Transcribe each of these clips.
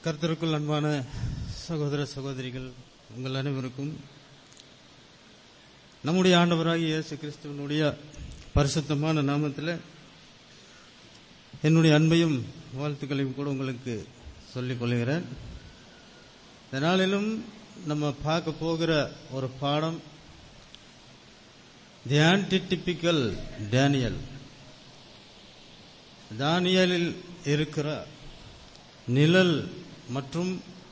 கர்த்தருக்குள் அன்பான சகோதர சகோதரிகள் உங்கள் அனைவருக்கும் நம்முடைய ஆண்டவராகிய இயேசு கிறிஸ்துவனுடைய பரிசுத்தமான நாமத்தில் என்னுடைய அன்பையும் வாழ்த்துக்களையும் கூட உங்களுக்கு சொல்லிக் கொள்கிறேன் இந்த நாளிலும் நம்ம பார்க்க போகிற ஒரு பாடம் தி ஆன்டிடிபிக்கல் டேனியல் தானியலில் இருக்கிற நிழல் மற்றும்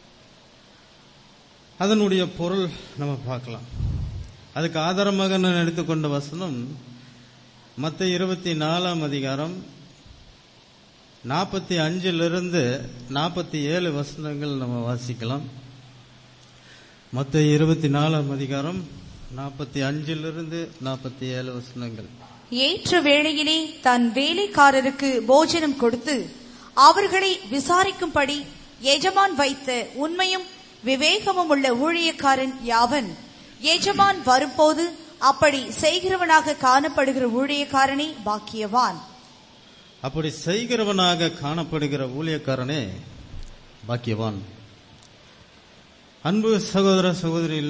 அதனுடைய பொருள் நம்ம பார்க்கலாம் அதுக்கு ஆதாரமாக நான் எடுத்துக்கொண்ட வசனம் மற்ற இருபத்தி நாலாம் அதிகாரம் நாற்பத்தி அஞ்சிலிருந்து நாற்பத்தி ஏழு வசனங்கள் நம்ம வாசிக்கலாம் மற்ற இருபத்தி நாலாம் அதிகாரம் நாற்பத்தி அஞ்சிலிருந்து நாற்பத்தி ஏழு வசனங்கள் ஏற்ற வேளையிலே தன் வேலைக்காரருக்கு போஜனம் கொடுத்து அவர்களை விசாரிக்கும்படி எஜமான் வைத்த உண்மையும் விவேகமும் உள்ள ஊழியக்காரன் யாவன் எஜமான் வரும்போது அப்படி செய்கிறவனாக காணப்படுகிற ஊழியக்காரனே பாக்கியவான் அப்படி செய்கிறவனாக காணப்படுகிற ஊழியக்காரனே பாக்கியவான் அன்பு சகோதர சகோதரியில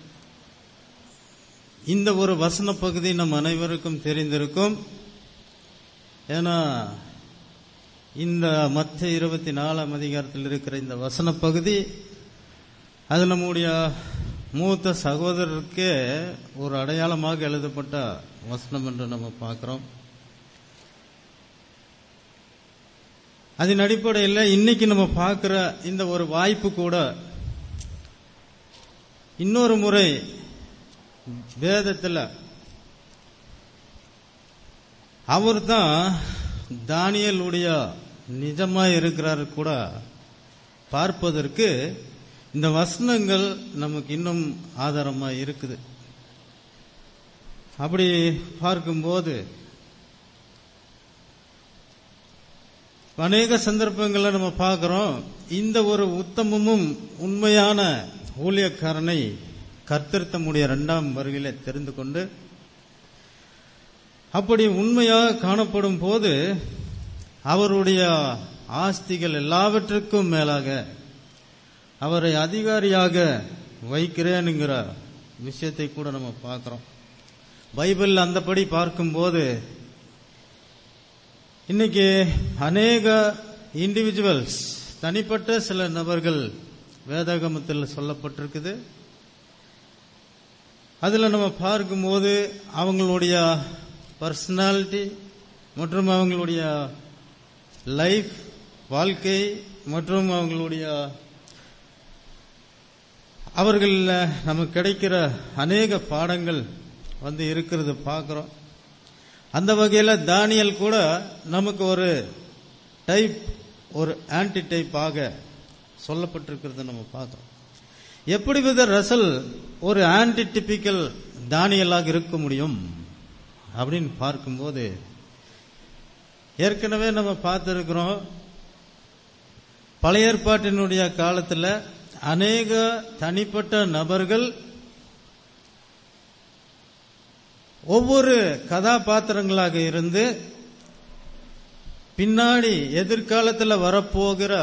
இந்த ஒரு வசன பகுதி நம் அனைவருக்கும் தெரிந்திருக்கும் ஏன்னா இந்த மற்ற இருபத்தி நாலாம் அதிகாரத்தில் இருக்கிற இந்த வசன பகுதி அது நம்முடைய மூத்த சகோதரருக்கே ஒரு அடையாளமாக எழுதப்பட்ட வசனம் என்று நம்ம பார்க்கிறோம் அதன் அடிப்படையில் இன்னைக்கு நம்ம பார்க்கிற இந்த ஒரு வாய்ப்பு கூட இன்னொரு முறை வேதத்தில் அவர் தான் தானியலுடைய நிஜமா இருக்கிறாரு கூட பார்ப்பதற்கு இந்த வசனங்கள் நமக்கு இன்னும் ஆதாரமா இருக்குது அப்படி பார்க்கும்போது அநேக சந்தர்ப்பங்களில் நம்ம பார்க்கிறோம் இந்த ஒரு உத்தமமும் உண்மையான ஊழியக்காரனை கர்த்தர் தம்முடைய இரண்டாம் வருகையில தெரிந்து கொண்டு அப்படி உண்மையாக காணப்படும் போது அவருடைய ஆஸ்திகள் எல்லாவற்றுக்கும் மேலாக அவரை அதிகாரியாக வைக்கிறேனுங்கிற விஷயத்தை கூட நம்ம பார்க்கிறோம் பைபிள் அந்தபடி பார்க்கும்போது இன்னைக்கு அநேக இண்டிவிஜுவல்ஸ் தனிப்பட்ட சில நபர்கள் வேதாகமத்தில் சொல்லப்பட்டிருக்குது அதுல நம்ம பார்க்கும்போது அவங்களுடைய பர்சனாலிட்டி மற்றும் அவங்களுடைய லைஃப் வாழ்க்கை மற்றும் அவங்களுடைய அவர்கள் நமக்கு கிடைக்கிற அநேக பாடங்கள் வந்து இருக்கிறது பார்க்கிறோம் அந்த வகையில் தானியல் கூட நமக்கு ஒரு டைப் ஒரு ஆன்டி டைப் ஆக சொல்லப்பட்டிருக்கிறது நம்ம பார்க்கிறோம் எப்படி வித ரசல் ஒரு ஆன்டி டிபிக்கல் தானியலாக இருக்க முடியும் அப்படின்னு பார்க்கும்போது ஏற்கனவே நம்ம பார்த்திருக்கிறோம் பழைய ஏற்பாட்டினுடைய காலத்தில் அநேக தனிப்பட்ட நபர்கள் ஒவ்வொரு கதாபாத்திரங்களாக இருந்து பின்னாடி எதிர்காலத்தில் வரப்போகிற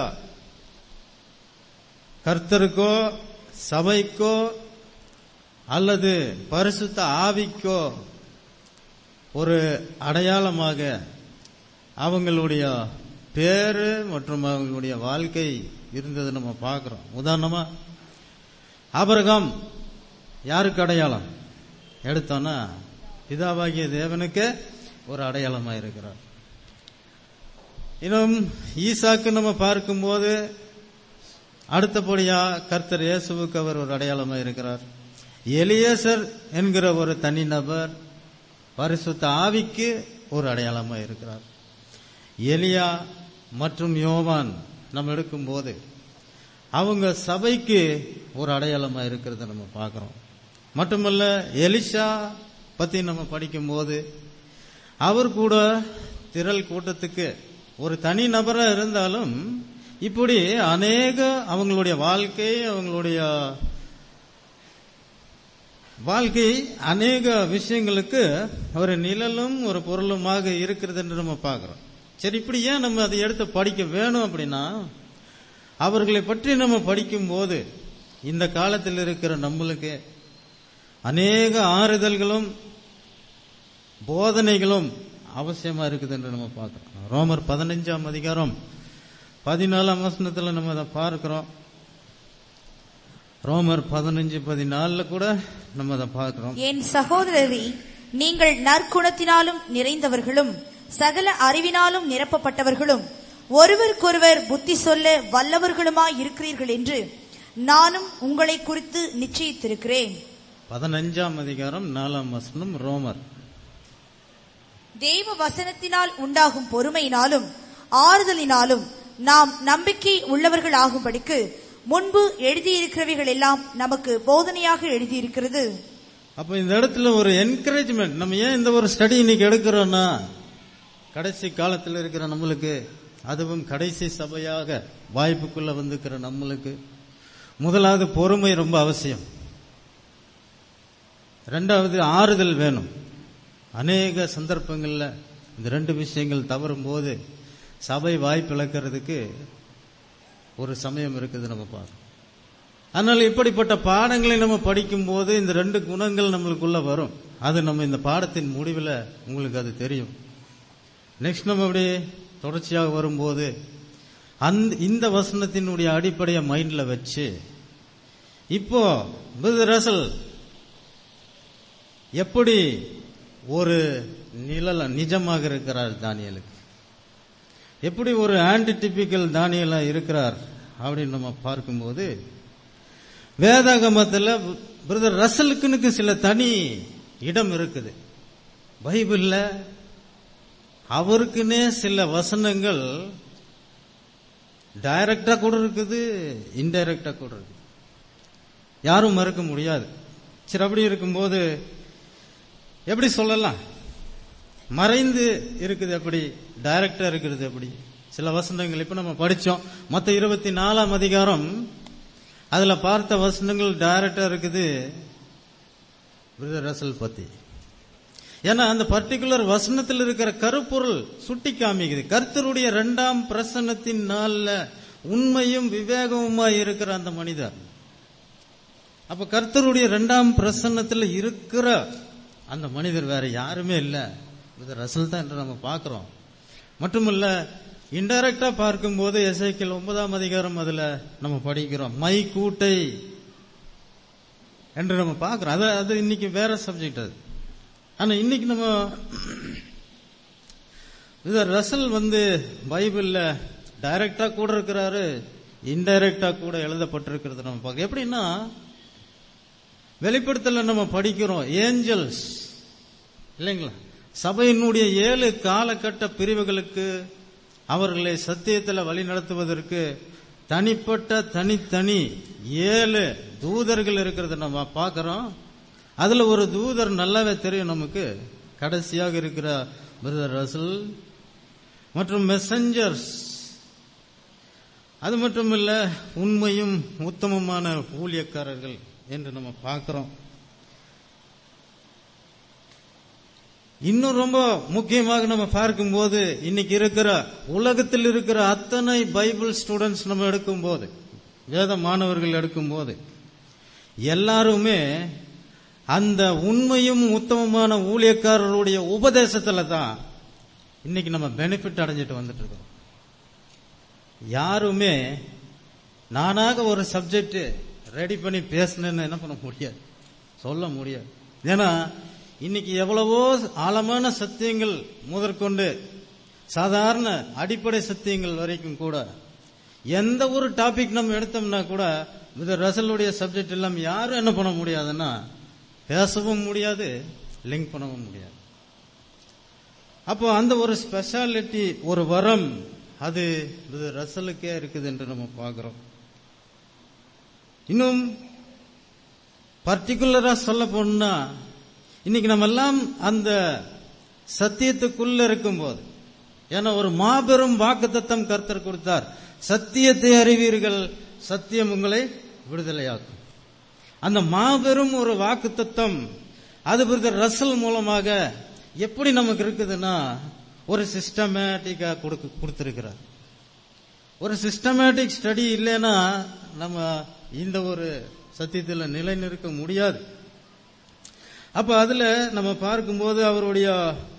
கர்த்தருக்கோ சபைக்கோ அல்லது பரிசுத்த ஆவிக்கோ ஒரு அடையாளமாக அவங்களுடைய பேரு மற்றும் அவங்களுடைய வாழ்க்கை இருந்தது நம்ம பார்க்கிறோம் உதாரணமா ஆபரகம் யாருக்கு அடையாளம் எடுத்தோன்னா பிதாவாகிய தேவனுக்கு ஒரு அடையாளமா இருக்கிறார் இன்னும் ஈசாக்கு நம்ம பார்க்கும்போது அடுத்தபடியா கர்த்தர் இயேசுவுக்கு அவர் ஒரு அடையாளமா இருக்கிறார் எலியேசர் என்கிற ஒரு தனிநபர் பரிசுத்த ஆவிக்கு ஒரு அடையாளமா இருக்கிறார் எலியா மற்றும் யோவான் நம்ம எடுக்கும்போது அவங்க சபைக்கு ஒரு அடையாளமா இருக்கிறத நம்ம பார்க்கிறோம் மட்டுமல்ல எலிஷா பத்தி நம்ம படிக்கும்போது அவர் கூட திரள் கூட்டத்துக்கு ஒரு தனி நபரா இருந்தாலும் இப்படி அநேக அவங்களுடைய வாழ்க்கை அவங்களுடைய வாழ்க்கை அநேக விஷயங்களுக்கு ஒரு நிழலும் ஒரு பொருளுமாக இருக்கிறது என்று நம்ம பார்க்கிறோம் சரி இப்படி ஏன் நம்ம அதை எடுத்து படிக்க வேணும் அப்படின்னா அவர்களை பற்றி நம்ம படிக்கும்போது இந்த காலத்தில் இருக்கிற நம்மளுக்கு அநேக ஆறுதல்களும் போதனைகளும் அவசியமா இருக்குது என்று நம்ம பார்க்கிறோம் ரோமர் பதினஞ்சாம் அதிகாரம் பதினாலாம் வசனத்துல நம்ம அதை பார்க்கிறோம் ரோமர் பதினஞ்சு பதினாலுல கூட நம்ம அதை பார்க்கிறோம் என் சகோதரரி நீங்கள் நற்குணத்தினாலும் நிறைந்தவர்களும் சகல அறிவினாலும் நிரப்பப்பட்டவர்களும் ஒருவருக்கொருவர் புத்தி சொல்ல வல்லவர்களுமாய் இருக்கிறீர்கள் என்று நானும் உங்களை குறித்து நிச்சயித்திருக்கிறேன் பதினஞ்சாம் அதிகாரம் நாலாம் வசனம் ரோமர் தேவ வசனத்தினால் உண்டாகும் பொறுமையினாலும் ஆறுதலினாலும் நாம் நம்பிக்கை உள்ளவர்கள் ஆகும்படிக்கு முன்பு எழுதியிருக்கிறவைகள் எல்லாம் நமக்கு போதனையாக எழுதியிருக்கிறது அப்ப இந்த இடத்துல ஒரு என்கரேஜ்மெண்ட் நம்ம ஏன் இந்த ஒரு ஸ்டடி இன்னைக்கு எடுக்கிறோம்னா கடைசி காலத்தில் இருக்கிற நம்மளுக்கு அதுவும் கடைசி சபையாக வாய்ப்புக்குள்ள வந்துக்கிற நம்மளுக்கு முதலாவது பொறுமை ரொம்ப அவசியம் ரெண்டாவது ஆறுதல் வேணும் அநேக சந்தர்ப்பங்கள்ல இந்த ரெண்டு விஷயங்கள் தவறும் போது சபை வாய்ப்பு இழக்கிறதுக்கு ஒரு சமயம் இருக்குது நம்ம பார்க்கணும் அதனால இப்படிப்பட்ட பாடங்களை நம்ம படிக்கும் போது இந்த ரெண்டு குணங்கள் நம்மளுக்குள்ள வரும் அது நம்ம இந்த பாடத்தின் முடிவில் உங்களுக்கு அது தெரியும் நெக்ஸ்ட் நம்ம அப்படி தொடர்ச்சியாக வரும்போது அந்த இந்த வசனத்தினுடைய அடிப்படையை மைண்ட்ல வச்சு இப்போ ரசல் எப்படி ஒரு நிழல் நிஜமாக இருக்கிறார் தானியலுக்கு எப்படி ஒரு ஆன்டி டிபிக்கல் தானியலா இருக்கிறார் அப்படின்னு நம்ம பார்க்கும்போது வேதாகமத்தில் பிரதர் ரசலுக்குனுக்கு சில தனி இடம் இருக்குது பைபிள்ல அவருக்குன்னே சில வசனங்கள் டைரக்டா கூட இருக்குது இன்டைரக்டா கூட இருக்குது யாரும் மறுக்க முடியாது சரி அப்படி இருக்கும்போது எப்படி சொல்லலாம் மறைந்து இருக்குது எப்படி டைரக்டா இருக்கிறது எப்படி சில வசனங்கள் இப்ப நம்ம படிச்சோம் மத்த இருபத்தி நாலாம் அதிகாரம் அதுல பார்த்த வசனங்கள் டைரக்டா இருக்குது ரசல் பத்தி ஏன்னா அந்த பர்டிகுலர் வசனத்தில் இருக்கிற கருப்பொருள் சுட்டி காமிக்குது கர்த்தருடைய இரண்டாம் பிரசன்னத்தின் நாள்ல உண்மையும் விவேகமுமாய் இருக்கிற அந்த மனிதர் அப்ப கர்த்தருடைய இரண்டாம் பிரசன்னத்தில் இருக்கிற அந்த மனிதர் வேற யாருமே இல்ல இது ரசல் தான் என்று நம்ம பார்க்கிறோம் மட்டுமல்ல இன்டைரக்டா பார்க்கும்போது எஸ்ஐக்கில் ஒன்பதாம் அதிகாரம் அதுல நம்ம படிக்கிறோம் மை கூட்டை என்று நம்ம பார்க்கிறோம் அது அது இன்னைக்கு வேற சப்ஜெக்ட் அது ஆனா இன்னைக்கு நம்ம இது ரசல் வந்து பைபிள்ல டைரக்டா கூட இருக்கிறாரு இன்டைரக்டா கூட எழுதப்பட்டிருக்கிறது நம்ம பார்க்க எப்படின்னா வெளிப்படுத்தல நம்ம படிக்கிறோம் ஏஞ்சல்ஸ் இல்லைங்களா சபையினுடைய ஏழு காலகட்ட பிரிவுகளுக்கு அவர்களை சத்தியத்தில் வழி நடத்துவதற்கு தனிப்பட்ட தனித்தனி ஏழு தூதர்கள் இருக்கிறத நம்ம பார்க்கிறோம் அதுல ஒரு தூதர் நல்லாவே தெரியும் நமக்கு கடைசியாக இருக்கிற பிரதர் ரசல் மற்றும் மெசஞ்சர்ஸ் அது மட்டும் இல்ல உண்மையும் உத்தமமான ஊழியக்காரர்கள் என்று நம்ம பார்க்கிறோம் இன்னும் ரொம்ப முக்கியமாக நம்ம பார்க்கும்போது இன்னைக்கு இருக்கிற உலகத்தில் இருக்கிற அத்தனை பைபிள் ஸ்டூடெண்ட்ஸ் நம்ம எடுக்கும்போது வேத மாணவர்கள் எடுக்கும்போது எல்லாருமே அந்த உண்மையும் உத்தமமான ஊழியக்காரருடைய உபதேசத்துல தான் இன்னைக்கு நம்ம பெனிஃபிட் அடைஞ்சிட்டு வந்துட்டு இருக்கோம் யாருமே நானாக ஒரு சப்ஜெக்ட் ரெடி பண்ணி பேசினேன்னு என்ன பண்ண முடியாது சொல்ல முடியாது ஏன்னா இன்னைக்கு எவ்வளவோ ஆழமான சத்தியங்கள் முதற்கொண்டு சாதாரண அடிப்படை சத்தியங்கள் வரைக்கும் கூட எந்த ஒரு டாபிக் நம்ம எடுத்தோம்னா கூட இந்த ரசலுடைய சப்ஜெக்ட் எல்லாம் யாரும் என்ன பண்ண முடியாதுன்னா பேசவும் முடியாது லிங்க் பண்ணவும் முடியாது அப்போ அந்த ஒரு ஸ்பெஷாலிட்டி ஒரு வரம் அது இது ரசலுக்கே இருக்குது என்று நம்ம பார்க்கிறோம் இன்னும் பர்டிகுலரா சொல்ல போனா இன்னைக்கு நம்ம எல்லாம் அந்த சத்தியத்துக்குள்ள இருக்கும்போது ஏன்னா ஒரு மாபெரும் வாக்குத்தத்தம் கர்த்தர் கொடுத்தார் சத்தியத்தை அறிவீர்கள் சத்தியம் உங்களை விடுதலையாக்கும் அந்த மாபெரும் ஒரு வாக்குத்தத்தம் அது பிரதர் ரசல் மூலமாக எப்படி நமக்கு இருக்குதுன்னா ஒரு சிஸ்டமேட்டிக்கா கொடுத்திருக்கிறார் ஒரு சிஸ்டமேட்டிக் ஸ்டடி இல்லைன்னா நம்ம இந்த ஒரு சத்தியத்தில் நிலை நிற்க முடியாது அப்ப அதுல நம்ம பார்க்கும்போது அவருடைய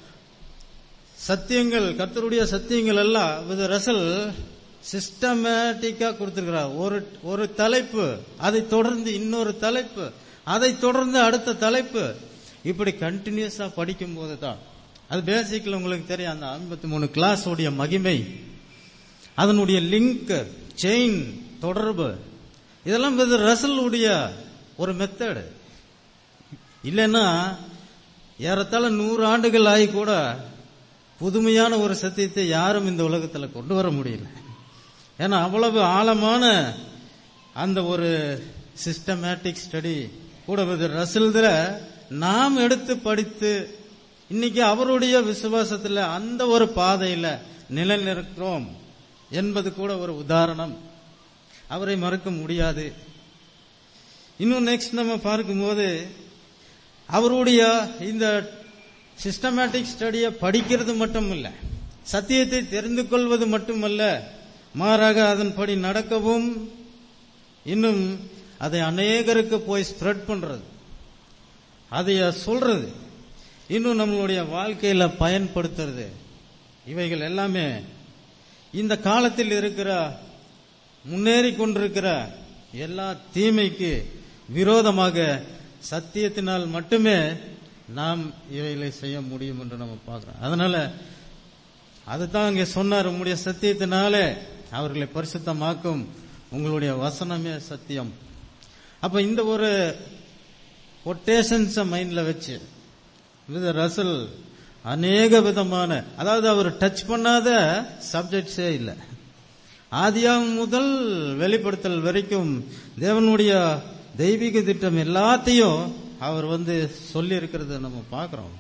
சத்தியங்கள் கர்த்தருடைய சத்தியங்கள் எல்லாம் வித ரசல் சிஸ்டமேட்டிக்கா கொடுத்திருக்கிறார் ஒரு ஒரு தலைப்பு அதை தொடர்ந்து இன்னொரு தலைப்பு அதை தொடர்ந்து அடுத்த தலைப்பு இப்படி கண்டினியூஸா படிக்கும் போது தான் அது பேசிக்கல உங்களுக்கு தெரியும் அந்த ஐம்பத்தி மூணு கிளாஸ் உடைய மகிமை அதனுடைய லிங்க் செயின் தொடர்பு இதெல்லாம் வித ரசலுடைய ஒரு மெத்தடு இல்லைன்னா ஏறத்தாழ நூறு ஆண்டுகள் ஆகி கூட புதுமையான ஒரு சத்தியத்தை யாரும் இந்த உலகத்துல கொண்டு வர முடியல ஏன்னா அவ்வளவு ஆழமான அந்த ஒரு சிஸ்டமேட்டிக் ஸ்டடி கூட ரசில்துல நாம் எடுத்து படித்து இன்னைக்கு அவருடைய விசுவாசத்துல அந்த ஒரு பாதையில நிலைநிற்கிறோம் என்பது கூட ஒரு உதாரணம் அவரை மறுக்க முடியாது இன்னும் நெக்ஸ்ட் நம்ம பார்க்கும்போது அவருடைய இந்த சிஸ்டமேட்டிக் ஸ்டடியை படிக்கிறது மட்டும் இல்ல சத்தியத்தை தெரிந்து கொள்வது மட்டுமல்ல மாறாக அதன்படி நடக்கவும் இன்னும் அதை அநேகருக்கு போய் ஸ்ப்ரெட் பண்றது அதை சொல்றது இன்னும் நம்மளுடைய வாழ்க்கையில பயன்படுத்துறது இவைகள் எல்லாமே இந்த காலத்தில் இருக்கிற முன்னேறி கொண்டிருக்கிற எல்லா தீமைக்கு விரோதமாக சத்தியத்தினால் மட்டுமே நாம் இவைகளை செய்ய முடியும் என்று நம்ம பார்க்கிறோம் அதனால அதுதான் அங்கே சொன்னார் உங்களுடைய சத்தியத்தினாலே அவர்களை பரிசுத்தமாக்கும் உங்களுடைய வசனமே சத்தியம் அப்ப இந்த ஒரு கொட்டேஷன்ஸ் மைண்ட்ல வச்சு வித ரசல் அநேக விதமான அதாவது அவர் டச் பண்ணாத சப்ஜெக்ட்ஸே இல்லை ஆதியாகம் முதல் வெளிப்படுத்தல் வரைக்கும் தேவனுடைய தெய்வீக திட்டம் எல்லாத்தையும் அவர் வந்து சொல்லி இருக்கிறத நம்ம பார்க்கிறோம்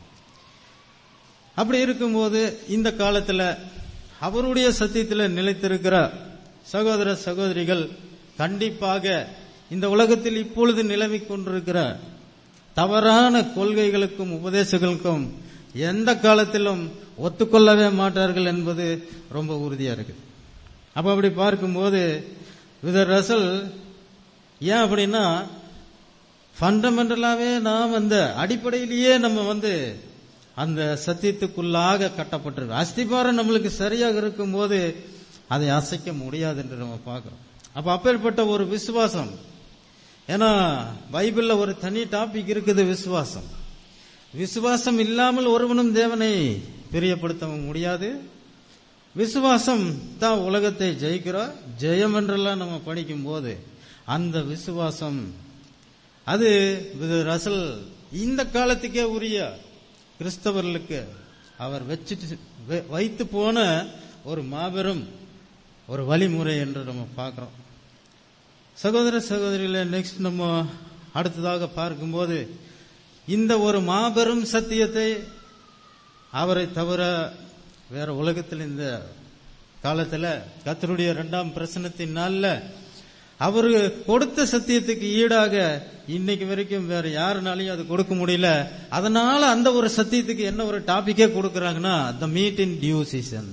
அப்படி இருக்கும்போது இந்த காலத்துல அவருடைய சத்தியத்தில் நிலைத்திருக்கிற சகோதர சகோதரிகள் கண்டிப்பாக இந்த உலகத்தில் இப்பொழுது நிலவிக் கொண்டிருக்கிற தவறான கொள்கைகளுக்கும் உபதேசங்களுக்கும் எந்த காலத்திலும் ஒத்துக்கொள்ளவே மாட்டார்கள் என்பது ரொம்ப உறுதியா இருக்கு அப்ப அப்படி பார்க்கும்போது வித ரசல் ஏன் அப்படின்னா ஃபண்டமெண்டலாவே நாம் அந்த அடிப்படையிலேயே நம்ம வந்து அந்த சத்தியத்துக்குள்ளாக கட்டப்பட்டிருக்கு அஸ்திபாரம் நம்மளுக்கு சரியாக இருக்கும்போது அதை அசைக்க முடியாது என்று நம்ம பார்க்கிறோம் அப்ப அப்பேற்பட்ட ஒரு விசுவாசம் ஏன்னா பைபிள்ல ஒரு தனி டாபிக் இருக்குது விசுவாசம் விசுவாசம் இல்லாமல் ஒருவனும் தேவனை பிரியப்படுத்த முடியாது விசுவாசம் தான் உலகத்தை ஜெயிக்கிறோம் ஜெயம் என்றெல்லாம் நம்ம படிக்கும் போது அந்த விசுவாசம் அது ரசல் இந்த காலத்துக்கே உரிய கிறிஸ்தவர்களுக்கு அவர் வச்சுட்டு வைத்து போன ஒரு மாபெரும் ஒரு வழிமுறை என்று நம்ம பார்க்கிறோம் சகோதர சகோதரிகள நெக்ஸ்ட் நம்ம அடுத்ததாக பார்க்கும்போது இந்த ஒரு மாபெரும் சத்தியத்தை அவரை தவிர வேற உலகத்தில் இந்த காலத்துல கத்தருடைய இரண்டாம் பிரசனத்தின் நாள்ல அவரு கொடுத்த சத்தியத்துக்கு ஈடாக இன்னைக்கு வரைக்கும் வேற யாருனாலையும் அது கொடுக்க முடியல அதனால அந்த ஒரு சத்தியத்துக்கு என்ன ஒரு டாபிக்கே கொடுக்கறாங்கன்னா the meat in due season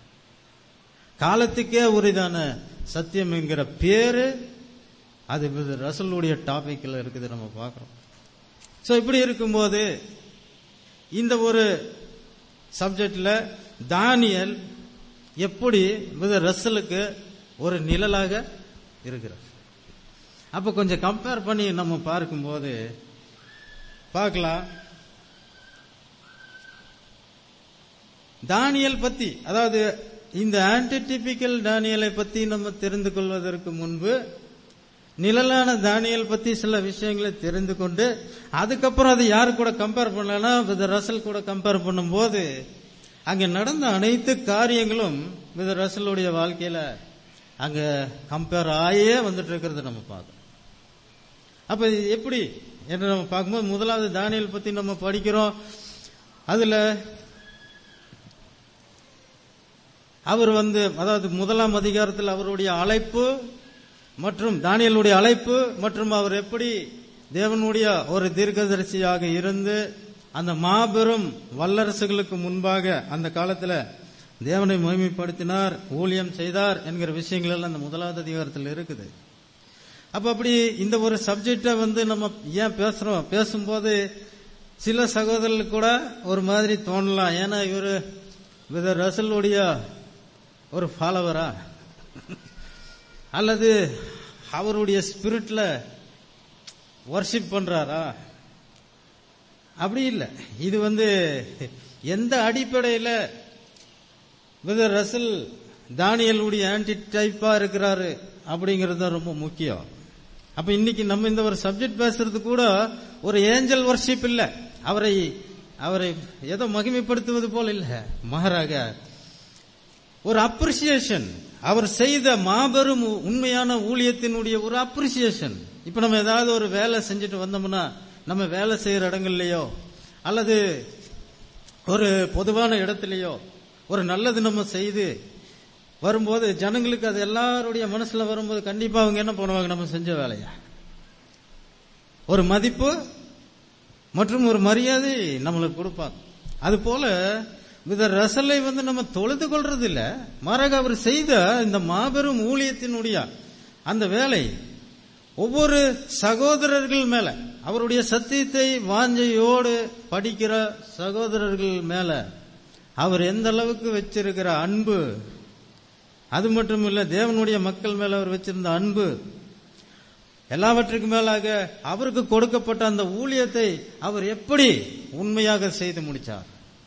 காலத்துக்கே உரிதான சத்தியம் என்கிற பேரு அது ரசலுடைய டாபிக்ல இருக்குது நம்ம பார்க்கிறோம் சோ இப்படி இருக்கும்போது இந்த ஒரு சப்ஜெக்ட்ல தானியல் எப்படி ரசலுக்கு ஒரு நிழலாக இருக்கிறார் அப்ப கொஞ்சம் கம்பேர் பண்ணி நம்ம பார்க்கும்போது பார்க்கலாம் தானியல் பத்தி அதாவது இந்த ஆன்டிடிபிக்கல் தானியலை பத்தி நம்ம தெரிந்து கொள்வதற்கு முன்பு நிழலான தானியல் பத்தி சில விஷயங்களை தெரிந்து கொண்டு அதுக்கப்புறம் அதை யாரு கூட கம்பேர் பண்ணலன்னா வித ரசல் கூட கம்பேர் பண்ணும்போது அங்க நடந்த அனைத்து காரியங்களும் வித ரசலுடைய வாழ்க்கையில அங்க கம்பேர் ஆயே வந்துட்டு இருக்கிறத நம்ம பார்க்கணும் அப்ப இது எப்படி என்று நம்ம பார்க்கும்போது முதலாவது தானியல் பத்தி நம்ம படிக்கிறோம் அதுல அவர் வந்து அதாவது முதலாம் அதிகாரத்தில் அவருடைய அழைப்பு மற்றும் தானியலுடைய அழைப்பு மற்றும் அவர் எப்படி தேவனுடைய ஒரு தீர்க்கதரிசியாக இருந்து அந்த மாபெரும் வல்லரசுகளுக்கு முன்பாக அந்த காலத்துல தேவனை மகிமைப்படுத்தினார் ஊழியம் செய்தார் என்கிற விஷயங்கள் எல்லாம் அந்த முதலாவது அதிகாரத்தில் இருக்குது அப்ப அப்படி இந்த ஒரு சப்ஜெக்ட வந்து நம்ம ஏன் பேசுறோம் பேசும்போது சில சகோதரர்களுக்கு கூட ஒரு மாதிரி தோணலாம் ஏன்னா இவரு வித ரசலுடைய ஒரு ஃபாலோவரா அல்லது அவருடைய ஸ்பிரிட்ல வர்ஷிப் பண்றாரா அப்படி இல்லை இது வந்து எந்த அடிப்படையில் வித ரசல் தானியலுடைய ஆன்டி டைப்பா இருக்கிறாரு அப்படிங்கிறது தான் ரொம்ப முக்கியம் அப்ப இன்னைக்கு நம்ம இந்த ஒரு சப்ஜெக்ட் பேசுறது கூட ஒரு ஏஞ்சல் வர்ஷிப் இல்ல அவரை அவரை ஏதோ மகிமைப்படுத்துவது போல இல்ல மாறாக ஒரு அப்ரிசியேஷன் அவர் செய்த மாபெரும் உண்மையான ஊழியத்தினுடைய ஒரு அப்ரிசியேஷன் இப்ப நம்ம ஏதாவது ஒரு வேலை செஞ்சுட்டு வந்தோம்னா நம்ம வேலை செய்யற இடங்கள்லயோ அல்லது ஒரு பொதுவான இடத்துலயோ ஒரு நல்லது நம்ம செய்து வரும்போது ஜனங்களுக்கு அது எல்லாருடைய மனசுல வரும்போது கண்டிப்பா அவங்க என்ன பண்ணுவாங்க நம்ம செஞ்ச வேலையா ஒரு மதிப்பு மற்றும் ஒரு மரியாதை நம்மளுக்கு கொடுப்பாங்க அது போல வித ரசலை வந்து நம்ம தொழுது கொள்றது இல்ல மாறாக அவர் செய்த இந்த மாபெரும் ஊழியத்தினுடைய அந்த வேலை ஒவ்வொரு சகோதரர்கள் மேல அவருடைய சத்தியத்தை வாஞ்சையோடு படிக்கிற சகோதரர்கள் மேல அவர் எந்த அளவுக்கு வச்சிருக்கிற அன்பு அது மட்டும் இல்ல தேவனுடைய மக்கள் மேல அவர் வச்சிருந்த அன்பு எல்லாவற்றுக்கும் மேலாக அவருக்கு கொடுக்கப்பட்ட அந்த ஊழியத்தை அவர் எப்படி உண்மையாக செய்து முடிச்சார்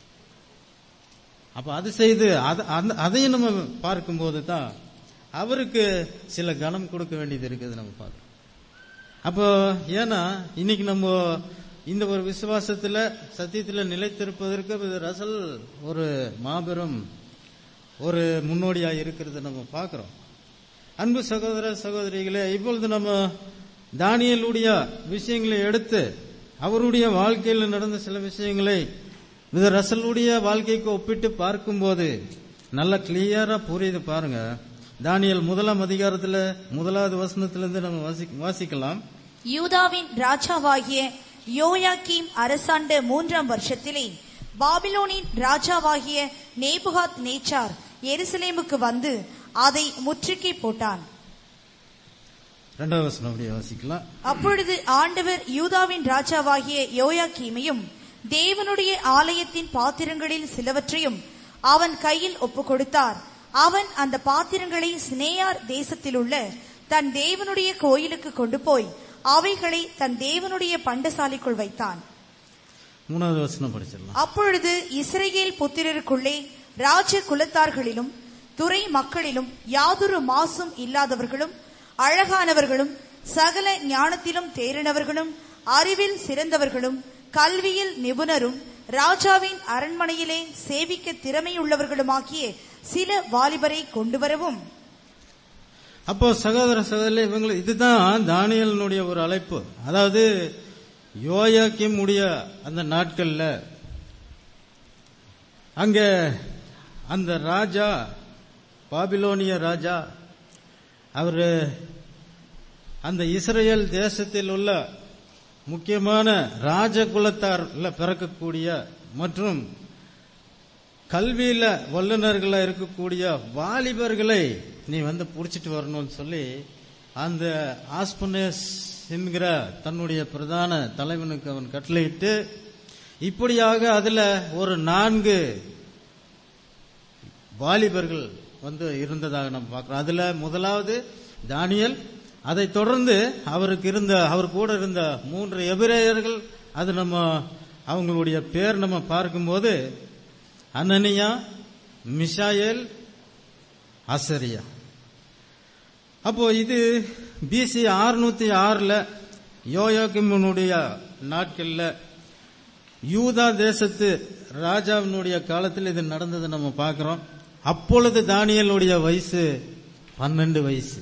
அப்ப அது செய்து அதையும் நம்ம பார்க்கும்போது தான் அவருக்கு சில கனம் கொடுக்க வேண்டியது இருக்குது நம்ம பார்க்கணும் அப்போ ஏன்னா இன்னைக்கு நம்ம இந்த ஒரு விசுவாசத்துல சத்தியத்தில் நிலைத்திருப்பதற்கு ரசல் ஒரு மாபெரும் ஒரு முன்னோடியா இருக்கிறது நம்ம பார்க்கிறோம் அன்பு சகோதர சகோதரிகளே இப்பொழுது நம்ம தானியலுடைய விஷயங்களை எடுத்து அவருடைய வாழ்க்கையில் நடந்த சில விஷயங்களை வித ரசலுடைய வாழ்க்கைக்கு ஒப்பிட்டு பார்க்கும்போது நல்ல கிளியரா புரியுது பாருங்க தானியல் முதலாம் அதிகாரத்துல முதலாவது வசனத்திலிருந்து நம்ம வாசிக்கலாம் யூதாவின் ராஜாவாகிய யோயாக்கீம் அரசாண்ட மூன்றாம் வருஷத்திலே பாபிலோனின் ராஜாவாகிய நேபுகாத் நேச்சார் எருசலேமுக்கு வந்து அதை முற்றுகை போட்டான் இரண்டாவது வசனம் அப்படியே வாசிக்கலாம் அப்பொழுது ஆண்டவர் யூதாவின் ராஜாவாகிய யோயாக்கீமையும் தேவனுடைய ஆலயத்தின் பாத்திரங்களில் சிலவற்றையும் அவன் கையில் ஒப்புக் கொடுத்தார் அவன் அந்த பாத்திரங்களை சினேயார் தேசத்தில் உள்ள தன் தேவனுடைய கோயிலுக்கு கொண்டு போய் அவைகளை தன் தேவனுடைய பண்டசாலைக்குள் வைத்தான் மூணாவது வசனம் படிச்சிடலாம் அப்பொழுது இஸ்ரேல் புத்திரருக்குள்ளே ராஜ குலத்தார்களிலும் துறை மக்களிலும் யாதொரு மாசும் இல்லாதவர்களும் அழகானவர்களும் சகல ஞானத்திலும் தேறினவர்களும் அறிவில் சிறந்தவர்களும் கல்வியில் நிபுணரும் ராஜாவின் அரண்மனையிலே சேவிக்க திறமையுள்ளவர்களுமாகிய சில வாலிபரை கொண்டு வரவும் அப்போ சகோதர சகோதரி இவங்களுக்கு இதுதான் தானியலனுடைய ஒரு அழைப்பு அதாவது யோயாக்கிம் உடைய அந்த நாட்கள்ல அங்க அந்த ராஜா பாபிலோனிய ராஜா அவரு அந்த இஸ்ரேல் தேசத்தில் உள்ள முக்கியமான ராஜகுலத்தார்ல பிறக்கக்கூடிய மற்றும் கல்வியில வல்லுநர்களா இருக்கக்கூடிய வாலிபர்களை நீ வந்து புடிச்சிட்டு வரணும்னு சொல்லி அந்த ஆஸ்பனேஸ் என்கிற தன்னுடைய பிரதான தலைவனுக்கு அவன் கட்டளையிட்டு இப்படியாக அதுல ஒரு நான்கு வாலிபர்கள் வந்து இருந்ததாக நம்ம பார்க்கிறோம் அதுல முதலாவது தானியல் அதை தொடர்ந்து அவருக்கு இருந்த அவர் கூட இருந்த மூன்று எபிரேயர்கள் அது நம்ம அவங்களுடைய பேர் நம்ம பார்க்கும்போது அனனியா மிஷாயேல் அசரியா அப்போ இது பிசி ஆறுநூத்தி ஆறுல யோயோகிமனுடைய நாட்கள்ல யூதா தேசத்து ராஜாவினுடைய காலத்தில் இது நடந்தது நம்ம பார்க்கிறோம் அப்பொழுது தானியலுடைய வயசு பன்னெண்டு வயசு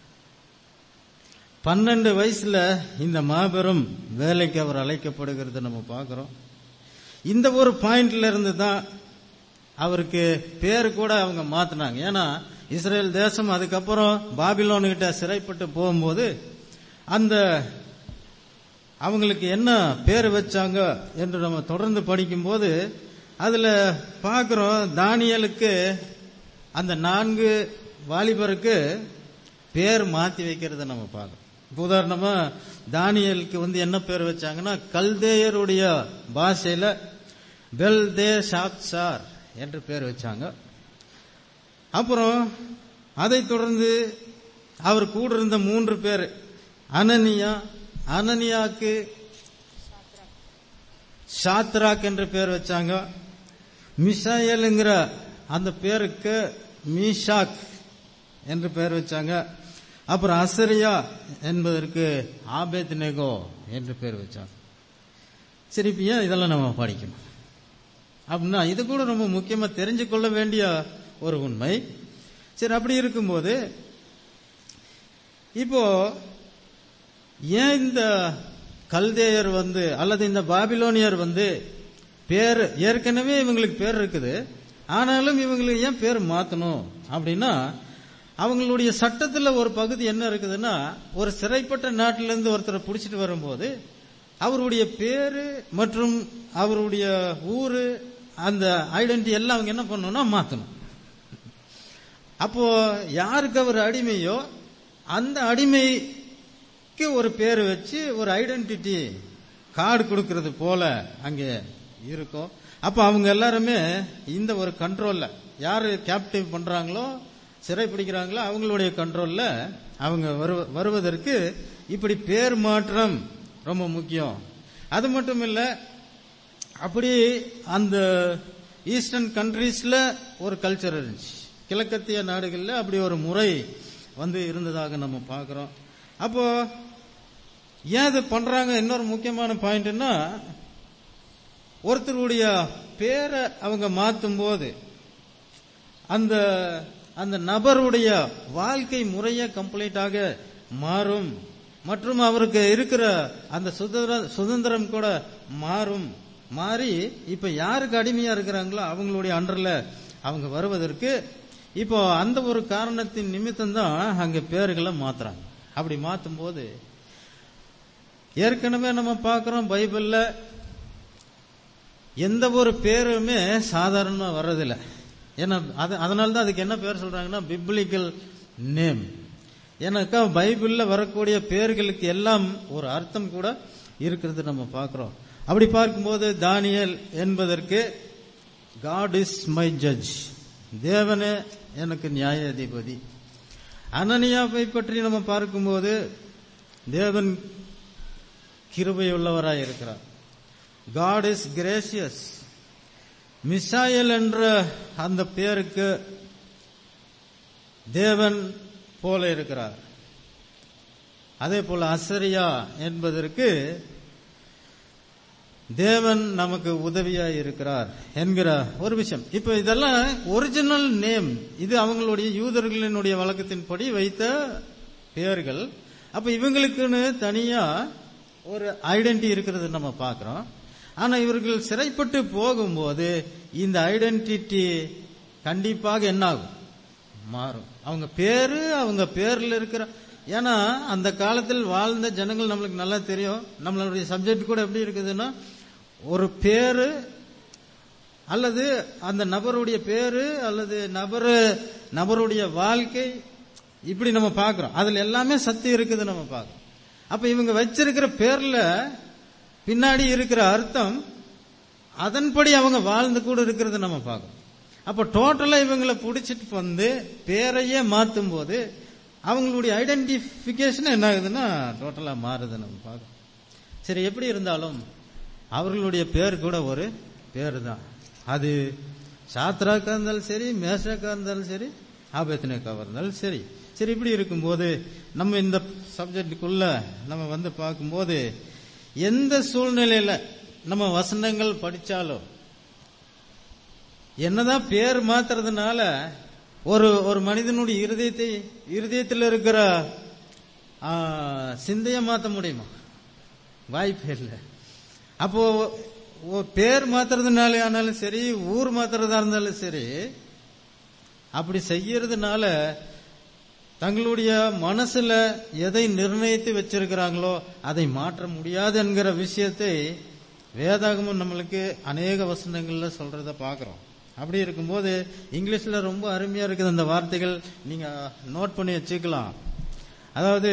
பன்னெண்டு வயசுல இந்த மாபெரும் வேலைக்கு அவர் அழைக்கப்படுகிறது நம்ம பார்க்கிறோம் இந்த ஒரு பாயிண்ட்ல இருந்து தான் அவருக்கு பேர் கூட அவங்க மாத்தினாங்க ஏன்னா இஸ்ரேல் தேசம் அதுக்கப்புறம் பாபிலோனுகிட்ட சிறைப்பட்டு போகும்போது அந்த அவங்களுக்கு என்ன பேர் வச்சாங்க என்று நம்ம தொடர்ந்து படிக்கும்போது அதுல பார்க்கிறோம் தானியலுக்கு அந்த நான்கு வாலிபருக்கு பேர் மாத்தி வைக்கிறத நம்ம பார்க்கறோம் இப்ப உதாரணமா தானியலுக்கு வந்து என்ன பேர் வச்சாங்கன்னா கல்தேயருடைய பாஷையில பெல்தே சாக்சார் என்று பேர் வச்சாங்க அப்புறம் அதைத் தொடர்ந்து அவர் கூட இருந்த மூன்று பேர் அனனியா அனனியாக்கு ஷாத்ராக் என்ற பேர் வச்சாங்க மிசாயலுங்கிற அந்த பேருக்கு மீஷாக் என்று பெயர் வச்சாங்க அப்புறம் அசரியா என்பதற்கு ஆபேத் நெகோ என்று பேர் வச்சாங்க சரி இப்ப ஏன் இதெல்லாம் நம்ம படிக்கணும் அப்படின்னா இது கூட ரொம்ப முக்கியமா தெரிஞ்சு கொள்ள வேண்டிய ஒரு உண்மை சரி அப்படி இருக்கும்போது இப்போ ஏன் இந்த கல்தேயர் வந்து அல்லது இந்த பாபிலோனியர் வந்து பேர் ஏற்கனவே இவங்களுக்கு பேர் இருக்குது ஆனாலும் இவங்களுக்கு ஏன் பேர் மாத்தணும் அப்படின்னா அவங்களுடைய சட்டத்துல ஒரு பகுதி என்ன இருக்குதுன்னா ஒரு சிறைப்பட்ட நாட்டிலிருந்து ஒருத்தரை பிடிச்சிட்டு வரும்போது அவருடைய பேரு மற்றும் அவருடைய ஊரு அந்த ஐடென்டி எல்லாம் அவங்க என்ன பண்ணணும்னா மாத்தணும் அப்போ யாருக்கு அவர் அடிமையோ அந்த அடிமைக்கு ஒரு பேர் வச்சு ஒரு ஐடென்டிட்டி கார்டு கொடுக்கறது போல அங்கே இருக்கும் அப்ப அவங்க எல்லாருமே இந்த ஒரு கண்ட்ரோல்ல யாரு கேப்டிவ் பண்றாங்களோ சிறை பிடிக்கிறாங்களோ அவங்களுடைய கண்ட்ரோல்ல அவங்க வருவ- வருவதற்கு இப்படி பேர் மாற்றம் ரொம்ப முக்கியம் அது மட்டும் இல்ல அப்படி அந்த ஈஸ்டர்ன் கண்ட்ரீஸ்ல ஒரு கல்ச்சர் இருந்துச்சு கிழக்கத்திய நாடுகள்ல அப்படி ஒரு முறை வந்து இருந்ததாக நம்ம பார்க்கிறோம் அப்போ ஏன் இது பண்றாங்க இன்னொரு முக்கியமான பாயிண்ட்னா ஒருத்தருடைய பேரை அவங்க மாத்தும் போது அந்த அந்த நபருடைய வாழ்க்கை முறைய கம்ப்ளீட்டாக மாறும் மற்றும் அவருக்கு இருக்கிற அந்த சுதந்திர சுதந்திரம் கூட மாறும் மாறி இப்ப யாருக்கு அடிமையா இருக்கிறாங்களோ அவங்களுடைய அண்டர்ல அவங்க வருவதற்கு இப்போ அந்த ஒரு காரணத்தின் நிமித்தம் தான் அங்க பேர்களை மாத்துறாங்க அப்படி மாத்தும் போது ஏற்கனவே நம்ம பார்க்கிறோம் பைபிள்ல எந்த ஒரு பேருமே சாதாரணமா வர்றதில்ல ஏன்னா அது அதனால தான் அதுக்கு என்ன பேர் சொல்றாங்கன்னா பிப்ளிக்கல் நேம் ஏன்னாக்கா பைபிள்ல வரக்கூடிய பேர்களுக்கு எல்லாம் ஒரு அர்த்தம் கூட இருக்கிறது நம்ம பார்க்கிறோம் அப்படி பார்க்கும்போது தானியல் என்பதற்கு காட் இஸ் மை ஜட்ஜ் தேவனே எனக்கு நியாயாதிபதி அனனியாவை பற்றி நம்ம பார்க்கும்போது தேவன் கிருபையுள்ளவராய் இருக்கிறார் காட் இஸ் கிரேசியஸ் மிசாயல் என்ற அந்த பேருக்கு தேவன் போல இருக்கிறார் அதே போல அசரியா என்பதற்கு தேவன் நமக்கு உதவியா இருக்கிறார் என்கிற ஒரு விஷயம் இப்ப இதெல்லாம் ஒரிஜினல் நேம் இது அவங்களுடைய யூதர்களினுடைய வழக்கத்தின்படி வைத்த பெயர்கள் அப்ப இவங்களுக்குன்னு தனியா ஒரு ஐடென்டி இருக்கிறது நம்ம பார்க்கிறோம் ஆனா இவர்கள் சிறைப்பட்டு போகும்போது இந்த ஐடென்டிட்டி கண்டிப்பாக என்ன ஆகும் மாறும் அவங்க பேரு அவங்க பேர்ல இருக்கிற ஏன்னா அந்த காலத்தில் வாழ்ந்த ஜனங்கள் நம்மளுக்கு நல்லா தெரியும் நம்மளுடைய சப்ஜெக்ட் கூட எப்படி இருக்குதுன்னா ஒரு பேரு அல்லது அந்த நபருடைய பேரு அல்லது நபரு நபருடைய வாழ்க்கை இப்படி நம்ம பார்க்கிறோம் அதுல எல்லாமே சக்தி இருக்குது நம்ம பார்க்கிறோம் அப்ப இவங்க வச்சிருக்கிற பேர்ல பின்னாடி இருக்கிற அர்த்தம் அதன்படி அவங்க வாழ்ந்து கூட இருக்கிறத நம்ம பார்க்கிறோம் அப்ப டோட்டலா இவங்களை பிடிச்சிட்டு வந்து பேரையே மாத்தும் போது அவங்களுடைய ஐடென்டிபிகேஷன் என்ன ஆகுதுன்னா டோட்டலா மாறுது நம்ம பார்க்கிறோம் சரி எப்படி இருந்தாலும் அவர்களுடைய பேர் கூட ஒரு பேர் தான் அது சாத்ராக்கா இருந்தாலும் சரி மேஷாக்கா இருந்தாலும் சரி ஆபத்தினக்காவா இருந்தாலும் சரி சரி இப்படி இருக்கும்போது நம்ம இந்த சப்ஜெக்டுக்குள்ள நம்ம வந்து பார்க்கும்போது எந்த சூழ்நிலையில நம்ம வசனங்கள் படிச்சாலும் என்னதான் பேர் மாத்துறதுனால ஒரு ஒரு மனிதனுடைய இருதயத்தை இருதயத்தில் இருக்கிற ஆ, சிந்தையை மாத்த முடியுமா வாய்ப்பே இல்லை அப்போ ஒ- பேர் மாத்துறதுனால ஆனாலும் சரி ஊர் மாத்துறதா இருந்தாலும் சரி அப்படி செய்யறதுனால தங்களுடைய மனசுல எதை நிர்ணயித்து வச்சிருக்கிறாங்களோ அதை மாற்ற முடியாது என்கிற விஷயத்தை வேதாகமும் நம்மளுக்கு அநேக வசனங்கள்ல சொல்றத பார்க்கிறோம் அப்படி இருக்கும்போது இங்கிலீஷ்ல ரொம்ப அருமையா இருக்குது அந்த வார்த்தைகள் நீங்க நோட் பண்ணி வச்சுக்கலாம் அதாவது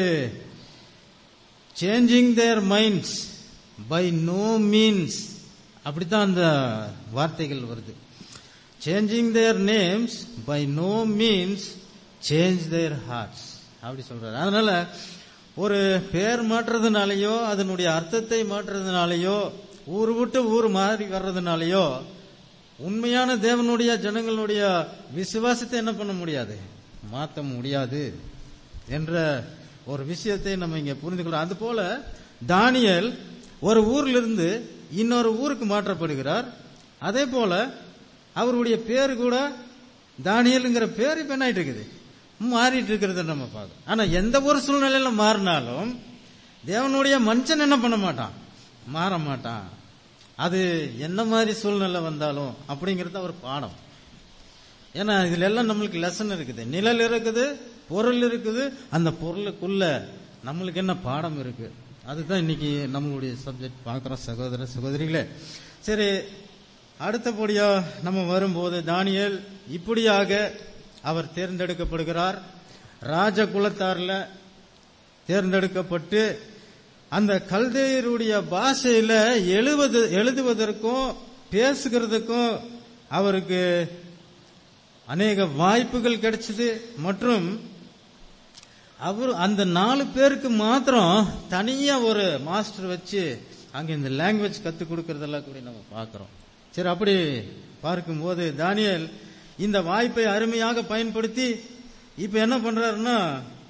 changing their minds by no means அப்படித்தான் அந்த வார்த்தைகள் வருது changing their names by no means change their hearts அப்படி சொல்றாரு அதனால ஒரு பேர் மாற்றுறதுனாலயோ அதனுடைய அர்த்தத்தை மாற்றுறதுனாலயோ ஊர் விட்டு ஊர் மாறி வர்றதுனாலயோ உண்மையான தேவனுடைய ஜனங்களுடைய விசுவாசத்தை என்ன பண்ண முடியாது மாற்ற முடியாது என்ற ஒரு விஷயத்தை நம்ம இங்க புரிந்துக்கிறோம் அது போல தானியல் ஒரு ஊர்ல இருந்து இன்னொரு ஊருக்கு மாற்றப்படுகிறார் அதே போல அவருடைய பேர் கூட தானியல்ங்கிற பேர் இப்ப என்ன ஆயிட்டு இருக்குது மாறிட்டு இருக்கிறத நம்ம பார்க்கணும் ஆனா எந்த ஒரு சூழ்நிலையில மாறினாலும் தேவனுடைய மனுஷன் என்ன பண்ண மாட்டான் மாற மாட்டான் அது என்ன மாதிரி சூழ்நிலை வந்தாலும் அப்படிங்கறது ஒரு பாடம் ஏன்னா இதுல எல்லாம் நம்மளுக்கு லெசன் இருக்குது நிழல் இருக்குது பொருள் இருக்குது அந்த பொருளுக்குள்ள நம்மளுக்கு என்ன பாடம் இருக்கு அதுதான் இன்னைக்கு நம்மளுடைய சப்ஜெக்ட் பார்க்கிறோம் சகோதர சகோதரிகளே சரி அடுத்தபடியா நம்ம வரும்போது தானியல் இப்படியாக அவர் தேர்ந்தெடுக்கப்படுகிறார் ராஜ குலத்தார்ல தேர்ந்தெடுக்கப்பட்டு அந்த கல்தேயருடைய பாஷையில எழுவது எழுதுவதற்கும் பேசுகிறதுக்கும் அவருக்கு அநேக வாய்ப்புகள் கிடைச்சது மற்றும் அவர் அந்த நாலு பேருக்கு மாத்திரம் தனியா ஒரு மாஸ்டர் வச்சு அங்க இந்த லாங்குவேஜ் கத்து கொடுக்கறதெல்லாம் கூட நம்ம பார்க்கிறோம் சரி அப்படி பார்க்கும்போது தானியல் இந்த வாய்ப்பை அருமையாக பயன்படுத்தி இப்ப என்ன பண்றாருன்னா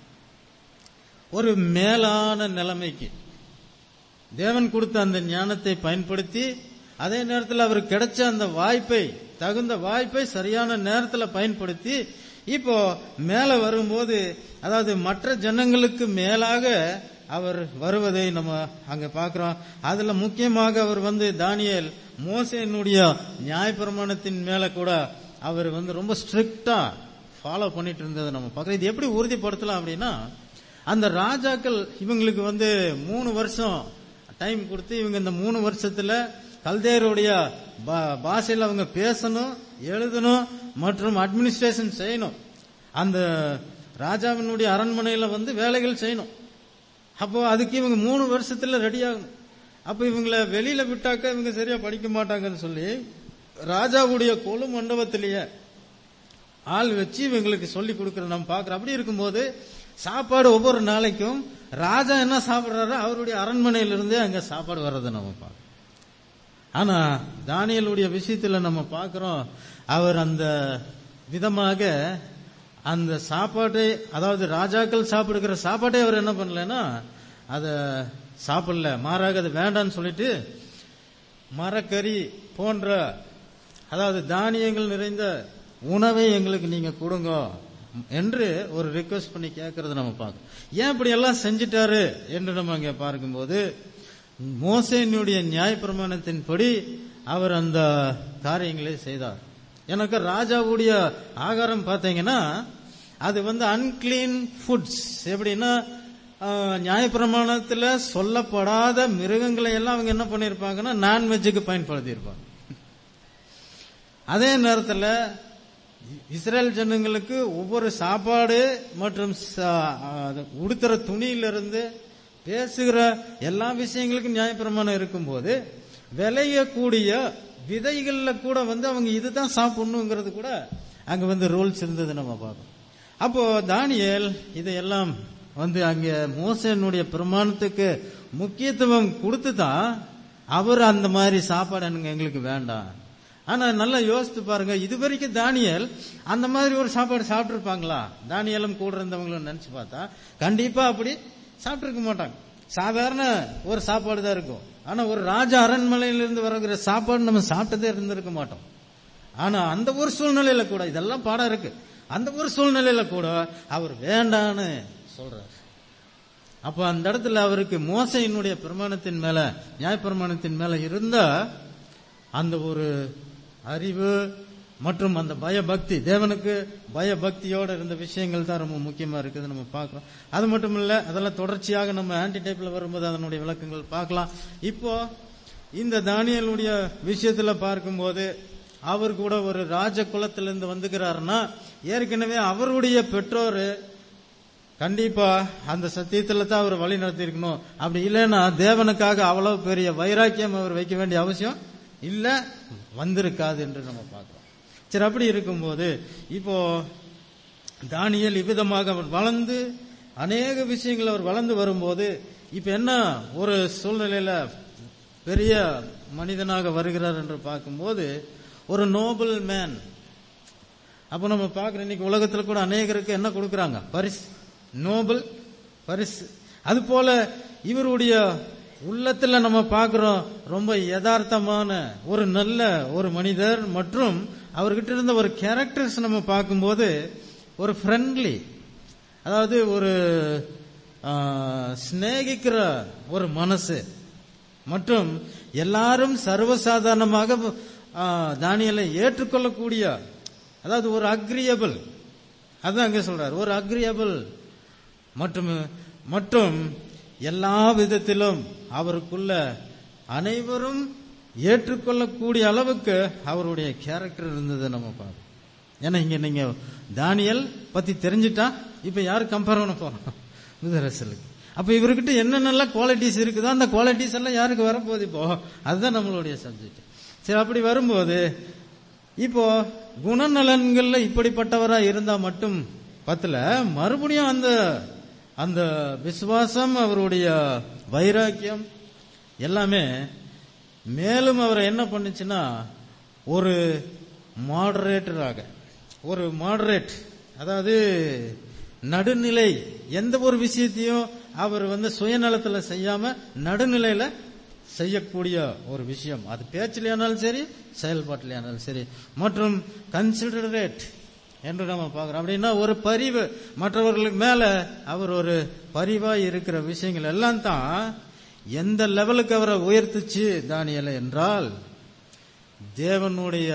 ஒரு மேலான நிலைமைக்கு தேவன் கொடுத்த அந்த ஞானத்தை பயன்படுத்தி அதே நேரத்தில் அவருக்கு கிடைச்ச அந்த வாய்ப்பை தகுந்த வாய்ப்பை சரியான நேரத்தில் பயன்படுத்தி இப்போ மேல வரும்போது அதாவது மற்ற ஜனங்களுக்கு மேலாக அவர் வருவதை நம்ம அங்க பார்க்கிறோம் அதுல முக்கியமாக அவர் வந்து தானியல் மோசேனுடைய நியாயப்பிரமாணத்தின் மேல கூட அவர் வந்து ரொம்ப ஸ்ட்ரிக்டா ஃபாலோ பண்ணிட்டு இருந்ததை நம்ம பார்க்கிறோம் இது எப்படி உறுதிப்படுத்தலாம் அப்படின்னா அந்த ராஜாக்கள் இவங்களுக்கு வந்து மூணு வருஷம் டைம் கொடுத்து இவங்க இந்த மூணு வருஷத்துல கல்தேருடைய பாஷையில் அவங்க பேசணும் எழுதணும் மற்றும் அட்மினிஸ்ட்ரேஷன் செய்யணும் அந்த ராஜாவினுடைய அரண்மனையில வந்து வேலைகள் செய்யணும் அப்போ அதுக்கு இவங்க மூணு வருஷத்துல ரெடி ஆகணும் அப்ப இவங்களை வெளியில விட்டாக்க இவங்க சரியா படிக்க மாட்டாங்கன்னு சொல்லி ராஜாவுடைய கொலு மண்டபத்திலேயே ஆள் வச்சு இவங்களுக்கு சொல்லி கொடுக்கற நம்ம பாக்குறோம் அப்படி இருக்கும்போது சாப்பாடு ஒவ்வொரு நாளைக்கும் ராஜா என்ன சாப்பிடுறாரோ அவருடைய அரண்மனையிலிருந்தே அங்க சாப்பாடு வர்றதை நம்ம பார்க்கறோம் ஆனா தானியலுடைய விஷயத்துல நம்ம பார்க்கிறோம் அவர் அந்த விதமாக அந்த சாப்பாட்டை அதாவது ராஜாக்கள் சாப்பிடுகிற சாப்பாட்டை அவர் என்ன பண்ணலன்னா அத சாப்பிடல மாறாக அது வேண்டாம்னு சொல்லிட்டு மரக்கறி போன்ற அதாவது தானியங்கள் நிறைந்த உணவை எங்களுக்கு நீங்க கொடுங்க என்று ஒரு ரிக்வஸ்ட் பண்ணி கேட்கறத நம்ம பார்க்கணும் ஏன் இப்படி எல்லாம் செஞ்சிட்டாரு என்று நம்ம அங்க பார்க்கும்போது மோசேனுடைய நியாயப்பிரமாணத்தின்படி அவர் அந்த காரியங்களை செய்தார் எனக்கு ராஜாவுடைய ஆகாரம் பார்த்தீங்கன்னா அது வந்து அன்கிளீன் ஃபுட்ஸ் எப்படின்னா நியாயப்பிரமாணத்தில் சொல்லப்படாத மிருகங்களை எல்லாம் அவங்க என்ன பண்ணிருப்பாங்கன்னா நான்வெஜ்ஜுக்கு பயன்படுத்தி இருப்பாங்க அதே நேரத்தில் இஸ்ரேல் ஜனங்களுக்கு ஒவ்வொரு சாப்பாடு மற்றும் உடுத்துற துணியிலிருந்து பேசுகிற எல்லா விஷயங்களுக்கும் நியாயப்பிரமாணம் இருக்கும்போது விளையக்கூடிய விதைகள்ல கூட வந்து அவங்க இதுதான் சாப்பிடணுங்கிறது கூட அங்க வந்து ரூல்ஸ் இருந்தது நம்ம பார்க்கணும் அப்போ தானியல் இதையெல்லாம் வந்து அங்க மோசனுடைய பிரமாணத்துக்கு முக்கியத்துவம் கொடுத்து தான் அவர் அந்த மாதிரி சாப்பாடு எனக்கு எங்களுக்கு வேண்டாம் ஆனா நல்லா யோசித்து பாருங்க இது வரைக்கும் தானியல் அந்த மாதிரி ஒரு சாப்பாடு சாப்பிட்டுருப்பாங்களா தானியலும் கூட இருந்தவங்களும் நினைச்சு பார்த்தா கண்டிப்பா அப்படி சாப்பிட்டுருக்க மாட்டாங்க சாதாரண ஒரு சாப்பாடு தான் இருக்கும் ஆனா ஒரு ராஜ அரண்மனையிலிருந்து வருகிற சாப்பாடு நம்ம சாப்பிட்டதே இருந்திருக்க மாட்டோம் ஆனா அந்த ஒரு சூழ்நிலையில கூட இதெல்லாம் பாடம் இருக்கு அந்த ஒரு சூழ்நிலையில கூட அவர் வேண்டான்னு சொல்றாரு அப்ப அந்த இடத்துல அவருக்கு மோசையினுடைய பிரமாணத்தின் மேல நியாய பிரமாணத்தின் மேல இருந்த அந்த ஒரு அறிவு மற்றும் அந்த பயபக்தி தேவனுக்கு பயபக்தியோட இருந்த விஷயங்கள் தான் ரொம்ப முக்கியமா இருக்குது நம்ம பார்க்கிறோம் அது மட்டும் இல்ல அதெல்லாம் தொடர்ச்சியாக நம்ம ஆன்டி டைப்ல வரும்போது அதனுடைய விளக்கங்கள் பார்க்கலாம் இப்போ இந்த தானியலுடைய விஷயத்துல பார்க்கும்போது அவர் கூட ஒரு ராஜ குலத்திலிருந்து வந்துக்கிறாருன்னா ஏற்கனவே அவருடைய பெற்றோர் கண்டிப்பா அந்த சத்தியத்துல தான் அவர் வழி நடத்தி இருக்கணும் அப்படி இல்லைன்னா தேவனுக்காக அவ்வளவு பெரிய வைராக்கியம் அவர் வைக்க வேண்டிய அவசியம் இல்ல வந்திருக்காது என்று நம்ம பார்க்கிறோம் சரி அப்படி இருக்கும்போது இப்போ தானியல் இவ்விதமாக அவர் வளர்ந்து அநேக விஷயங்கள் அவர் வளர்ந்து வரும்போது இப்ப என்ன ஒரு சூழ்நிலையில பெரிய மனிதனாக வருகிறார் என்று பார்க்கும்போது ஒரு நோபல் மேன் அப்ப நம்ம பார்க்கிறோம் இன்னைக்கு உலகத்துல கூட அநேகருக்கு என்ன கொடுக்கறாங்க பரிசு நோபல் பரிசு அது போல இவருடைய உள்ளத்துல நம்ம பார்க்கிறோம் ரொம்ப யதார்த்தமான ஒரு நல்ல ஒரு மனிதர் மற்றும் அவர்கிட்ட இருந்த ஒரு கேரக்டர்ஸ் நம்ம பார்க்கும்போது ஒரு ஃப்ரெண்ட்லி அதாவது ஒரு ஆ, சிநேகிக்கிற ஒரு மனசு மற்றும் எல்லாரும் சர்வசாதாரணமாக ஆ, தானியலை ஏற்றுக்கொள்ளக்கூடிய அதாவது ஒரு அக்ரியபிள் அதான் அங்க சொல்றார் ஒரு அக்ரியபிள் மற்றும் மற்றும் எல்லா விதத்திலும் அவருக்குள்ள அனைவரும் ஏற்றுக்கொள்ளக்கூடிய அளவுக்கு அவருடைய கேரக்டர் இருந்ததை நம்ம பார்க்கணும் ஏன்னா இங்க நீங்க தானியல் பத்தி தெரிஞ்சிட்டா இப்ப யாரு கம்பேர் பண்ண போறோம் விதரசலுக்கு அப்ப இவர்கிட்ட என்னென்னலாம் குவாலிட்டிஸ் இருக்குதோ அந்த குவாலிட்டிஸ் எல்லாம் யாருக்கு வரப்போகுது இப்போ அதுதான் நம்மளுடைய சப்ஜெக்ட் சரி அப்படி வரும்போது இப்போ குணநலன்கள்ல இப்படிப்பட்டவரா இருந்தா மட்டும் பத்துல மறுபடியும் அந்த அந்த விசுவாசம் அவருடைய வைராக்கியம் எல்லாமே மேலும் அவரை என்ன பண்ணுச்சுன்னா ஒரு மாடரேட்டராக ஒரு மாடரேட் அதாவது நடுநிலை எந்த ஒரு விஷயத்தையும் அவர் வந்து சுயநலத்துல செய்யாம நடுநிலையில செய்யக்கூடிய ஒரு விஷயம் அது பேச்சிலேயானாலும் சரி செயல்பாட்டிலேயானாலும் சரி மற்றும் கன்சிடரேட் என்று நம்ம பார்க்கிறோம் அப்படின்னா ஒரு பரிவு மற்றவர்களுக்கு மேல அவர் ஒரு பரிவா இருக்கிற விஷயங்கள் எல்லாம் தான் எந்த லெவலுக்கு அவரை உயர்த்துச்சு தானியலை என்றால் தேவனுடைய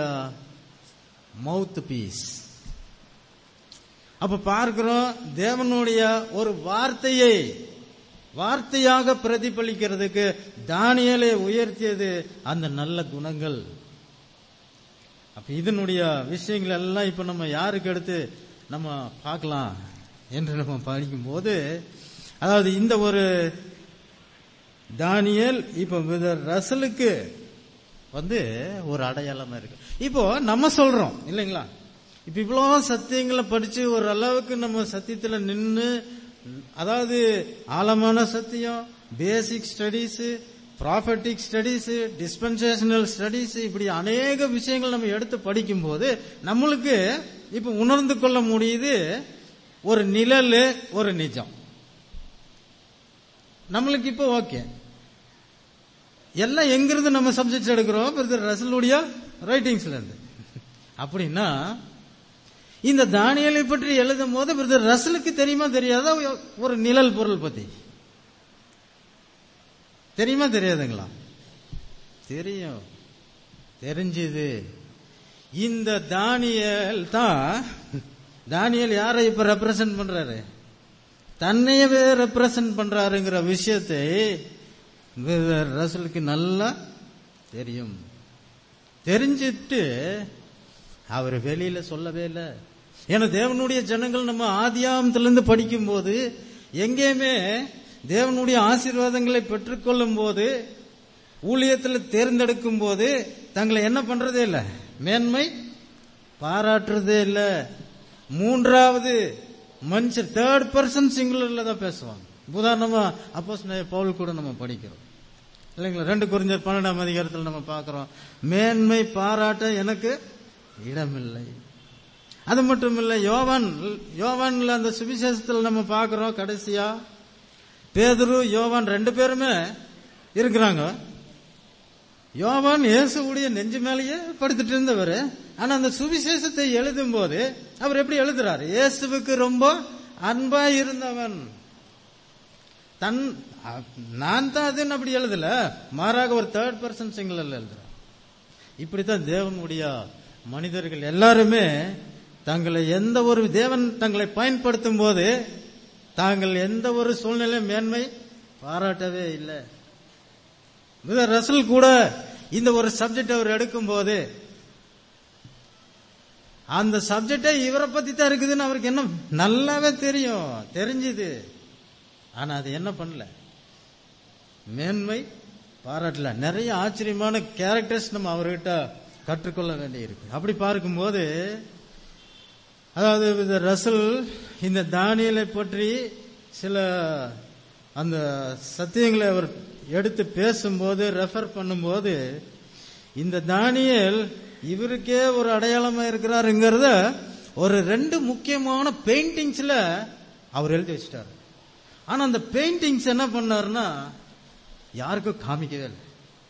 மவுத் பீஸ் அப்ப பார்க்கிறோம் தேவனுடைய ஒரு வார்த்தையை வார்த்தையாக பிரதிபலிக்கிறதுக்கு தானியலை உயர்த்தியது அந்த நல்ல குணங்கள் அப்ப இதனுடைய விஷயங்கள் எல்லாம் இப்ப நம்ம யாருக்கு எடுத்து நம்ம பார்க்கலாம் என்று நம்ம படிக்கும்போது அதாவது இந்த ஒரு தானியல் இப்ப வித ரசலுக்கு வந்து ஒரு அடையாளமா இருக்கு இப்போ நம்ம சொல்றோம் இல்லைங்களா இப்ப இவ்வளோ சத்தியங்களை படிச்சு ஒரு அளவுக்கு நம்ம சத்தியத்துல நின்னு அதாவது ஆழமான சத்தியம் basic studies prophetic studies dispensational studies இப்படி அநேக விஷயங்கள் நம்ம எடுத்து படிக்கும்போது நம்மளுக்கு இப்ப உணர்ந்து கொள்ள முடியுது ஒரு நிழல் ஒரு நிஜம் நம்மளுக்கு இப்போ ஓகே எல்லாம் எங்கிருந்து நம்ம சப்ஜெக்ட்ஸ் எடுக்கிறோம் பிரதர் ரசலுடைய ரைட்டிங்ஸ்ல இருந்து அப்படின்னா இந்த தானியலை பற்றி எழுதும் போது பிரதர் ரசலுக்கு தெரியுமா தெரியாதா ஒரு நிழல் பொருள் பத்தி தெரியுமா தெரியாதுங்களா தெரியும் தெரிஞ்சது இந்த தானியல் தான் தானியல் யாரை இப்ப ரெப்ரசன்ட் பண்றாரு தன்னையவே ரெப்ரசன்ட் பண்றாருங்கிற விஷயத்தை ரசலுக்கு நல்லா தெரியும் தெரிஞ்சிட்டு அவர் வெளியில சொல்லவே இல்லை ஏன்னா தேவனுடைய ஜனங்கள் நம்ம ஆதியாமத்திலிருந்து படிக்கும் போது எங்கேயுமே தேவனுடைய ஆசீர்வாதங்களை பெற்றுக்கொள்ளும் போது ஊழியத்தில் தேர்ந்தெடுக்கும் போது தங்களை என்ன பண்றதே இல்லை மேன்மை பாராட்டுறதே இல்லை மூன்றாவது மனுஷர் தேர்ட் பர்சன் சிங்குலர்ல தான் பேசுவாங்க உதாரணமா அப்போஸ் பவுல் கூட நம்ம படிக்கிறோம் இல்லைங்களா ரெண்டு குறிஞ்சர் பன்னெண்டாம் அதிகாரத்தில் நம்ம பார்க்கிறோம் மேன்மை பாராட்ட எனக்கு இடமில்லை அது மட்டும் இல்ல யோவான் யோவான்ல அந்த சுவிசேஷத்தில் நம்ம பார்க்கிறோம் கடைசியா பேதுரு யோவான் ரெண்டு பேருமே இருக்கிறாங்க யோவான் இயேசுடைய நெஞ்சு மேலேயே படுத்துட்டு இருந்தவர் ஆனா அந்த சுவிசேஷத்தை எழுதும் போது அவர் எப்படி எழுதுறாரு இயேசுவுக்கு ரொம்ப அன்பா இருந்தவன் தன் நான் தான் அதுன்னு அப்படி எழுதல மாறாக ஒரு தேர்ட் பர்சன் சிங்கிள் எழுதுறேன் இப்படித்தான் தேவனுடைய மனிதர்கள் எல்லாருமே தங்களை எந்த ஒரு தேவன் தங்களை பயன்படுத்தும் போது தாங்கள் எந்த ஒரு சூழ்நிலை மேன்மை பாராட்டவே இல்லை பிரதர் ரசல் கூட இந்த ஒரு சப்ஜெக்ட் அவர் எடுக்கும்போது அந்த சப்ஜெக்டே இவரை பத்தி தான் இருக்குதுன்னு அவருக்கு என்ன நல்லாவே தெரியும் தெரிஞ்சுது ஆனா அது என்ன பண்ணல மேன்மை பாராட்டல நிறைய ஆச்சரியமான கேரக்டர்ஸ் நம்ம அவர்கிட்ட கற்றுக்கொள்ள வேண்டியிருக்கு அப்படி பார்க்கும்போது அதாவது இந்த ரசல் இந்த தானியலை பற்றி சில அந்த சத்தியங்களை அவர் எடுத்து பேசும்போது ரெஃபர் பண்ணும்போது இந்த தானியல் இவருக்கே ஒரு அடையாளமா இருக்கிறாருங்கிறத ஒரு ரெண்டு முக்கியமான பெயிண்டிங்ஸ்ல அவர் எழுதி வச்சிட்டாரு ஆனா அந்த பெயிண்டிங்ஸ் என்ன பண்ணாருன்னா யாருக்கும் காமிக்கவே இல்லை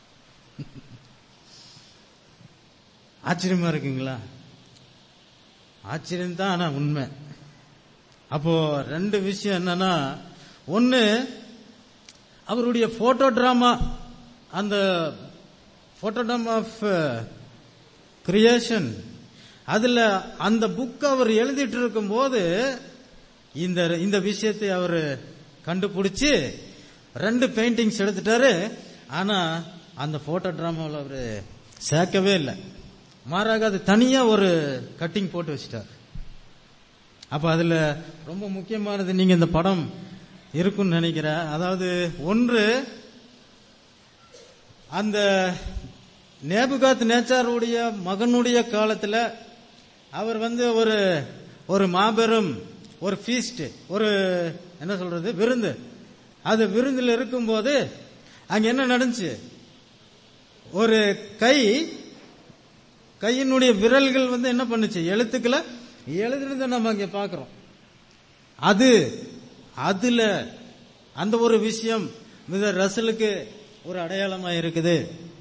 ஆச்சரியமா இருக்குங்களா ஆச்சரியம் தான் ஆனா உண்மை அப்போ ரெண்டு விஷயம் என்னன்னா ஒன்னு அவருடைய போட்டோ டிராமா அந்த போட்டோ டிராமா ஆஃப் கிரியேஷன் அதுல அந்த புக் அவர் எழுதிட்டு இருக்கும் போது இந்த இந்த விஷயத்தை அவர் கண்டுபிடிச்சு ரெண்டு பெயிண்டிங்ஸ் எடுத்துட்டாரு ஆனா அந்த போட்டோ டிராமாவில் அவரு சேர்க்கவே இல்லை மாறாக அது தனியா ஒரு கட்டிங் போட்டு வச்சிட்டார் அப்ப அதுல ரொம்ப முக்கியமானது நீங்க இந்த படம் இருக்கும்னு நினைக்கிறேன் அதாவது ஒன்று அந்த நேபுகாத் நேச்சாருடைய மகனுடைய காலத்துல அவர் வந்து ஒரு ஒரு மாபெரும் ஒரு ஃபீஸ்ட் ஒரு என்ன சொல்றது விருந்து அது விருந்தில் இருக்கும்போது அங்க என்ன நடந்துச்சு ஒரு கை கையினுடைய விரல்கள் வந்து என்ன பண்ணுச்சு எழுத்துக்களை எழுதுனதை நம்ம அங்க பாக்குறோம் அது அதுல அந்த ஒரு விஷயம் மித ரசலுக்கு ஒரு அடையாளமா இருக்குது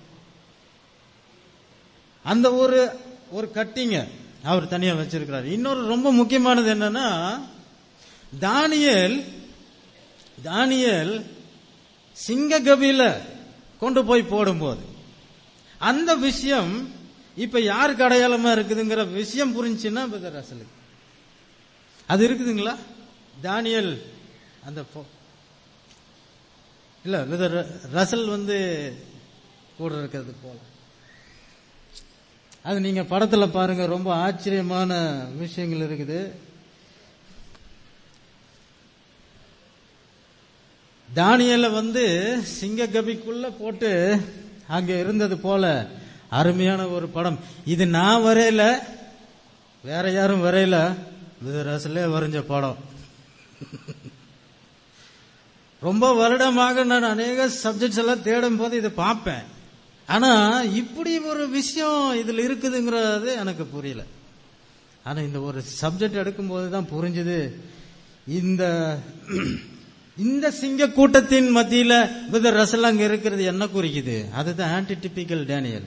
அந்த ஒரு ஒரு கட்டிங்க அவர் தனியா வச்சிருக்கிறார் இன்னொரு ரொம்ப முக்கியமானது என்னன்னா தானியல் தானியல் சிங்ககபில கொண்டு போய் போடும்போது அந்த விஷயம் இப்ப யாருக்கு அடையாளமா இருக்குதுங்கிற விஷயம் புரிஞ்சுன்னா பிரதர் ரசலுக்கு அது இருக்குதுங்களா தானியல் அந்த போ- இல்ல பிரதர் ரசல் வந்து கூட இருக்கிறது போல அது நீங்க படத்துல பாருங்க ரொம்ப ஆச்சரியமான விஷயங்கள் இருக்குது தானியல வந்து சிங்க கபிக்குள்ள போட்டு அங்க இருந்தது போல அருமையான ஒரு படம் இது நான் வரையல வேற யாரும் வரையல இது ரசலே வரைஞ்ச படம் ரொம்ப வருடமாக நான் அநேக சப்ஜெக்ட்ஸ் எல்லாம் தேடும் போது இதை பார்ப்பேன் ஆனா இப்படி ஒரு விஷயம் இதுல இருக்குதுங்கிறது எனக்கு புரியல ஆனா இந்த ஒரு சப்ஜெக்ட் எடுக்கும்போது தான் புரிஞ்சுது இந்த இந்த சிங்க கூட்டத்தின் மத்தியில வித ரசல் அங்க இருக்கிறது என்ன குறிக்குது அதுதான் ஆன்டி டிபிக்கல் டேனியல்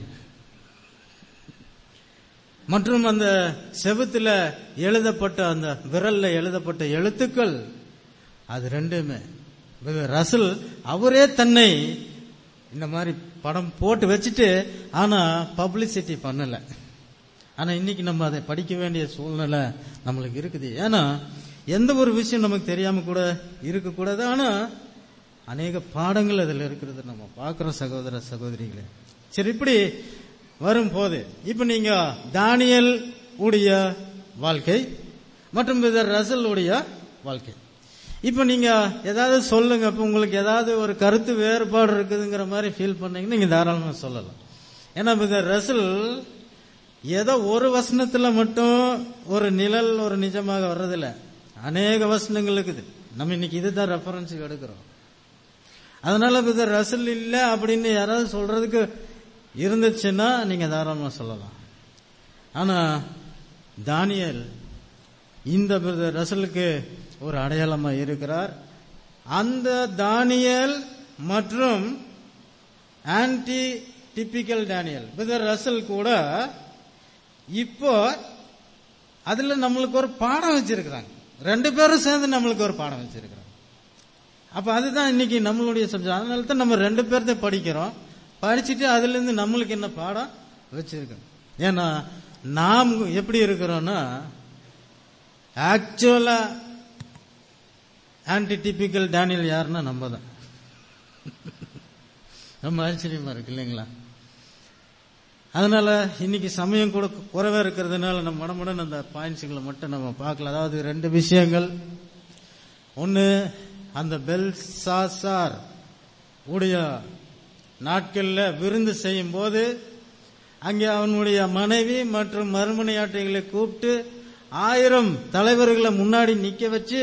மற்றும் அந்த செவுத்துல எழுதப்பட்ட அந்த விரல்ல எழுதப்பட்ட எழுத்துக்கள் அது ரெண்டுமே வித ரசல் அவரே தன்னை இந்த மாதிரி படம் போட்டு வச்சுட்டு ஆனா பப்ளிசிட்டி பண்ணல ஆனா இன்னைக்கு நம்ம அதை படிக்க வேண்டிய சூழ்நிலை நம்மளுக்கு இருக்குது ஏன்னா எந்த ஒரு விஷயம் நமக்கு தெரியாம கூட இருக்கக்கூடாது ஆனா அநேக பாடங்கள் அதுல இருக்கிறது நம்ம பார்க்கிறோம் சகோதர சகோதரிகளே சரி இப்படி வரும்போது இப்ப நீங்க தானியல் உடைய வாழ்க்கை மற்றும் விதர் ரசல் உடைய வாழ்க்கை இப்ப நீங்க ஏதாவது சொல்லுங்க இப்ப உங்களுக்கு ஏதாவது ஒரு கருத்து வேறுபாடு இருக்குதுங்கிற மாதிரி ஃபீல் பண்ணீங்கன்னா நீங்க தாராளமா சொல்லலாம் ஏன்னா இந்த ரசல் ஏதோ ஒரு வசனத்துல மட்டும் ஒரு நிழல் ஒரு நிஜமாக வர்றதில்ல அநேக வசனங்கள் இருக்குது நம்ம இன்னைக்கு இதுதான் ரெஃபரன்ஸுக்கு எடுக்கிறோம் அதனால இந்த ரசல் இல்ல அப்படின்னு யாராவது சொல்றதுக்கு இருந்துச்சுன்னா நீங்க தாராளமா சொல்லலாம் ஆனா தானியல் இந்த பிரதர் ரசலுக்கு ஒரு அடையாளமா இருக்கிறார் அந்த தானியல் மற்றும் antitypical Daniel brother Russell கூட இப்போ அதுல நம்மளுக்கு ஒரு பாடம் வச்சிருக்கிறாங்க ரெண்டு பேரும் சேர்ந்து நம்மளுக்கு ஒரு பாடம் வச்சிருக்கிறாங்க அப்ப அதுதான் இன்னைக்கு நம்மளுடைய சப்ஜெக்ட் அதனால தான் நம்ம ரெண்டு பேர்த்த படிக்கிறோம் படிச்சுட்டு அதுல இருந்து நம்மளுக்கு என்ன பாடம் வச்சிருக்கோம் ஏன்னா நாம் எப்படி இருக்கிறோம்னா ஆக்சுவலா ஆன்டி டிபிக்கல் டேனியல் யாருன்னா நம்ம தான் ரொம்ப ஆச்சரியமா இருக்கு இல்லைங்களா அதனால இன்னைக்கு சமயம் கூட குறைவா இருக்கிறதுனால நம்ம மடமுடன் அந்த பாயிண்ட்ஸுகளை மட்டும் நம்ம பார்க்கலாம் அதாவது ரெண்டு விஷயங்கள் ஒன்னு அந்த பெல் சாசார் உடைய நாட்கள்ல விருந்து செய்யும் போது அங்கே அவனுடைய மனைவி மற்றும் மறுமனையாட்டைகளை கூப்பிட்டு ஆயிரம் தலைவர்களை முன்னாடி நிக்க வச்சு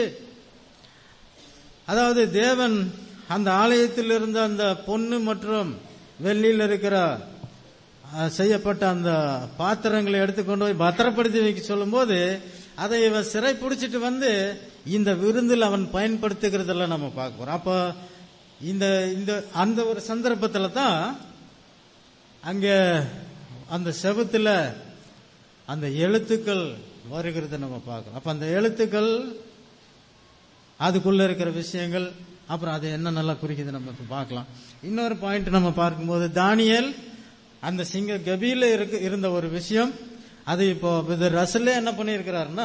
அதாவது தேவன் அந்த ஆலயத்தில் இருந்த அந்த பொண்ணு மற்றும் வெள்ளியில் இருக்கிற அஹ், செய்யப்பட்ட அந்த பாத்திரங்களை எடுத்துக்கொண்டு போய் பத்திரப்படுத்தி வைக்க சொல்லும்போது அதை இவன் சிறை பிடிச்சிட்டு வந்து இந்த விருந்தில் அவன் பயன்படுத்துகிறதெல்லாம் நம்ம பார்க்க போறோம் அப்போ இந்த இந்த அந்த ஒரு சந்தர்ப்பத்துல தான் அங்க அந்த செவுத்துல அந்த எழுத்துக்கள் வருகிறத நம்ம பார்க்கிறோம் அப்ப அந்த எழுத்துக்கள் அதுக்குள்ள இருக்கிற விஷயங்கள் அப்புறம் அது என்ன நல்லா குறிக்குது நம்ம இப்ப பார்க்கலாம் இன்னொரு பாயிண்ட் நம்ம பார்க்கும்போது தானியல் அந்த சிங்க கபியில இருக்கு இருந்த ஒரு விஷயம் அது இப்போ இது ரசல்லே என்ன பண்ணியிருக்கிறாருன்னா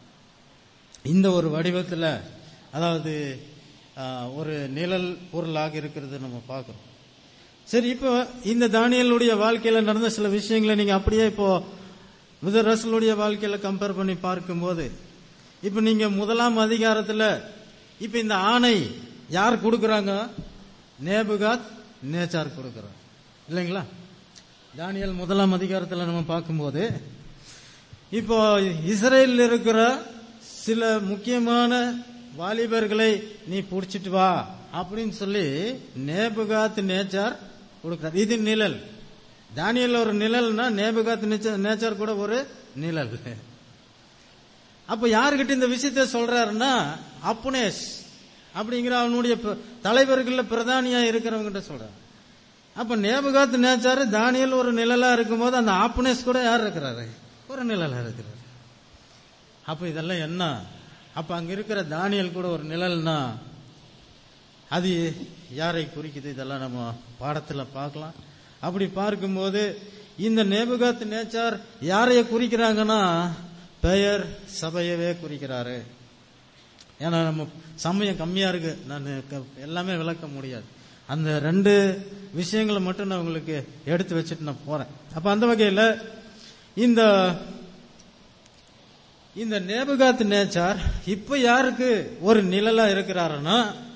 இந்த ஒரு வடிவத்துல அதாவது ஆஹ், ஒரு நிழல் பொருளாக இருக்கிறது நம்ம பார்க்கிறோம் சரி இப்போ இந்த தானியலுடைய வாழ்க்கையில நடந்த சில விஷயங்களை நீங்க அப்படியே இப்போ வித ரசலுடைய வாழ்க்கையில கம்பேர் பண்ணி பார்க்கும்போது இப்ப நீங்க முதலாம் அதிகாரத்துல இப்ப இந்த ஆணை யார் கொடுக்கறாங்க நேபுகாத் நேச்சார் கொடுக்கறாங்க இல்லைங்களா தானியல் முதலாம் அதிகாரத்துல நம்ம பார்க்கும்போது இப்போ இஸ்ரேலில் இருக்கிற சில முக்கியமான வாலிபர்களை நீ புடிச்சிட்டு வா அப்படின்னு சொல்லி நேபுகாத் நேச்சார் கொடுக்கிறார் இது நிழல் தானியல் ஒரு நிழல்னா நேபுகாத் நேச்ச- நேச்சார் கூட ஒரு நிழல் அப்ப யாருகிட்ட இந்த விஷயத்தை சொல்றாருன்னா அப்புனேஸ் அப்படிங்கிற அவனுடைய ப- தலைவர்கள்ல பிரதானியா இருக்கிறவங்க கிட்ட சொல்றாரு அப்ப நேபுகாத் நேச்சாரு தானியல் ஒரு நிழலா இருக்கும்போது அந்த ஆப்புனேஸ் கூட யார் இருக்கிறாரு ஒரு நிழலா இருக்கிறாரு அப்ப இதெல்லாம் என்ன அப்ப அங்க இருக்கிற தானியல் கூட ஒரு நிழல்னா அது யாரை குறிக்குது இதெல்லாம் நம்ம பாடத்துல பார்க்கலாம் அப்படி பார்க்கும்போது இந்த நேபுகாத் நேச்சார் யாரைய குறிக்கிறாங்கன்னா பெயர் சபையவே குறிக்கிறாரு ஏன்னா நம்ம சமயம் கம்மியா இருக்கு நான் க- எல்லாமே விளக்க முடியாது அந்த ரெண்டு விஷயங்களை மட்டும் நான் உங்களுக்கு எடுத்து வச்சுட்டு நான் போறேன் அப்ப அந்த வகையில இந்த இந்த நேபுகாத் நேச்சார் இப்ப யாருக்கு ஒரு நிழலா இருக்கிறாருன்னா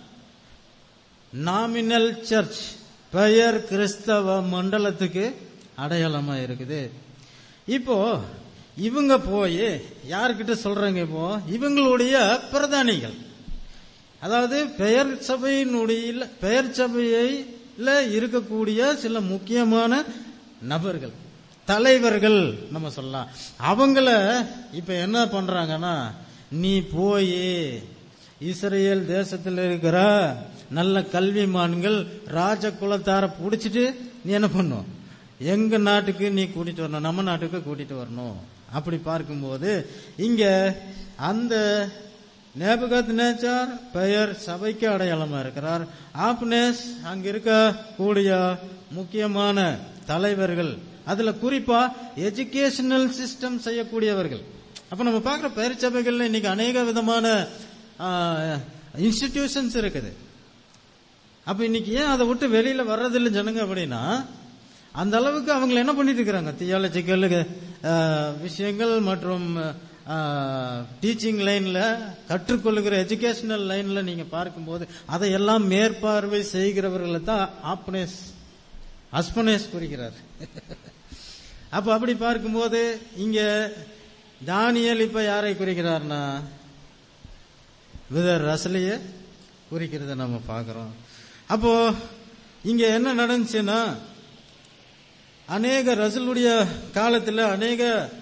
நாமினல் சர்ச் பெயர் கிறிஸ்தவ மண்டலத்துக்கு அடையாளமா இருக்குது இப்போ இவங்க போய் யார்கிட்ட சொல்றாங்க இப்போ இவங்களுடைய பிரதானிகள் அதாவது பெயர் சபையினுடைய பெயர் சபையில இருக்கக்கூடிய சில முக்கியமான நபர்கள் தலைவர்கள் நம்ம சொல்லலாம் அவங்கள இப்ப என்ன பண்றாங்கன்னா நீ போய் இஸ்ரேல் தேசத்தில் இருக்கிற நல்ல கல்விமான்கள் ராஜ குலத்தார புடிச்சிட்டு நீ என்ன பண்ணும் எங்க நாட்டுக்கு நீ கூட்டிட்டு வரணும் நம்ம நாட்டுக்கு கூட்டிட்டு வரணும் அப்படி பார்க்கும்போது இங்க அந்த நேபகத் நேச்சார் பெயர் சபைக்கு அடையாளமா இருக்கிறார் ஆப்னேஸ் அங்க இருக்கக்கூடிய முக்கியமான தலைவர்கள் அதுல குறிப்பா எஜுகேஷனல் சிஸ்டம் செய்யக்கூடியவர்கள் அப்ப நம்ம பார்க்கிற பெயர் சபைகள்ல இன்னைக்கு அநேக விதமான இன்ஸ்டிடியூஷன்ஸ் இருக்குது அப்ப இன்னைக்கு ஏன் அதை விட்டு வெளியில வர்றதில்லை ஜனங்க அப்படின்னா அந்த அளவுக்கு அவங்க என்ன பண்ணிட்டு இருக்கிறாங்க தியாலஜிக்கல் விஷயங்கள் மற்றும் டீச்சிங் லைன்ல கற்றுக்கொள்ளுகிற எஜுகேஷனல் லைன்ல நீங்க பார்க்கும்போது அதையெல்லாம் மேற்பார்வை செய்கிறவர்களை தான் ஆப்னேஸ் அஸ்பனேஸ் குறிக்கிறார் அப்ப அப்படி பார்க்கும்போது இங்க தானியல் இப்ப யாரை குறிக்கிறார்னா வித ரசலைய குறிக்கிறத நம்ம பார்க்கிறோம் அப்போ இங்க என்ன நடந்துச்சுன்னா அநேக ரசலுடைய காலத்துல அநேக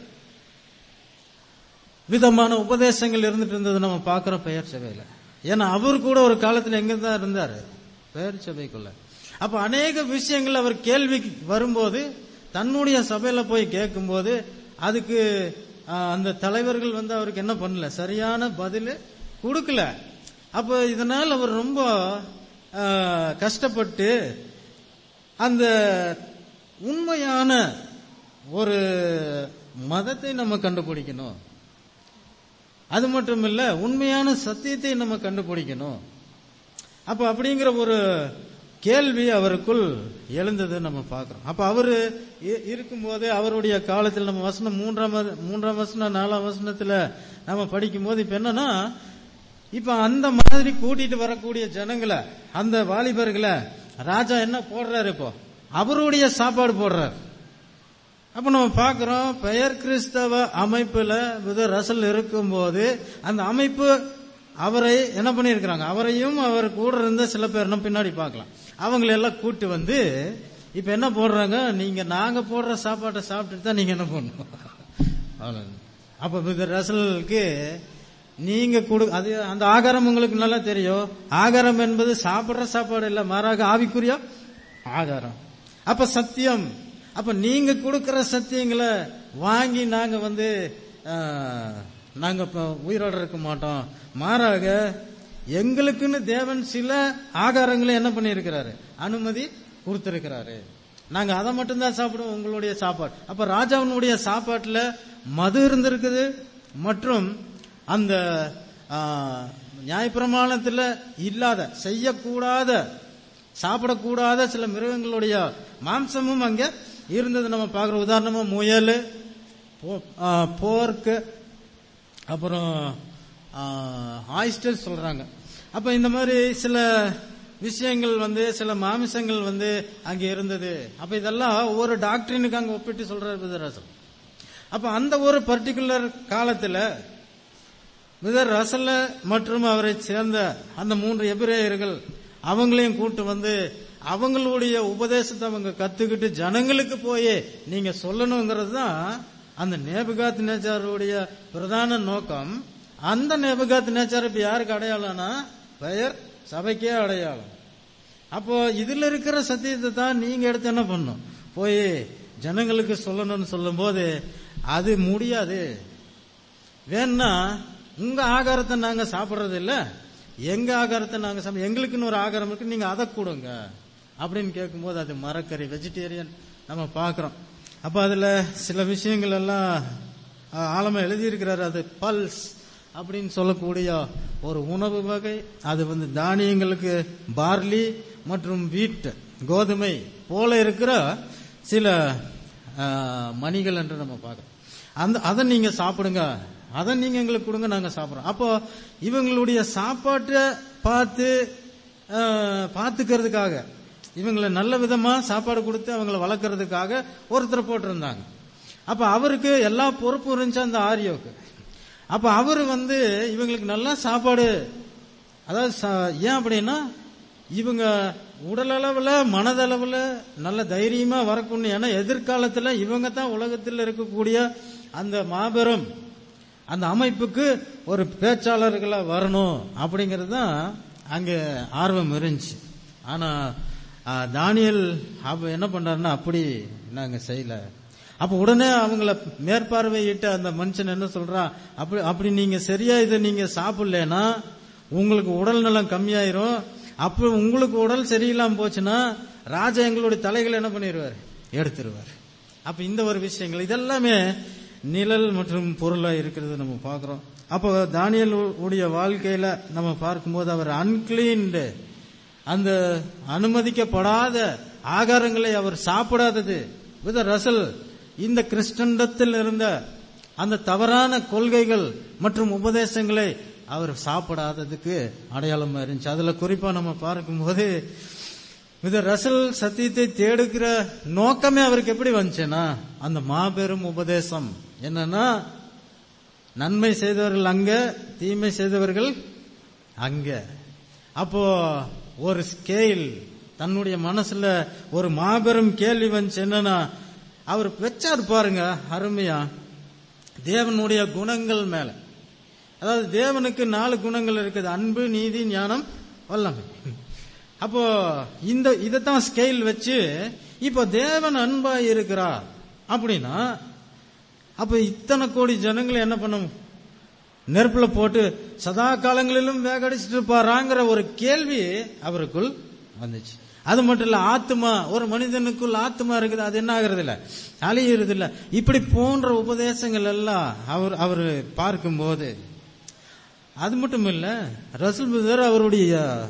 விதமான உபதேசங்கள் இருந்துட்டு இருந்தது நம்ம பார்க்கிறோம் பெயர் சபையில ஏன்னா அவர் கூட ஒரு காலத்துல எங்க தான் இருந்தாரு பெயர் சபைக்குள்ள அப்ப அநேக விஷயங்கள் அவர் கேள்வி வரும்போது தன்னுடைய சபையில போய் கேட்கும்போது அதுக்கு ஆஹ், அந்த தலைவர்கள் வந்து அவருக்கு என்ன பண்ணல சரியான பதில் கொடுக்கல அப்ப இதனால் அவர் ரொம்ப ஆஹ், கஷ்டப்பட்டு அந்த உண்மையான ஒரு மதத்தை நம்ம கண்டுபிடிக்கணும் அது மட்டும் இல்ல உண்மையான சத்தியத்தை நம்ம கண்டுபிடிக்கணும் அப்ப அப்படிங்கிற ஒரு கேள்வி அவருக்குள் எழுந்தது நம்ம பார்க்கிறோம் அப்ப அவரு இ- இருக்கும்போது அவருடைய காலத்தில் நம்ம வசனம் மூன்றாம் வ- மூன்றாம் வசனம் நாலாம் வசனத்துல நம்ம படிக்கும்போது இப்ப என்னன்னா இப்ப அந்த மாதிரி கூட்டிட்டு வரக்கூடிய ஜனங்களை அந்த வாலிபர்களை ராஜா என்ன போடுறாரு இப்போ அவருடைய சாப்பாடு போடுறாரு அப்ப நம்ம பார்க்கிறோம் பெயர் கிறிஸ்தவ அமைப்புல வித ரசல் இருக்கும்போது அந்த அமைப்பு அவரை என்ன பண்ணியிருக்கிறாங்க அவரையும் அவர் கூட இருந்த சில பேர் நம்ம பின்னாடி பார்க்கலாம் அவங்களை எல்லாம் கூட்டு வந்து இப்ப என்ன போடுறாங்க நீங்க நாங்க போடுற சாப்பாட்டை சாப்பிட்டுட்டு தான் நீங்க என்ன பண்ணணும் அவ்வளவுதான். அப்ப வித ரசலுக்கு நீங்க கொடு அது அந்த ஆகாரம் உங்களுக்கு நல்லா தெரியும் ஆகாரம் என்பது சாப்பிடுற சாப்பாடு இல்ல மாறாக ஆவிக்குரிய ஆகாரம் அப்ப சத்தியம் அப்ப நீங்க கொடுக்கிற சத்தியங்களை வாங்கி நாங்க வந்து ஆ, நாங்க இப்ப உயிரோட இருக்க மாட்டோம் மாறாக எங்களுக்குன்னு தேவன் சில ஆகாரங்களை என்ன பண்ணியிருக்கிறாரு அனுமதி கொடுத்திருக்கிறாரு நாங்க அதை மட்டும்தான் சாப்பிடுவோம் உங்களுடைய சாப்பாடு அப்ப ராஜாவினுடைய சாப்பாட்டுல மது இருந்திருக்குது மற்றும் அந்த ஆ, நியாயப்பிரமாணத்துல இல்லாத செய்யக்கூடாத சாப்பிடக்கூடாத சில மிருகங்களுடைய மாம்சமும் அங்க இருந்தது நம்ம பார்க்கிறோம் உதாரணமா முயல் போர்க்கு அப்புறம் ஆயிஸ்டர் சொல்றாங்க அப்ப இந்த மாதிரி சில விஷயங்கள் வந்து சில மாமிசங்கள் வந்து அங்க இருந்தது அப்ப இதெல்லாம் ஒவ்வொரு டாக்டரினுக்கு அங்க ஒப்பிட்டு சொல்றாரு விதராசன் அப்ப அந்த ஒரு பர்டிகுலர் காலத்துல விதர் ரசல்ல மற்றும் அவரை சேர்ந்த அந்த மூன்று எபிரேயர்கள் அவங்களையும் கூட்டு வந்து அவங்களுடைய உபதேசத்தை அவங்க கத்துக்கிட்டு ஜனங்களுக்கு போய் நீங்க சொல்லணுங்கிறது தான் அந்த நேபுகாத் நேச்சாருடைய பிரதான நோக்கம் அந்த நேபுகாத் நேச்சார் இப்ப யாருக்கு அடையாளம்னா பெயர் சபைக்கே அடையாளம் அப்போ இதுல இருக்கிற சத்தியத்தை தான் நீங்க எடுத்து என்ன பண்ணும் போய் ஜனங்களுக்கு சொல்லணும்னு சொல்லும்போது அது முடியாது வேணா உங்க ஆகாரத்தை நாங்க சாப்பிடுறது இல்ல எங்க ஆகாரத்தை நாங்க சாப்பிட எங்களுக்குன்னு ஒரு ஆகாரம் இருக்கு நீங்க அதை கொடுங்க அப்படின்னு கேட்கும்போது அது மரக்கறி வெஜிடேரியன் நம்ம பார்க்கிறோம் அப்ப அதுல சில விஷயங்கள் எல்லாம் ஆ- ஆழமா எழுதியிருக்கிறாரு அது பல்ஸ் அப்படின்னு சொல்லக்கூடிய ஒரு உணவு வகை அது வந்து தானியங்களுக்கு பார்லி மற்றும் வீட் கோதுமை போல இருக்கிற சில ஆ, மணிகள் என்று நம்ம பார்க்கிறோம் அந்த அதை நீங்க சாப்பிடுங்க அதை நீங்க எங்களுக்கு கொடுங்க நாங்க சாப்பிடுறோம் அப்போ இவங்களுடைய சாப்பாட்டை பார்த்து ஆ, பார்த்துக்கிறதுக்காக இவங்களை நல்ல விதமா சாப்பாடு கொடுத்து அவங்கள வளர்க்கறதுக்காக ஒருத்தர் போட்டிருந்தாங்க அப்ப அவருக்கு எல்லா பொறுப்பும் இருந்துச்சு அந்த ஆரியோக்கு அப்ப அவர் வந்து இவங்களுக்கு நல்லா சாப்பாடு அதாவது ச- ஏன் அப்படின்னா இவங்க உடலளவுல மனதளவுல நல்ல தைரியமா வரக்கூடிய ஏன்னா எதிர்காலத்துல இவங்க தான் உலகத்தில் இருக்கக்கூடிய அந்த மாபெரும் அந்த அமைப்புக்கு ஒரு பேச்சாளர்களா வரணும் அப்படிங்கிறது தான் அங்க ஆர்வம் இருந்துச்சு ஆனா ஆ, தானியேல் அப்ப என்ன பண்றாருன்னா அப்படி நாங்க செய்யல அப்ப உடனே அவங்கள மேற்பார்வையிட்ட அந்த மனுஷன் என்ன சொல்றான் அப்படி அப்படி நீங்க சரியா இதை நீங்க சாப்பிடலனா உங்களுக்கு உடல் நலம் கம்மியாயிரும் அப்ப உங்களுக்கு உடல் சரியில்லாம போச்சுன்னா ராஜா எங்களுடைய தலைகளை என்ன பண்ணிடுவார் எடுத்துருவார் அப்ப இந்த ஒரு விஷயங்கள் இதெல்லாமே நிழல் மற்றும் பொருளா இருக்கிறது நம்ம பார்க்கிறோம் அப்போ தானியல் உடைய வாழ்க்கையில நம்ம பார்க்கும்போது அவர் அன்கிளீன்டு அந்த அனுமதிக்கப்படாத ஆகாரங்களை அவர் சாப்பிடாதது வித ரசல் இந்த கிறிஸ்டண்டத்தில் இருந்த அந்த தவறான கொள்கைகள் மற்றும் உபதேசங்களை அவர் சாப்பிடாததுக்கு அடையாளமா இருந்துச்சு அதுல குறிப்பா நம்ம பார்க்கும்போது வித ரசல் சத்தியத்தை தேடுகிற நோக்கமே அவருக்கு எப்படி வந்துச்சுன்னா அந்த மாபெரும் உபதேசம் என்னன்னா நன்மை செய்தவர்கள் அங்க தீமை செய்தவர்கள் அங்க அப்போ ஒரு ஸ்கேல் தன்னுடைய மனசுல ஒரு மாபெரும் கேள்வி வந்துச்சு என்னன்னா அவர் வச்சார் பாருங்க அருமையா தேவனுடைய குணங்கள் மேல அதாவது தேவனுக்கு நாலு குணங்கள் இருக்குது அன்பு நீதி ஞானம் வல்லமை அப்போ இந்த இதைத்தான் ஸ்கேல் வச்சு இப்போ தேவன் அன்பா இருக்கிறார் அப்படின்னா அப்ப இத்தனை கோடி ஜனங்களை என்ன பண்ணும் நெருப்புல போட்டு சதா காலங்களிலும் வேகடிச்சிட்டு இருப்பாராங்கிற ஒரு கேள்வி அவருக்குள் வந்துச்சு அது மட்டும் இல்ல ஆத்மா ஒரு மனிதனுக்குள் ஆத்மா இருக்குது அது என்ன ஆகுறது இல்ல அழியிறது இல்ல இப்படி போன்ற உபதேசங்கள் எல்லாம் அவர் அவர் பார்க்கும்போது அது மட்டும் இல்ல ரசூல் புதர் அவருடைய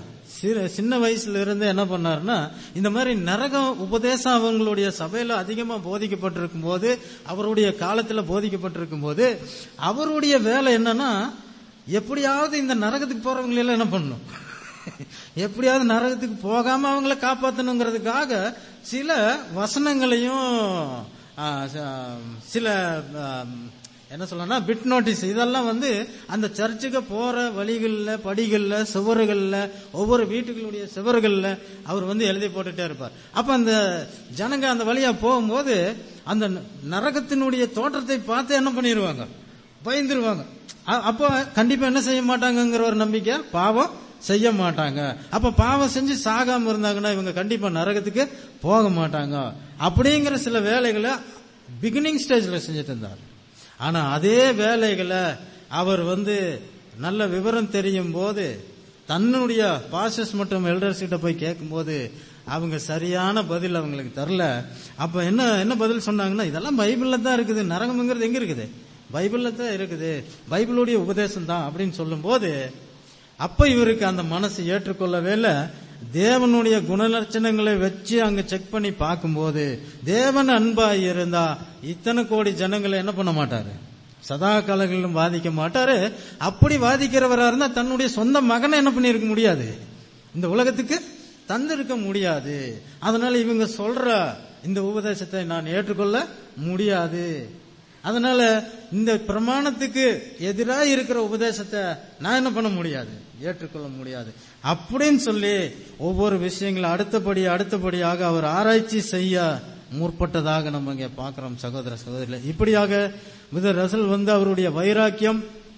சிறு- சின்ன வயசுல இருந்து என்ன பண்ணாருன்னா இந்த மாதிரி நரகம் உபதேசம் அவங்களுடைய சபையில அதிகமா போதிக்கப்பட்டிருக்கும் போது அவருடைய காலத்துல போதிக்கப்பட்டிருக்கும் போது அவருடைய வேலை என்னன்னா எப்படியாவது இந்த நரகத்துக்கு போறவங்களை எல்லாம் என்ன பண்ணணும் எப்படியாவது நரகத்துக்கு போகாம அவங்கள காப்பாத்தணுங்கிறதுக்காக சில வசனங்களையும் ஆ, ச- சில ஆம், என்ன சொல்லணும்னா பிட் நோட்டீஸ் இதெல்லாம் வந்து அந்த சர்ச்சுக்கு போற வழிகள்ல படிகள்ல சுவர்கள்ல ஒவ்வொரு வீட்டுகளுடைய சுவர்கள்ல அவர் வந்து எழுதி போட்டுட்டே இருப்பார் அப்ப அந்த ஜனங்க அந்த வழியா போகும்போது அந்த நரகத்தினுடைய தோற்றத்தை பார்த்து என்ன பண்ணிடுவாங்க பயந்துருவாங்க அ- அப்போ கண்டிப்பா என்ன செய்ய மாட்டாங்கங்கிற ஒரு நம்பிக்கை பாவம் செய்ய மாட்டாங்க அப்ப பாவம் செஞ்சு சாகாம இருந்தாங்கன்னா இவங்க கண்டிப்பா நரகத்துக்கு போக மாட்டாங்க அப்படிங்கிற சில வேலைகளை பிகினிங் ஸ்டேஜ்ல செஞ்சுட்டு இருந்தார் ஆனா அதே வேலைகளை அவர் வந்து நல்ல விவரம் தெரியும் போது தன்னுடைய பாசஸ் மற்றும் எல்டர்ஸ் கிட்ட போய் கேட்கும்போது அவங்க சரியான பதில் அவங்களுக்கு தரல அப்ப என்ன என்ன பதில் சொன்னாங்கன்னா இதெல்லாம் பைபிள்ல தான் இருக்குது நரகம்ங்கிறது எங்க இருக்குது பைபிள்ல தான் இருக்குது பைபிளுடைய உபதேசம் தான் அப்படின்னு சொல்லும்போது அப்ப இவருக்கு அந்த மனசு ஏற்றுக்கொள்ளவே இல்ல தேவனுடைய குணலட்சணங்களை வச்சு அங்க செக் பண்ணி பார்க்கும்போது தேவன் அன்பா இருந்தா இத்தனை கோடி ஜனங்களை என்ன பண்ண மாட்டாரு சதா காலங்களிலும் வாதிக்க மாட்டாரு அப்படி வாதிக்கிறவரா இருந்தா தன்னுடைய சொந்த மகனை என்ன பண்ணிருக்க முடியாது இந்த உலகத்துக்கு தந்திருக்க முடியாது அதனால இவங்க சொல்ற இந்த உபதேசத்தை நான் ஏற்றுக்கொள்ள முடியாது அதனால இந்த பிரமாணத்துக்கு எதிராக இருக்கிற உபதேசத்தை நான் என்ன பண்ண முடியாது ஏற்றுக்கொள்ள முடியாது அப்படின்னு சொல்லி ஒவ்வொரு விஷயங்களை அடுத்தபடி அடுத்தபடியாக அவர் ஆராய்ச்சி செய்ய முற்பட்டதாக நம்ம இங்க பார்க்கிறோம் சகோதர சகோதரிகள் இப்படியாக மித ரசல் வந்து அவருடைய வைராக்கியம்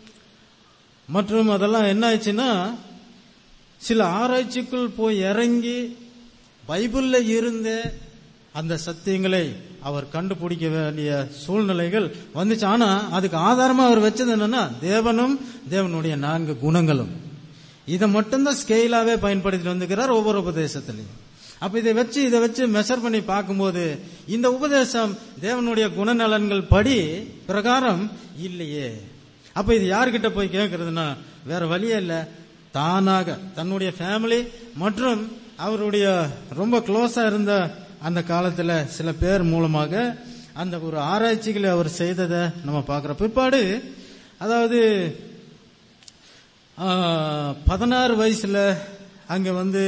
மற்றும் அதெல்லாம் என்ன ஆயிடுச்சுன்னா சில ஆராய்ச்சிக்குள் போய் இறங்கி பைபிள்ல இருந்த அந்த சத்தியங்களை அவர் கண்டுபிடிக்க வேண்டிய சூழ்நிலைகள் வந்துச்சு ஆனா அதுக்கு ஆதாரமா அவர் வச்சது என்னன்னா தேவனும் தேவனுடைய நான்கு குணங்களும் இதை மட்டும்தான் ஸ்கெயிலாவே பயன்படுத்திட்டு வந்துக்கிறார் ஒவ்வொரு உபதேசத்திலையும் அப்ப இதை வச்சு இதை வச்சு மெஷர் பண்ணி பார்க்கும்போது இந்த உபதேசம் தேவனுடைய குணநலன்கள் படி பிரகாரம் இல்லையே அப்ப இது யார்கிட்ட போய் கேட்கறதுன்னா வேற வழியே இல்ல தானாக தன்னுடைய ஃபேமிலி மற்றும் அவருடைய ரொம்ப க்ளோஸா இருந்த அந்த காலத்துல சில பேர் மூலமாக அந்த ஒரு ஆராய்ச்சிகளை அவர் செய்ததை நம்ம பார்க்கிறோம் பிற்பாடு அதாவது பதினாறு வயசுல அங்க வந்து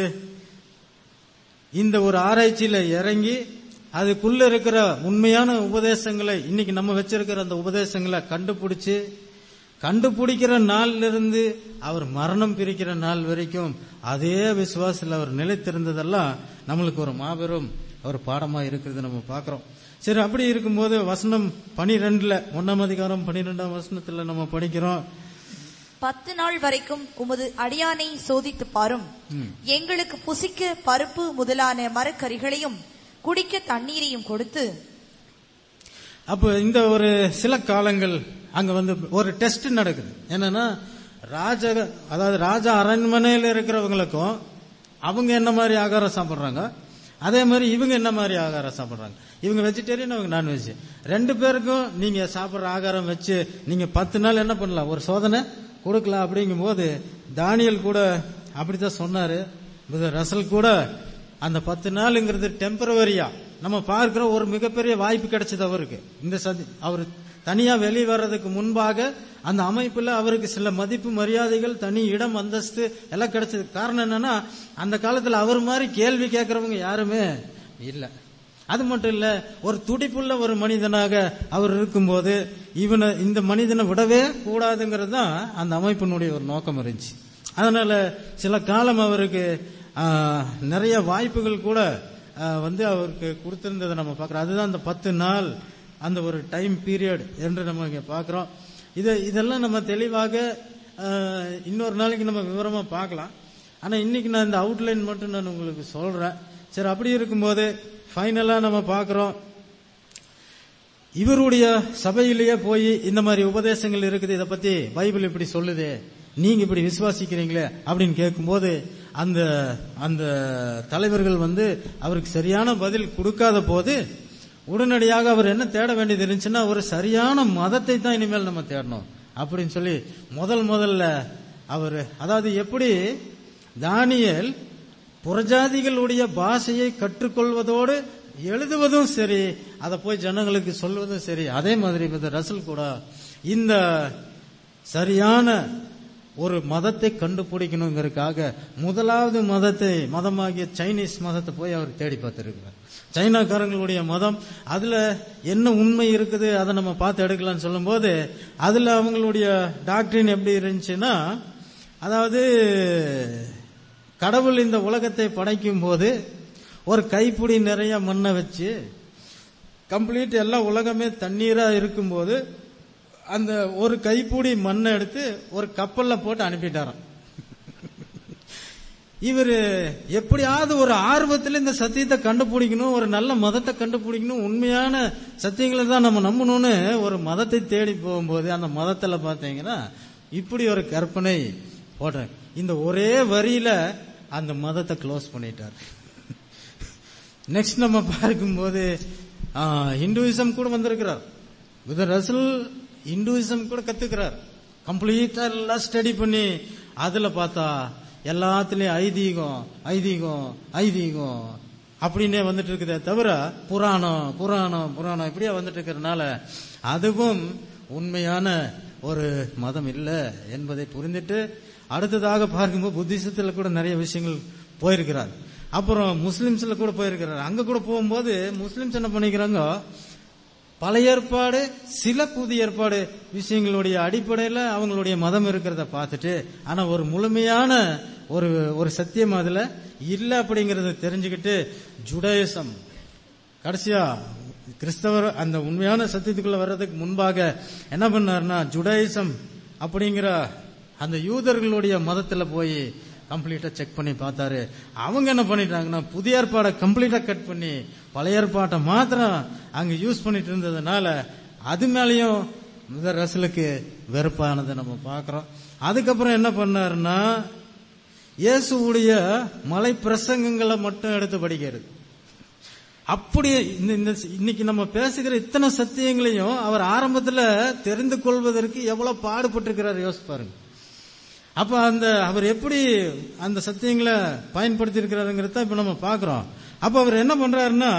இந்த ஒரு ஆராய்ச்சியில இறங்கி அதுக்குள்ள இருக்கிற உண்மையான உபதேசங்களை இன்னைக்கு நம்ம வச்சிருக்கிற அந்த உபதேசங்களை கண்டுபிடிச்சு கண்டுபிடிக்கிற நாள்ல இருந்து அவர் மரணம் பிரிக்கிற நாள் வரைக்கும் அதே விசுவாசத்தில் அவர் நிலைத்திருந்ததெல்லாம் நம்மளுக்கு ஒரு மாபெரும் ஒரு பாடமா இருக்கிறது நம்ம பார்க்கிறோம் சரி அப்படி இருக்கும்போது வசனம் பனிரெண்டுல ஒன்னாம் அதிகாரம் பனிரெண்டாம் வசனத்துல நம்ம படிக்கிறோம் பத்து நாள் வரைக்கும் உமது அடியானை சோதித்து பாரும் எங்களுக்கு புசிக்க பருப்பு முதலான மரக்கறிகளையும் குடிக்க தண்ணீரையும் கொடுத்து அப்ப இந்த ஒரு சில காலங்கள் அங்க வந்து ஒரு டெஸ்ட் நடக்குது என்னன்னா ராஜ அதாவது ராஜா அரண்மனையில் இருக்கிறவங்களுக்கும் அவங்க என்ன மாதிரி ஆகாரம் சாப்பிடுறாங்க அதே மாதிரி இவங்க என்ன மாதிரி ஆகாரம் சாப்பிடுறாங்க இவங்க வெஜிடேரியன் அவங்க நான்வெஜ் ரெண்டு பேருக்கும் நீங்க சாப்பிடுற ஆகாரம் வச்சு நீங்க பத்து நாள் என்ன பண்ணலாம் ஒரு சோதனை கொடுக்கலாம் அப்படிங்கும் போது தானியல் கூட அப்படித்தான் சொன்னாரு புதர் ரசல் கூட அந்த பத்து நாளுங்கிறது டெம்பரவரியா நம்ம பார்க்கிற ஒரு மிகப்பெரிய வாய்ப்பு கிடைச்சது அவருக்கு இந்த சதி அவர் தனியா வெளியே வர்றதுக்கு முன்பாக அந்த அமைப்புல அவருக்கு சில மதிப்பு மரியாதைகள் தனி இடம் அந்தஸ்து எல்லாம் கிடைச்சது காரணம் என்னன்னா அந்த காலத்துல அவர் மாதிரி கேள்வி கேட்கறவங்க யாருமே இல்ல அது மட்டும் இல்ல ஒரு துடிப்புள்ள ஒரு மனிதனாக அவர் இருக்கும்போது இவனை இந்த மனிதனை விடவே கூடாதுங்கிறது தான் அந்த அமைப்பினுடைய ஒரு நோக்கம் இருந்துச்சு அதனால சில காலம் அவருக்கு ஆஹ், நிறைய வாய்ப்புகள் கூட ஆஹ், வந்து அவருக்கு கொடுத்திருந்ததை நம்ம பார்க்கிறோம் அதுதான் அந்த பத்து நாள் அந்த ஒரு டைம் பீரியட் என்று நம்ம இங்க பார்க்கிறோம் இது இதெல்லாம் நம்ம தெளிவாக ஆஹ், இன்னொரு நாளைக்கு நம்ம விவரமா பார்க்கலாம் ஆனா இன்னைக்கு நான் இந்த அவுட்லைன் மட்டும் நான் உங்களுக்கு சொல்றேன் சரி அப்படி இருக்கும்போது ஃபைனலா நம்ம பார்க்கிறோம் இவருடைய சபையிலேயே போய் இந்த மாதிரி உபதேசங்கள் இருக்குது இதை பத்தி பைபிள் இப்படி சொல்லுது நீங்க இப்படி விசுவாசிக்கிறீங்களே அப்படின்னு கேட்கும்போது அந்த அந்த தலைவர்கள் வந்து அவருக்கு சரியான பதில் கொடுக்காத போது உடனடியாக அவர் என்ன தேட வேண்டியது இருந்துச்சுன்னா ஒரு சரியான மதத்தை தான் இனிமேல் நம்ம தேடணும் அப்படின்னு சொல்லி முதல் முதல்ல அவர் அதாவது எப்படி தானியேல் புறஜாதிகளுடைய பாஷையை கற்றுக்கொள்வதோடு எழுதுவதும் சரி அதை போய் ஜனங்களுக்கு சொல்வதும் சரி அதே மாதிரி இந்த ரசல் கூட இந்த சரியான ஒரு மதத்தை கண்டுபிடிக்கணுங்கிறதுக்காக முதலாவது மதத்தை மதமாகிய சைனீஸ் மதத்தை போய் அவர் தேடி பார்த்திருக்கிறார் சைனாக்காரங்களுடைய மதம் அதுல என்ன உண்மை இருக்குது அதை நம்ம பார்த்து எடுக்கலாம்னு சொல்லும்போது அதுல அவங்களுடைய டாக்டரின் எப்படி இருந்துச்சுன்னா அதாவது கடவுள் இந்த உலகத்தை படைக்கும் போது ஒரு கைப்பிடி நிறைய மண்ணை வச்சு கம்ப்ளீட் எல்லா உலகமே தண்ணீரா இருக்கும்போது அந்த ஒரு கைப்பிடி மண்ணை எடுத்து ஒரு கப்பல்ல போட்டு அனுப்பிட்டாராம் இவரு எப்படியாவது ஒரு ஆர்வத்தில் இந்த சத்தியத்தை கண்டுபிடிக்கணும் ஒரு நல்ல மதத்தை கண்டுபிடிக்கணும் உண்மையான சத்தியங்களை தான் நம்ம நம்பணும்னு ஒரு மதத்தை தேடி போகும்போது அந்த மதத்துல பாத்தீங்கன்னா இப்படி ஒரு கற்பனை போடுறேன் இந்த ஒரே வரியில அந்த மதத்தை க்ளோஸ் பண்ணிட்டார் நெக்ஸ்ட் நம்ம பார்க்கும்போது இந்துவிசம் கூட வந்திருக்கிறார் வித ரசல் இந்துவிசம் கூட கத்துக்கிறார் கம்ப்ளீட்டா எல்லாம் ஸ்டடி பண்ணி அதுல பார்த்தா எல்லாத்துலயும் ஐதீகம் ஐதீகம் ஐதீகம் அப்படின்னே வந்துட்டு இருக்குதே தவிர புராணம் புராணம் புராணம் இப்படியே வந்துட்டு இருக்கிறதுனால அதுவும் உண்மையான ஒரு மதம் இல்லை என்பதை புரிந்துட்டு அடுத்ததாக பார்க்கும்போது புத்திசத்துல கூட நிறைய விஷயங்கள் போயிருக்கிறார் அப்புறம் முஸ்லிம்ஸ்ல கூட போயிருக்கிறார் அங்க கூட போகும்போது முஸ்லிம்ஸ் என்ன பண்ணிக்கிறாங்க பழைய ஏற்பாடு சில புதிய ஏற்பாடு விஷயங்களுடைய அடிப்படையில் அவங்களுடைய மதம் இருக்கிறத பார்த்துட்டு ஆனா ஒரு முழுமையான ஒரு ஒரு சத்தியம் அதுல இல்ல அப்படிங்கறத தெரிஞ்சுக்கிட்டு ஜுடாயிசம் கடைசியா கிறிஸ்தவர் அந்த உண்மையான சத்தியத்துக்குள்ள வர்றதுக்கு முன்பாக என்ன பண்ணாருன்னா ஜுடாயிசம் அப்படிங்கிற அந்த யூதர்களுடைய மதத்துல போய் கம்ப்ளீட்டா செக் பண்ணி பார்த்தாரு அவங்க என்ன பண்ணிட்டாங்கன்னா புதிய ஏற்பாடை கம்ப்ளீட்டா கட் பண்ணி பழைய ஏற்பாட்டை மாத்திரம் அங்க யூஸ் பண்ணிட்டு இருந்ததுனால அது மேலயும் முதல் ரசலுக்கு வெறுப்பானதை நம்ம பார்க்கிறோம் அதுக்கப்புறம் என்ன பண்ணாருன்னா இயேசுவுடைய மலை பிரசங்கங்களை மட்டும் எடுத்து படிக்கிறது அப்படி இந்த இந்த இன்னைக்கு நம்ம பேசுகிற இத்தனை சத்தியங்களையும் அவர் ஆரம்பத்துல தெரிந்து கொள்வதற்கு எவ்வளவு பாடுபட்டிருக்கிறார் யோசிச்சு பாருங்க அப்ப அந்த அவர் எப்படி அந்த சத்தியங்களை பயன்படுத்தி இருக்கிறாருங்கிறத இப்ப நம்ம பாக்குறோம் அப்ப அவர் என்ன பண்றாருன்னா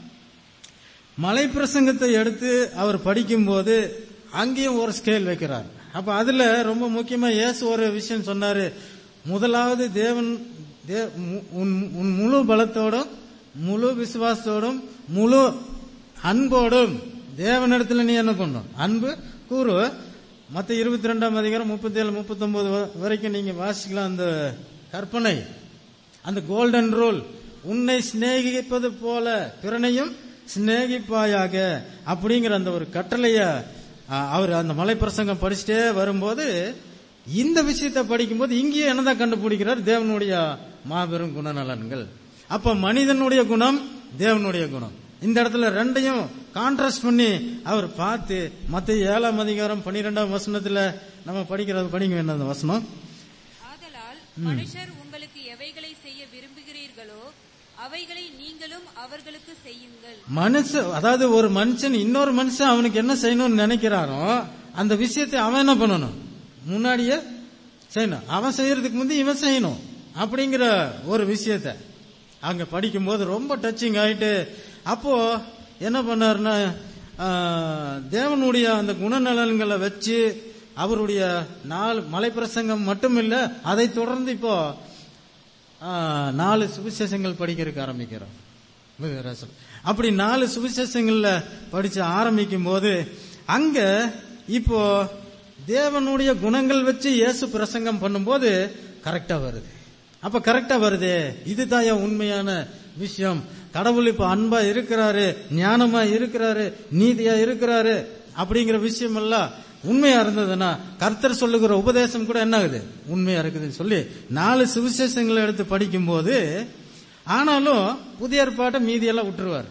மலை பிரசங்கத்தை எடுத்து அவர் படிக்கும்போது அங்கேயும் ஒரு ஸ்கேல் வைக்கிறார் அப்ப அதுல ரொம்ப முக்கியமா இயேசு ஒரு விஷயம் சொன்னாரு முதலாவது தேவன் தே- மு- உன் உன் முழு பலத்தோடும் முழு விசுவாசத்தோடும் முழு அன்போடும் தேவனிடத்துல நீ என்ன பண்ணும் அன்பு கூறு மத்த இருபத்தி ரெண்டாம் அதிகாரம் முப்பத்தி ஏழு முப்பத்தி ஒன்பது வரைக்கும் நீங்க வாசிக்கலாம் அந்த கற்பனை அந்த கோல்டன் ரூல் உன்னை சிநேகிப்பது போல பிறனையும் சிநேகிப்பாயாக அப்படிங்கிற அந்த ஒரு கட்டளைய ஆ, அவர் அந்த மலை பிரசங்கம் படிச்சுட்டே வரும்போது இந்த விஷயத்தை படிக்கும்போது இங்கேயே என்னதான் கண்டுபிடிக்கிறார் தேவனுடைய மாபெரும் குணநலன்கள் அப்ப மனிதனுடைய குணம் தேவனுடைய குணம் இந்த இடத்துல ரெண்டையும் கான்ட்ராஸ்ட் பண்ணி அவர் பார்த்து மத்த ஏழாம் அதிகாரம் பன்னிரெண்டாம் வசனத்துல நம்ம படிக்கிறது படிங்க வேண்டாம் அந்த வசனம் ஆதலால் மனுஷர் உங்களுக்கு எவைகளை செய்ய விரும்புகிறீர்களோ அவைகளை நீங்களும் அவர்களுக்கு செய்யுங்கள் மனுஷ அதாவது ஒரு மனுஷன் இன்னொரு மனுஷன் அவனுக்கு என்ன செய்யணும்னு நினைக்கிறானோ அந்த விஷயத்தை அவன் என்ன பண்ணணும் முன்னாடியே செய்யணும் அவன் செய்யறதுக்கு முந்தி இவன் செய்யணும் அப்படிங்கிற ஒரு விஷயத்த அங்க படிக்கும்போது ரொம்ப டச்சிங் ஆயிட்டு அப்போ என்ன பண்ணாருன்னா ஆஹ், தேவனுடைய அந்த குணநலன்களை வச்சு அவருடைய நாலு மலை பிரசங்கம் மட்டும் இல்ல அதை தொடர்ந்து இப்போ ஆ, நாலு சுவிசேஷங்கள் படிக்கிறதுக்கு ஆரம்பிக்கிறோம் ரசல். அப்படி நாலு சுவிசேஷங்கள்ல படிச்சு ஆரம்பிக்கும் போது அங்க இப்போ தேவனுடைய குணங்கள் வச்சு இயேசு பிரசங்கம் பண்ணும்போது கரெக்டா வருது அப்ப கரெக்டா வருது இதுதான் என் உண்மையான விஷயம் கடவுள் இப்ப அன்பா இருக்கிறாரு ஞானமா இருக்கிறாரு நீதியா இருக்கிறாரு அப்படிங்கிற விஷயம் எல்லாம் உண்மையா இருந்ததுன்னா கர்த்தர் சொல்லுகிற உபதேசம் கூட என்ன ஆகுது உண்மையா இருக்குதுன்னு சொல்லி நாலு சுவிசேஷங்களை எடுத்து படிக்கும்போது ஆனாலும் புதிய ஏற்பாட்டை மீதியெல்லாம் விட்டுருவார்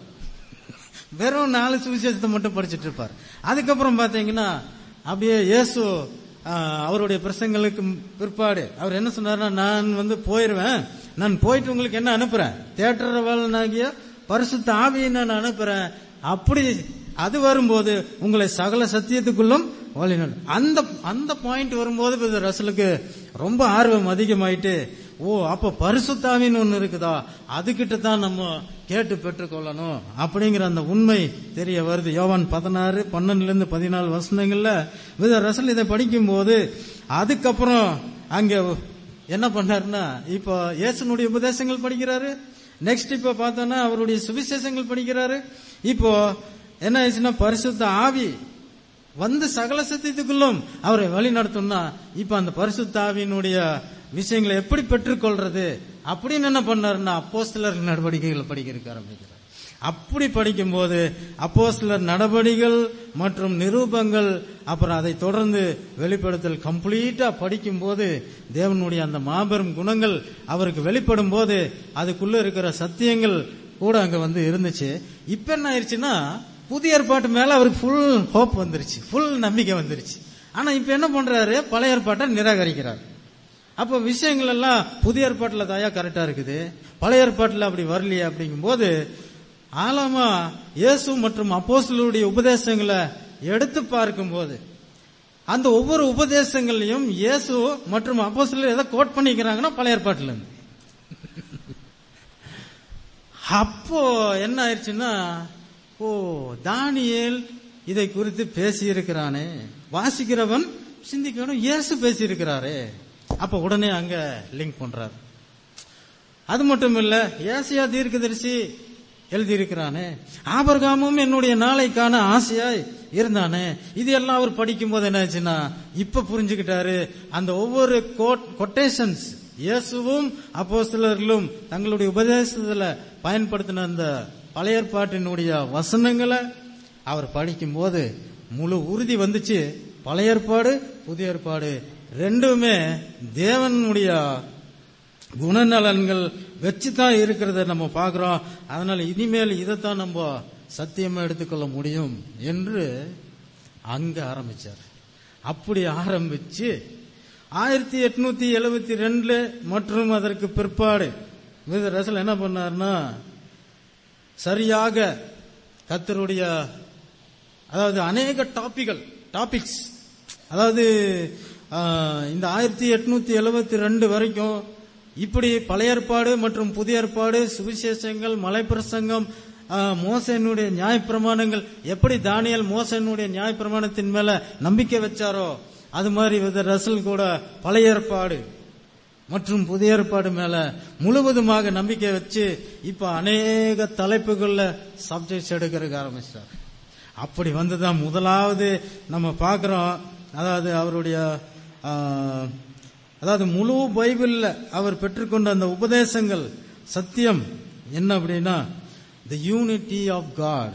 வெறும் நாலு சுவிசேஷத்தை மட்டும் படிச்சிட்டு இருப்பார் அதுக்கப்புறம் பாத்தீங்கன்னா அப்படியே இயேசு ஆ, அவருடைய பிரசங்களுக்கு பிற்பாடு அவர் என்ன சொன்னார்னா நான் வந்து போயிருவேன் நான் போயிட்டு உங்களுக்கு என்ன அனுப்புறேன் தேட்டரவாளனாகிய பரிசுத்த ஆவியை நான் அனுப்புறேன் அப்படி அது வரும்போது உங்களை சகல சத்தியத்துக்குள்ளும் வழிநடத்தும். அந்த அந்த பாயிண்ட் வரும்போது இப்ப ரசலுக்கு ரொம்ப ஆர்வம் அதிகமாயிட்டு ஓ அப்ப பரிசுத்தாவின்னு ஒண்ணு இருக்குதா அதுகிட்ட தான் நம்ம கேட்டு பெற்றுக்கொள்ளணும் அப்படிங்கிற அந்த உண்மை தெரிய வருது யோவான் பதினாறு பன்னெண்டுல இருந்து பதினாலு வசனங்கள்ல வித ரசல் இதை படிக்கும்போது அதுக்கப்புறம் அங்க என்ன பண்ணாருன்னா இப்போ இயேசுனுடைய உபதேசங்கள் படிக்கிறாரு நெக்ஸ்ட் இப்ப பார்த்தோம்னா அவருடைய சுவிசேஷங்கள் படிக்கிறாரு இப்போ என்ன ஆயிடுச்சுன்னா பரிசுத்த ஆவி வந்து சகல சத்தியத்துக்குள்ளும் அவரை வழி நடத்தும்னா இப்ப அந்த பரிசுத்த ஆவியினுடைய விஷயங்களை எப்படி பெற்றுக்கொள்றது அப்படின்னு என்ன பண்ணாருன்னா அப்போஸ்தலர் நடவடிக்கைகளை படிக்க ஆரம்பிக்கிறார் அப்படி படிக்கும்போது அப்போஸ்தலர் நடவடிகள் மற்றும் நிரூபங்கள் அப்புறம் அதை தொடர்ந்து வெளிப்படுத்தல் கம்ப்ளீட்டா படிக்கும்போது தேவனுடைய அந்த மாபெரும் குணங்கள் அவருக்கு வெளிப்படும் போது அதுக்குள்ள இருக்கிற சத்தியங்கள் கூட அங்க வந்து இருந்துச்சு இப்ப என்ன ஆயிடுச்சுன்னா புதிய ஏற்பாட்டு மேல அவருக்கு ஃபுல் ஹோப் வந்துருச்சு ஃபுல் நம்பிக்கை வந்துருச்சு ஆனா இப்ப என்ன பண்றாரு பழைய ஏற்பாட்டை நிராகரிக்கிறார் அப்ப விஷயங்கள் எல்லாம் புதிய ஏற்பாட்டுல தாயா கரெக்டா இருக்குது பழைய ஏற்பாட்டுல அப்படி வரலையே அப்படிங்கும்போது ஆழமா இயேசு மற்றும் அப்போஸ்தலருடைய உபதேசங்களை எடுத்து பார்க்கும்போது அந்த ஒவ்வொரு உபதேசங்களையும் இயேசு மற்றும் அப்போஸ்தலர் எதை கோட் பண்ணிக்கிறாங்கன்னா பழைய ஏற்பாட்டுல இருந்து அப்போ என்ன ஆயிடுச்சுன்னா ஓ தானியேல் இதை குறித்து பேசி இருக்கிறானே வாசிக்கிறவன் சிந்திக்கணும் இயேசு பேசி இருக்கிறாரே அப்ப உடனே அங்க லிங்க் பண்றாரு அது மட்டும் இல்ல ஏசியா தீர்க்கதரிசி எழுதியிருக்கிறானே ஆபர்காமும் என்னுடைய நாளைக்கான ஆசையாய் இருந்தானே இது எல்லாம் அவர் படிக்கும் போது என்ன ஆச்சுன்னா இப்ப புரிஞ்சுக்கிட்டாரு அந்த ஒவ்வொரு கொட்டேஷன்ஸ் இயேசுவும் அப்போஸ்தலர்களும் தங்களுடைய உபதேசத்துல பயன்படுத்தின அந்த பழைய ஏற்பாட்டினுடைய வசனங்களை அவர் படிக்கும்போது முழு உறுதி வந்துச்சு பழைய ஏற்பாடு புதிய ஏற்பாடு ரெண்டுமே தேவனுடைய குணநலன்கள் வச்சுதான் இருக்கிறத நம்ம பார்க்கிறோம் அதனால இனிமேல் இதைத்தான் நம்ம சத்தியமா எடுத்துக்கொள்ள முடியும் என்று அங்க ஆரம்பிச்சார் அப்படி ஆரம்பிச்சு ஆயிரத்தி எட்நூத்தி எழுபத்தி ரெண்டுல மற்றும் அதற்கு பிற்பாடு வித ரசல் என்ன பண்ணாருன்னா சரியாக கத்தருடைய அதாவது அநேக டாபிகள் டாபிக்ஸ் அதாவது ஆஹ், இந்த ஆயிரத்தி எட்நூத்தி எழுபத்தி ரெண்டு வரைக்கும் இப்படி பழைய ஏற்பாடு மற்றும் புதிய ஏற்பாடு சுவிசேஷங்கள் மலைப்பிரசங்கம் ஆஹ், மோசனுடைய நியாயப்பிரமாணங்கள் எப்படி தானியல் மோசனுடைய நியாயப்பிரமாணத்தின் மேல நம்பிக்கை வச்சாரோ அது மாதிரி வித ரசல் கூட பழைய ஏற்பாடு மற்றும் புதிய ஏற்பாடு மேல முழுவதுமாக நம்பிக்கை வச்சு இப்ப அநேக தலைப்புகள்ல சப்ஜெக்ட்ஸ் எடுக்கிறதுக்கு ஆரம்பிச்சிட்டார் அப்படி வந்துதான் முதலாவது நம்ம பார்க்கிறோம் அதாவது அவருடைய ஆ, அதாவது முழு பைபிள்ல அவர் பெற்றுக்கொண்ட அந்த உபதேசங்கள் சத்தியம் என்ன அப்படின்னா த யூனிட்டி ஆஃப் காட்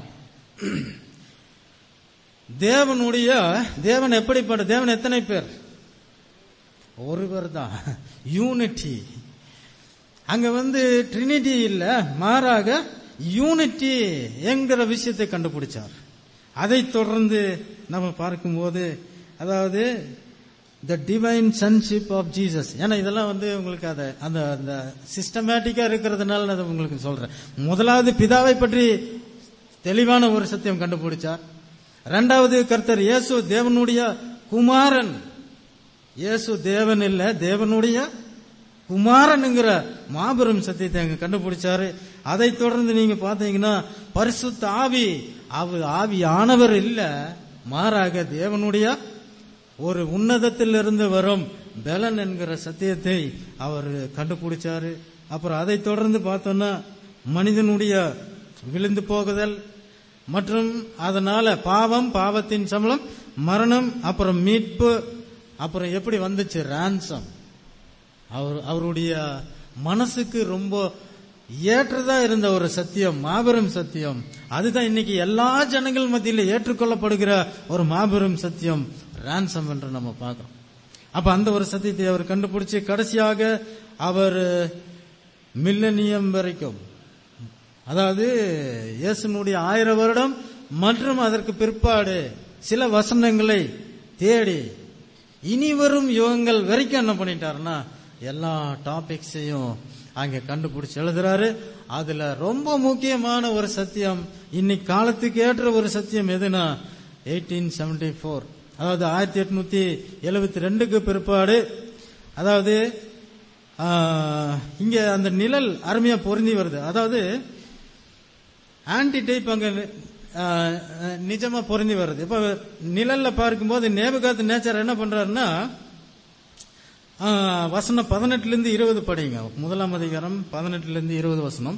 தேவனுடைய தேவன் எப்படிப்பட்ட தேவன் எத்தனை பேர் ஒருவர் தான் யூனிட்டி அங்க வந்து ட்ரினிட்டி இல்ல மாறாக யூனிட்டி என்கிற விஷயத்தை கண்டுபிடிச்சார் அதை தொடர்ந்து நம்ம பார்க்கும்போது அதாவது the divine sonship of Jesus ஏன்னா இதெல்லாம் வந்து உங்களுக்கு அதை அந்த அந்த சிஸ்டமேட்டிக்கா இருக்கிறதுனால நான் அதை உங்களுக்கு சொல்றேன் முதலாவது பிதாவை பற்றி தெளிவான ஒரு சத்தியம் கண்டுபிடிச்சார் இரண்டாவது கர்த்தர் இயேசு தேவனுடைய குமாரன் இயேசு தேவன் இல்ல தேவனுடைய குமாரனுங்கிற மாபெரும் சத்தியத்தை அங்க கண்டுபிடிச்சாரு அதை தொடர்ந்து நீங்க பாத்தீங்கன்னா பரிசுத்த ஆவி அவ ஆவியானவர் இல்ல மாறாக தேவனுடைய ஒரு உன்னதத்திலிருந்து வரும் பலன் என்கிற சத்தியத்தை அவர் கண்டுபிடிச்சாரு அப்புறம் அதை தொடர்ந்து பார்த்தோம்னா மனிதனுடைய விழுந்து போகுதல் மற்றும் அதனால பாவம் பாவத்தின் சம்பளம் மரணம் அப்புறம் மீட்பு அப்புறம் எப்படி வந்துச்சு ரான்சம் அவர் அவருடைய மனசுக்கு ரொம்ப ஏற்றதா இருந்த ஒரு சத்தியம் மாபெரும் சத்தியம் அதுதான் இன்னைக்கு எல்லா ஜனங்கள் மத்தியில ஏற்றுக்கொள்ளப்படுகிற ஒரு மாபெரும் சத்தியம் ரான்சம் என்று நம்ம பார்க்கிறோம் அப்ப அந்த ஒரு சத்தியத்தை அவர் கண்டுபிடிச்சு கடைசியாக அவர் மில்லனியம் வரைக்கும் அதாவது இயேசுனுடைய ஆயிரம் வருடம் மற்றும் அதற்கு பிற்பாடு சில வசனங்களை தேடி இனி வரும் யுகங்கள் வரைக்கும் என்ன பண்ணிட்டாருன்னா எல்லா டாபிக்ஸையும் அங்க கண்டுபிடிச்சு எழுதுறாரு அதுல ரொம்ப முக்கியமான ஒரு சத்தியம் இன்னைக்கு காலத்துக்கு ஏற்ற ஒரு சத்தியம் எதுனா எயிட்டீன் செவன்டி ஃபோர் அதாவது ஆயிரத்தி எட்நூத்தி எழுபத்தி ரெண்டுக்கு பிற்பாடு அதாவது ஆ, இங்க அந்த நிழல் அருமையா பொருந்தி வருது அதாவது ஆன்டி டைப் அங்க ஆ, நிஜமா பொருந்தி வருது இப்ப நிழல்ல பார்க்கும்போது நேபுகாத்து நேச்சர் என்ன பண்றாருன்னா ஆ, வசனம் பதினெட்டுல இருந்து இருபது படிங்க முதலாம் அதிகாரம் பதினெட்டுல இருந்து இருபது வசனம்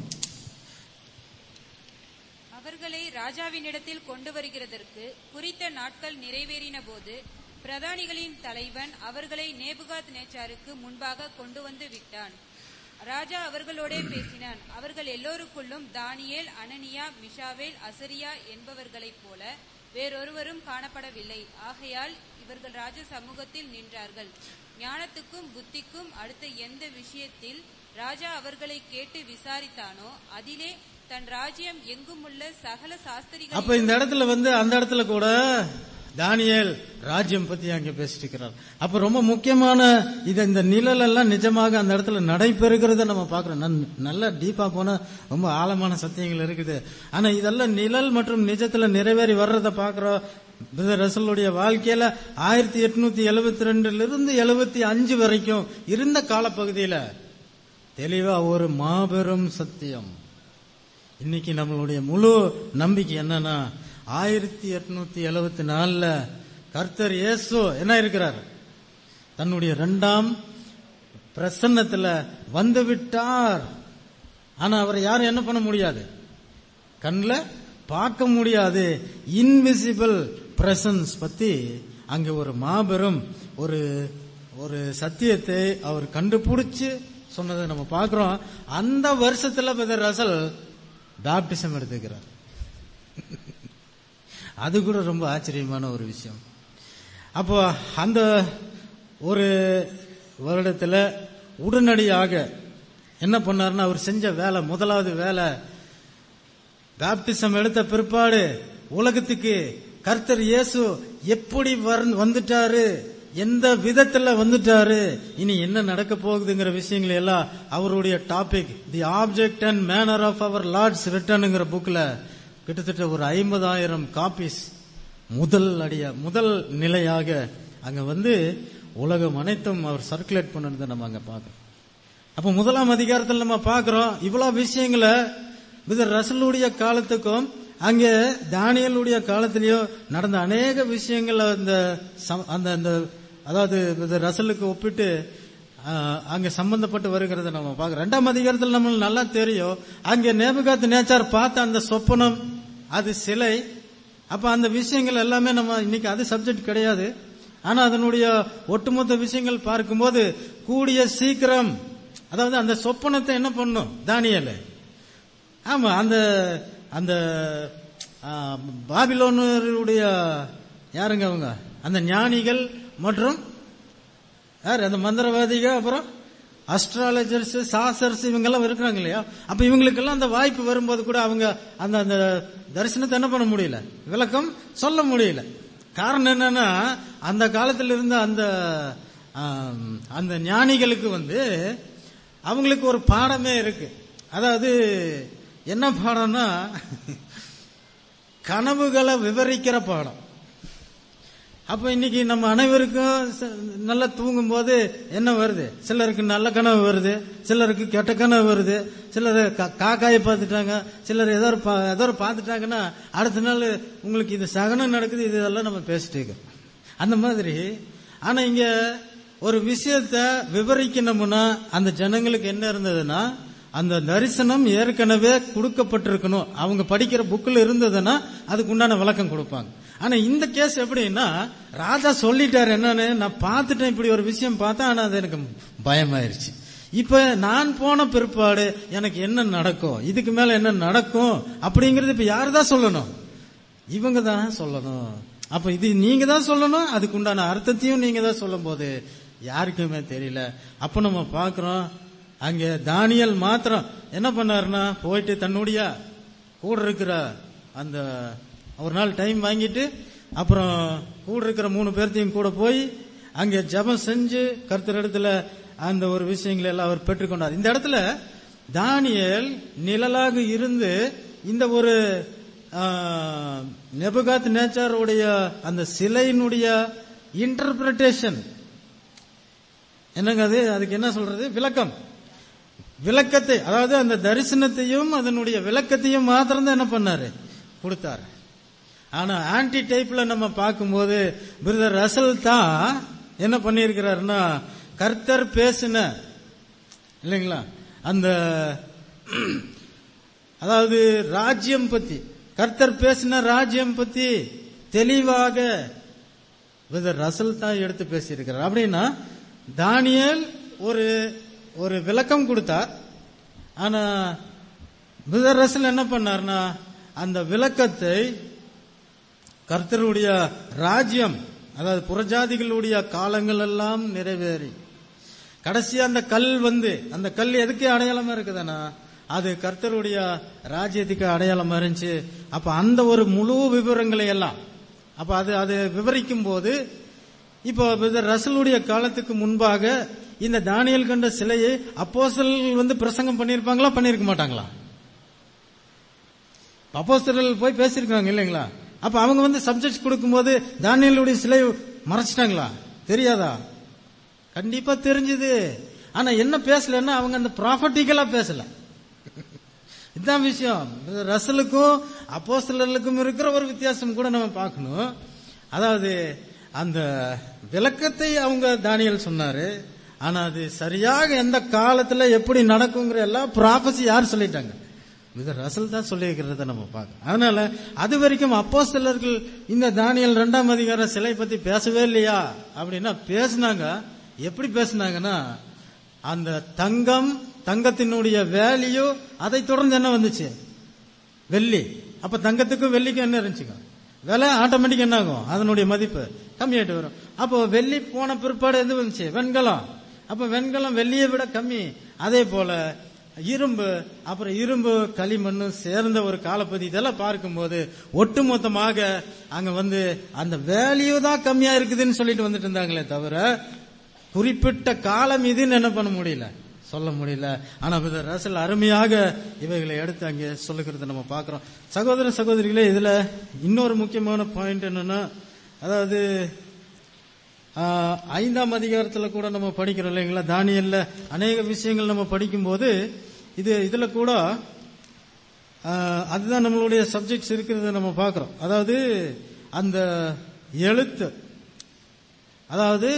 அவர்களை ராஜாவினிடத்தில் கொண்டு வருகிறதற்கு குறித்த நாட்கள் நிறைவேறின போது பிரதானிகளின் தலைவன் அவர்களை நேபுகாத் நேச்சாருக்கு முன்பாக கொண்டு வந்து விட்டான் ராஜா அவர்களோடே பேசினான் அவர்கள் எல்லோருக்குள்ளும் தானியேல் அனனியா மிஷாவேல் அசரியா என்பவர்களைப் போல வேறொருவரும் காணப்படவில்லை ஆகையால் இவர்கள் ராஜ சமூகத்தில் நின்றார்கள் ஞானத்துக்கும் புத்திக்கும் அடுத்த எந்த விஷயத்தில் ராஜா அவர்களை கேட்டு விசாரித்தானோ அதிலே தன் ராஜ்யம் எங்கும் உள்ள சகல அப்ப சாஸ்திரிகள் இந்த இடத்துல வந்து அந்த இடத்துல கூட தானியேல் ராஜ்யம் பத்தி அங்க பேசிட்டு இருக்கிறார் அப்ப ரொம்ப முக்கியமான இது இந்த நிழல் எல்லாம் நிஜமாக அந்த இடத்துல நடைபெறுகிறத நம்ம பாக்குறோம் நன்- நல்லா டீப்பா போன ரொம்ப ஆழமான சத்தியங்கள் இருக்குது ஆனா இதெல்லாம் நிழல் மற்றும் நிஜத்துல நிறைவேறி வர்றத பாக்குறோம் பிரதர் ரசலுடைய வாழ்க்கையில ஆயிரத்தி எட்நூத்தி எழுபத்தி ரெண்டுல இருந்து எழுபத்தி அஞ்சு வரைக்கும் இருந்த காலப்பகுதியில தெளிவா ஒரு மாபெரும் சத்தியம் இன்னைக்கு நம்மளுடைய முழு நம்பிக்கை என்னன்னா ஆயிரத்தி எட்நூத்தி எழுபத்தி நாலுல கர்த்தர் இயேசு என்ன இருக்கிறார் தன்னுடைய இரண்டாம் பிரசன்னத்துல வந்து விட்டார் ஆனா அவரை யாரும் என்ன பண்ண முடியாது கண்ணில் பார்க்க முடியாது இன்விசிபிள் பிரசன்ஸ் பத்தி அங்க ஒரு மாபெரும் ஒரு ஒரு சத்தியத்தை அவர் கண்டுபிடிச்சு சொன்னதை நம்ம பார்க்கிறோம் அந்த வருஷத்துல பிரதர் ரசல் பேப்டிசம் எடுத்துக்கிறார் அது கூட ரொம்ப ஆச்சரியமான ஒரு விஷயம் அப்போ அந்த ஒரு வருடத்துல உடனடியாக என்ன பண்ணாருன்னா அவர் செஞ்ச வேலை முதலாவது வேலை பேப்டிசம் எடுத்த பிற்பாடு உலகத்துக்கு கர்த்தர் இயேசு எப்படி வர- வந்துட்டாரு எந்த விதத்துல வந்துட்டாரு இனி என்ன நடக்க போகுதுங்கிற விஷயங்கள் எல்லாம் அவருடைய topic the object and manner of our Lord's ரிட்டர்னுங்கிற புக்ல கிட்டத்தட்ட ஒரு ஐம்பதாயிரம் காப்பீஸ் முதல் அடியா முதல் நிலையாக அங்க வந்து உலகம் அனைத்தும் அவர் சர்க்குலேட் பண்ணதை நம்ம அங்க பார்க்கிறோம் அப்ப முதலாம் அதிகாரத்தில் நம்ம பார்க்கிறோம் இவ்வளவு விஷயங்களை வித ரசலுடைய காலத்துக்கும் அங்கே தானியலுடைய காலத்திலயும் நடந்த அநேக விஷயங்கள் அந்த சம்- அந்த அந்த அதாவது வித ரசலுக்கு ஒப்பிட்டு ஆஹ், அங்க சம்பந்தப்பட்டு வருகிறத நம்ம பார்க்கிறோம் ரெண்டாம் அதிகாரத்தில் நம்மளுக்கு நல்லா தெரியும் அங்கே நேபுகாத் நேச்சார் பார்த்த அந்த சொப்பனம் அது சிலை அப்ப அந்த விஷயங்கள் எல்லாமே நம்ம இன்னைக்கு அது சப்ஜெக்ட் கிடையாது ஆனா அதனுடைய ஒட்டுமொத்த விஷயங்கள் பார்க்கும்போது கூடிய சீக்கிரம் அதாவது அந்த சொப்பனத்தை என்ன பண்ணும் தானியல் ஆமா அந்த அந்த ஆ, பாபிலோனருடைய யாருங்க அவங்க அந்த ஞானிகள் மற்றும் யார் அந்த மந்திரவாதிகள் அப்புறம் அஸ்ட்ராலஜர்ஸ் சாசர்ஸ் இவங்க எல்லாம் இருக்கிறாங்க இல்லையா அப்ப இவங்களுக்கெல்லாம் அந்த வாய்ப்பு வரும்போது கூட அவங்க அந்த அந்த தரிசனத்தை என்ன பண்ண முடியல விளக்கம் சொல்ல முடியல காரணம் என்னன்னா அந்த காலத்தில் இருந்த அந்த ஆம், அந்த ஞானிகளுக்கு வந்து அவங்களுக்கு ஒரு பாடமே இருக்கு அதாவது என்ன பாடம்னா கனவுகளை விவரிக்கிற பாடம் அப்ப இன்னைக்கு நம்ம அனைவருக்கும் ச- நல்லா தூங்கும் போது என்ன வருது சிலருக்கு நல்ல கனவு வருது சிலருக்கு கெட்ட கனவு வருது சிலர் கா- காக்காயை பார்த்துட்டாங்க சிலர் ஏதோ ஒரு பா- ஏதோ ஒரு பார்த்துட்டாங்கன்னா அடுத்த நாள் உங்களுக்கு இது சகனம் நடக்குது இது இதெல்லாம் நம்ம பேசிட்டு இருக்கோம் அந்த மாதிரி ஆனா இங்க ஒரு விஷயத்த விவரிக்கணும்னா அந்த ஜனங்களுக்கு என்ன இருந்ததுன்னா அந்த தரிசனம் ஏற்கனவே கொடுக்கப்பட்டிருக்கணும் அவங்க படிக்கிற புக்கில் இருந்ததுன்னா அதுக்கு உண்டான விளக்கம் கொடுப்பாங்க ஆனா இந்த கேஸ் எப்படின்னா ராஜா சொல்லிட்டாரு என்னன்னு நான் பார்த்துட்டேன் இப்படி ஒரு விஷயம் பார்த்தேன் ஆனா அது எனக்கு பயமாயிருச்சு இப்ப நான் போன பிற்பாடு எனக்கு என்ன நடக்கும் இதுக்கு மேல என்ன நடக்கும் அப்படிங்கறது இப்ப யாரு தான் சொல்லணும் இவங்க தான் சொல்லணும் அப்ப இது நீங்க தான் சொல்லணும் அதுக்கு உண்டான அர்த்தத்தையும் நீங்க தான் சொல்லும் போது யாருக்குமே தெரியல அப்ப நம்ம பாக்குறோம் அங்க தானியல் மாத்திரம் என்ன பண்ணாருன்னா போயிட்டு தன்னுடைய கூட இருக்கிற அந்த ஒரு நாள் டைம் வாங்கிட்டு அப்புறம் கூட இருக்கிற மூணு பேர்த்தையும் கூட போய் அங்க ஜெபம் செஞ்சு கர்த்தர் இடத்துல அந்த ஒரு விஷயங்களை எல்லாம் அவர் பெற்றுக்கொண்டார் இந்த இடத்துல தானியேல் நிழலாக இருந்து இந்த ஒரு நெபுகாத் நேச்சாருடைய அந்த சிலையினுடைய இன்டர்பிரேஷன் என்னங்க அது அதுக்கு என்ன சொல்றது விளக்கம் விளக்கத்தை அதாவது அந்த தரிசனத்தையும் அதனுடைய விளக்கத்தையும் மாத்திரம் தான் என்ன பண்ணாரு கொடுத்தாரு ஆனா ஆன்டி டைப்ல நம்ம பார்க்கும்போது பிரதர் ரசல் தான் என்ன பண்ணியிருக்கிறாருன்னா கர்த்தர் பேசின இல்லைங்களா அந்த அதாவது ராஜ்யம் பத்தி கர்த்தர் பேசின ராஜ்யம் பத்தி தெளிவாக பிரதர் ரசல் தான் எடுத்து பேசியிருக்கிறார் அப்படின்னா தானியல் ஒரு ஒரு விளக்கம் கொடுத்தார் ஆனா பிரதர் ரசல் என்ன பண்ணார்னா அந்த விளக்கத்தை கர்த்தருடைய ராஜ்யம் அதாவது புறஜாதிகளுடைய காலங்கள் எல்லாம் நிறைவேறி கடைசியா அந்த கல் வந்து அந்த கல் எதுக்கு அடையாளமா இருக்குதுன்னா அது கர்த்தருடைய ராஜ்யத்துக்கு அடையாளமா இருந்துச்சு அப்ப அந்த ஒரு முழு விவரங்களை எல்லாம் அப்ப அது அது விவரிக்கும் போது இப்போ பிரதர் ரசலுடைய காலத்துக்கு முன்பாக இந்த தானியல் கண்ட சிலையை அப்போஸ்தல் வந்து பிரசங்கம் பண்ணியிருப்பாங்களா பண்ணியிருக்க மாட்டாங்களா அப்போஸ்தலர்கள் போய் பேசியிருக்காங்க இல்லைங்களா அப்ப அவங்க வந்து சப்ஜெக்ட் கொடுக்கும்போது தானியலுடைய சிலை மறைச்சிட்டாங்களா தெரியாதா கண்டிப்பா தெரிஞ்சது ஆனா என்ன பேசலன்னா அவங்க அந்த ப்ராஃபட்டிக்கலா பேசல இதுதான் விஷயம் ரசலுக்கும் அப்போஸ்தலர்களுக்கும் இருக்கிற ஒரு வித்தியாசம் கூட நம்ம பார்க்கணும் அதாவது அந்த விளக்கத்தை அவங்க தானியல் சொன்னாரு ஆனா அது சரியாக எந்த காலத்துல எப்படி நடக்குங்கிற எல்லாம் ப்ராபசி யார் சொல்லிட்டாங்க இது ரசல் தான் சொல்லியிருக்கிறத நம்ம பார்க்கணும் அதனால அது வரைக்கும் அப்போஸ்தலர்கள் இந்த தானியல் ரெண்டாம் அதிகார சிலை பத்தி பேசவே இல்லையா அப்படின்னா பேசினாங்க எப்படி பேசினாங்கன்னா அந்த தங்கம் தங்கத்தினுடைய வேல்யூ அதை தொடர்ந்து என்ன வந்துச்சு வெள்ளி அப்ப தங்கத்துக்கும் வெள்ளிக்கும் என்ன இருந்துச்சுங்க விலை ஆட்டோமேட்டிக் என்ன ஆகும் அதனுடைய மதிப்பு கம்மியாயிட்டு வரும் அப்போ வெள்ளி போன பிற்பாடு எது வந்துச்சு வெண்கலம் அப்ப வெண்கலம் வெள்ளியை விட கம்மி அதே போல இரும்பு அப்புறம் இரும்பு களிமண் சேர்ந்த ஒரு காலப்பதி இதெல்லாம் பார்க்கும்போது ஒட்டுமொத்தமாக அங்க வந்து அந்த வேல்யூ தான் கம்மியா இருக்குதுன்னு சொல்லிட்டு வந்துட்டு இருந்தாங்களே தவிர குறிப்பிட்ட காலம் இதுன்னு என்ன பண்ண முடியல சொல்ல முடியல ஆனா பிரதர் ரசல் அருமையாக இவைகளை எடுத்து அங்கே சொல்லுகிறத நம்ம பார்க்கிறோம் சகோதர சகோதரிகளே இதுல இன்னொரு முக்கியமான பாயிண்ட் என்னன்னா அதாவது ஆஹ், ஐந்தாம் அதிகாரத்துல கூட நம்ம படிக்கிறோம் இல்லைங்களா தானியல்ல அநேக விஷயங்கள் நம்ம படிக்கும்போது இது இதுல கூட ஆஹ், அதுதான் நம்மளுடைய சப்ஜெக்ட்ஸ் இருக்கிறத நம்ம பார்க்கிறோம் அதாவது அந்த எழுத்து அதாவது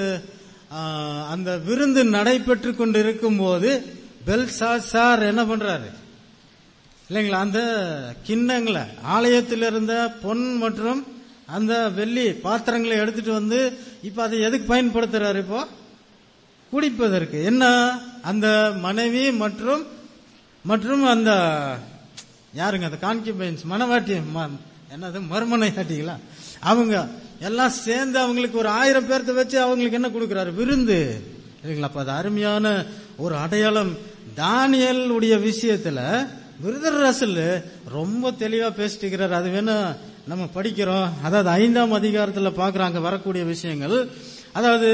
ஆஹ், அந்த விருந்து நடைபெற்று கொண்டு இருக்கும்போது பெல்சாசார் என்ன பண்றாரு இல்லைங்களா அந்த கிண்ணங்களை ஆலயத்தில் இருந்த பொன் மற்றும் அந்த வெள்ளி பாத்திரங்களை எடுத்துட்டு வந்து இப்ப அதை எதுக்கு பயன்படுத்துறாரு இப்போ குடிப்பதற்கு என்ன அந்த மனைவி மற்றும் மற்றும் அந்த யாருங்க அந்த கான்கிபைன்ஸ் மனவாட்டி ம- என்னது மறுமனையாட்டிகளா அவங்க எல்லாம் சேர்ந்து அவங்களுக்கு ஒரு ஆயிரம் பேர்த்த வச்சு அவங்களுக்கு என்ன கொடுக்கறாரு விருந்து இல்லைங்களா அப்ப அது அருமையான ஒரு அடையாளம் தானியல் உடைய விஷயத்துல விருதர் ரசல் ரொம்ப தெளிவா பேசிட்டு இருக்கிறார் அது வேணா நம்ம படிக்கிறோம் அதாவது ஐந்தாம் அதிகாரத்துல பாக்குறாங்க வரக்கூடிய விஷயங்கள் அதாவது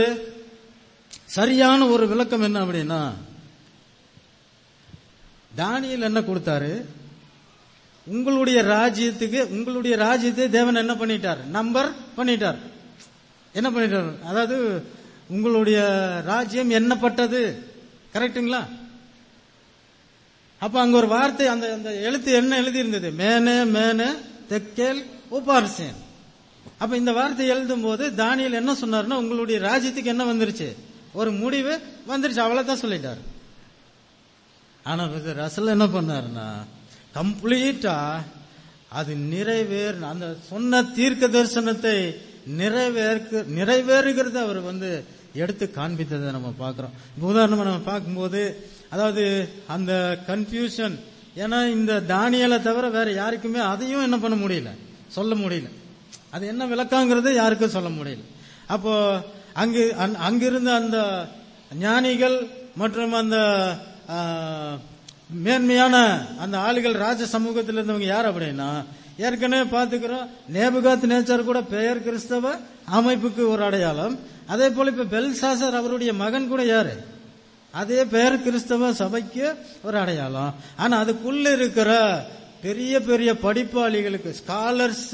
சரியான ஒரு விளக்கம் என்ன அப்படின்னா தானியல் என்ன கொடுத்தாரு உங்களுடைய ராஜ்யத்துக்கு உங்களுடைய ராஜ்யத்தை தேவன் என்ன பண்ணிட்டார் நம்பர் பண்ணிட்டார் என்ன பண்ணிட்டார் அதாவது உங்களுடைய ராஜ்யம் எண்ணப்பட்டது கரெக்ட்டுங்களா அப்ப அங்க ஒரு வார்த்தை அந்த அந்த எழுத்து என்ன எழுதி இருந்தது மேனே மேனே தெக்கேல் உபார்சேன் அப்ப இந்த வார்த்தை எழுதும் போது தானியல் என்ன சொன்னார்னா உங்களுடைய ராஜ்யத்துக்கு என்ன வந்துருச்சு ஒரு முடிவு வந்துருச்சு அவ்வளவுதான் சொல்லிட்டார் ஆனா இது ரசல் என்ன பண்ணாருன்னா கம்ப்ளீட்டா அது நிறைவேற அந்த சொன்ன தீர்க்க தரிசனத்தை நிறைவேற்க நிறைவேறுகிறத அவர் வந்து எடுத்து காண்பித்ததை நம்ம பார்க்கிறோம் இப்ப உதாரணமா நம்ம பார்க்கும்போது அதாவது அந்த கன்ஃபியூஷன் ஏன்னா இந்த தானியலை தவிர வேற யாருக்குமே அதையும் என்ன பண்ண முடியல சொல்ல முடியல அது என்ன விளக்கங்கிறது யாருக்கும் சொல்ல முடியல அப்போ அங்கு அந்- அங்கிருந்த அந்த ஞானிகள் மற்றும் அந்த ஆ, மேன்மையான அந்த ஆளுகள் ராஜ சமூகத்தில் இருந்தவங்க யார் அப்படின்னா ஏற்கனவே பார்த்துக்கிறோம் நேபுகாத் நேச்சர் கூட பெயர் கிறிஸ்தவ அமைப்புக்கு ஒரு அடையாளம் அதே போல இப்ப பெல்சாசர் அவருடைய மகன் கூட யாரு அதே பெயர் கிறிஸ்தவ சபைக்கு ஒரு அடையாளம் ஆனா அதுக்குள்ள இருக்கிற பெரிய பெரிய படிப்பாளிகளுக்கு ஸ்காலர்ஸ்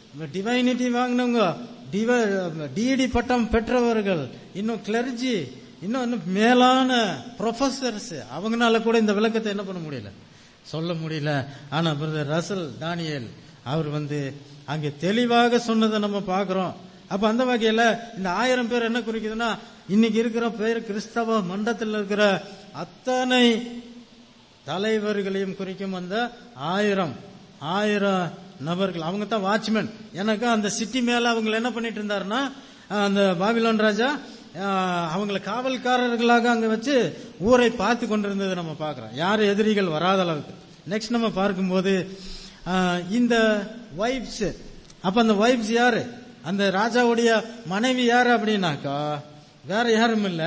டிவைனிட்டி வாங்கினவங்க டிடி பட்டம் பெற்றவர்கள் இன்னும் கிளர்ஜி இன்னொன்னு மேலான ப்ரொஃபசர்ஸ் அவங்கனால கூட இந்த விளக்கத்தை என்ன பண்ண முடியல சொல்ல முடியல ஆனா பிரதர் ரசல் தானியேல் அவர் வந்து அங்கே தெளிவாக சொன்னதை நம்ம பார்க்கிறோம் அப்ப அந்த வகையில இந்த ஆயிரம் பேர் என்ன குறிக்குதுன்னா இன்னைக்கு இருக்கிற பேர் கிறிஸ்தவ மண்டத்தில் இருக்கிற அத்தனை தலைவர்களையும் குறிக்கும் அந்த ஆயிரம் ஆயிரம் நபர்கள் அவங்க தான் வாட்ச்மேன் எனக்கு அந்த சிட்டி மேல அவங்க என்ன பண்ணிட்டு இருந்தாருன்னா அஹ், அந்த பாபிலோன் ராஜா அஹ், அவங்களை காவல்காரர்களாக அங்க வச்சு ஊரை பார்த்து கொண்டிருந்ததை நம்ம பார்க்கிறோம் யார் எதிரிகள் வராத அளவுக்கு நெக்ஸ்ட் நம்ம பார்க்கும்போது அஹ், இந்த வைப்ஸ் அப்ப அந்த வைப்ஸ் யாரு அந்த ராஜாவுடைய மனைவி யாரு அப்படின்னாக்கா வேற யாரும் இல்ல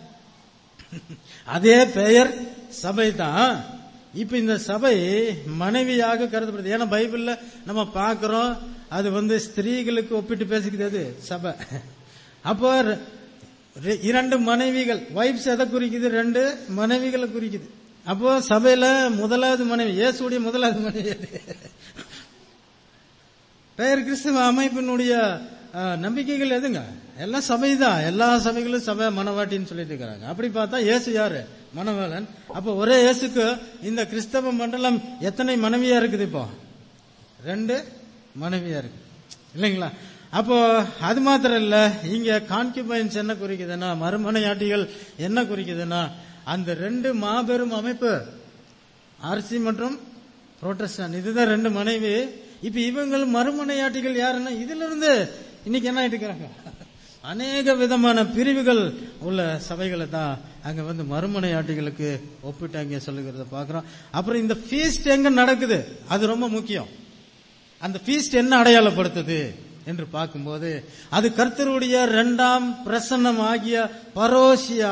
அதே பெயர் சபை தான் இப்ப இந்த சபை மனைவியாக கருதப்படுது ஏன்னா பைபிள்ல நம்ம பார்க்கிறோம் அது வந்து ஸ்திரீகளுக்கு ஒப்பிட்டு பேசிக்குது அது சபை அப்போ ரெ- ரெ- இரண்டு மனைவிகள் வைப்ஸ் எதை குறிக்குது ரெண்டு மனைவிகளை குறிக்குது அப்போ சபையில முதலாவது மனைவி இயேசுடைய முதலாவது மனைவி அது. பெயர் கிறிஸ்துவ அமைப்பினுடைய அஹ், நம்பிக்கைகள் எதுங்க எல்லாம் சபைதான் எல்லா சபைகளும் சபை மனவாட்டின்னு சொல்லிட்டு இருக்கிறாங்க அப்படி பார்த்தா இயேசு யாரு மணவாளன் அப்ப ஒரே இயேசுக்கு இந்த கிறிஸ்தவ மண்டலம் எத்தனை மனைவியா இருக்குது இப்போ ரெண்டு மனைவியா இருக்கு இல்லைங்களா அப்போ அது மாத்திரம் இல்ல இங்க கான்கியூபைன்ஸ் என்ன குறிக்குதுன்னா மறுமனையாட்டிகள் என்ன குறிக்குதுன்னா அந்த ரெண்டு மாபெரும் அமைப்பு ஆர்சி மற்றும் புரோட்டஸ்டான் இதுதான் ரெண்டு மனைவி இப்ப இவங்களும் மறுமனையாட்டிகள் யாருன்னா இதுல இருந்து இன்னைக்கு என்ன ஆயிட்டு இருக்கிறாங்க அநேக விதமான பிரிவுகள் உள்ள சபைகளை தான் அங்க வந்து மறுமனையாட்டிகளுக்கு ஒப்பிட்டு அங்க சொல்லுகிறத பாக்குறோம் அப்புறம் இந்த ஃபீஸ்ட் எங்க நடக்குது அது ரொம்ப முக்கியம் அந்த ஃபீஸ்ட் என்ன அடையாளப்படுத்துது என்று பார்க்கும்போது அது கர்த்தருடைய இரண்டாம் பிரசன்னம் ஆகிய பரோசியா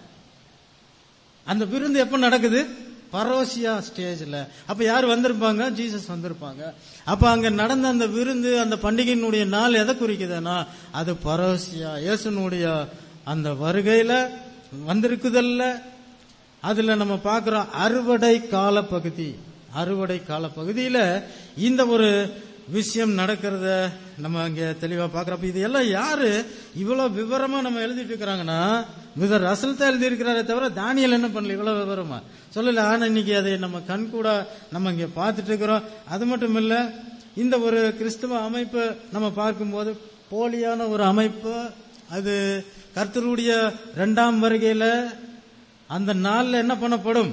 அந்த விருந்து எப்ப நடக்குது பரோசியா ஸ்டேஜ்ல அப்ப யார் வந்திருப்பாங்க ஜீசஸ் வந்திருப்பாங்க அப்ப அங்க நடந்த அந்த விருந்து அந்த பண்டிகையினுடைய நாள் எதை குறிக்குதுன்னா அது பரோசியா இயேசுனுடைய அந்த வருகையில வந்திருக்குதல்ல அதுல நம்ம பார்க்கிறோம் அறுவடை கால பகுதி அறுவடை கால பகுதியில இந்த ஒரு விஷயம் நடக்கிறத நம்ம அங்க தெளிவா பார்க்கிறோம் அப்ப இது எல்லாம் யாரு இவ்வளவு விவரமா நம்ம எழுதிட்டு இருக்கிறாங்கன்னா மிதர் ரசல் தான் எழுதி இருக்கிறாரே தவிர தானியல் என்ன பண்ணல இவ்வளவு விவரமா சொல்லல ஆனா இன்னைக்கு அதை நம்ம கண் கூட நம்ம இங்க பார்த்துட்டு இருக்கிறோம் அது மட்டும் இல்ல இந்த ஒரு கிறிஸ்தவ அமைப்பு நம்ம பார்க்கும்போது போலியான ஒரு அமைப்பு அது கர்த்தருடைய இரண்டாம் வருகையில அந்த நாள்ல என்ன பண்ணப்படும்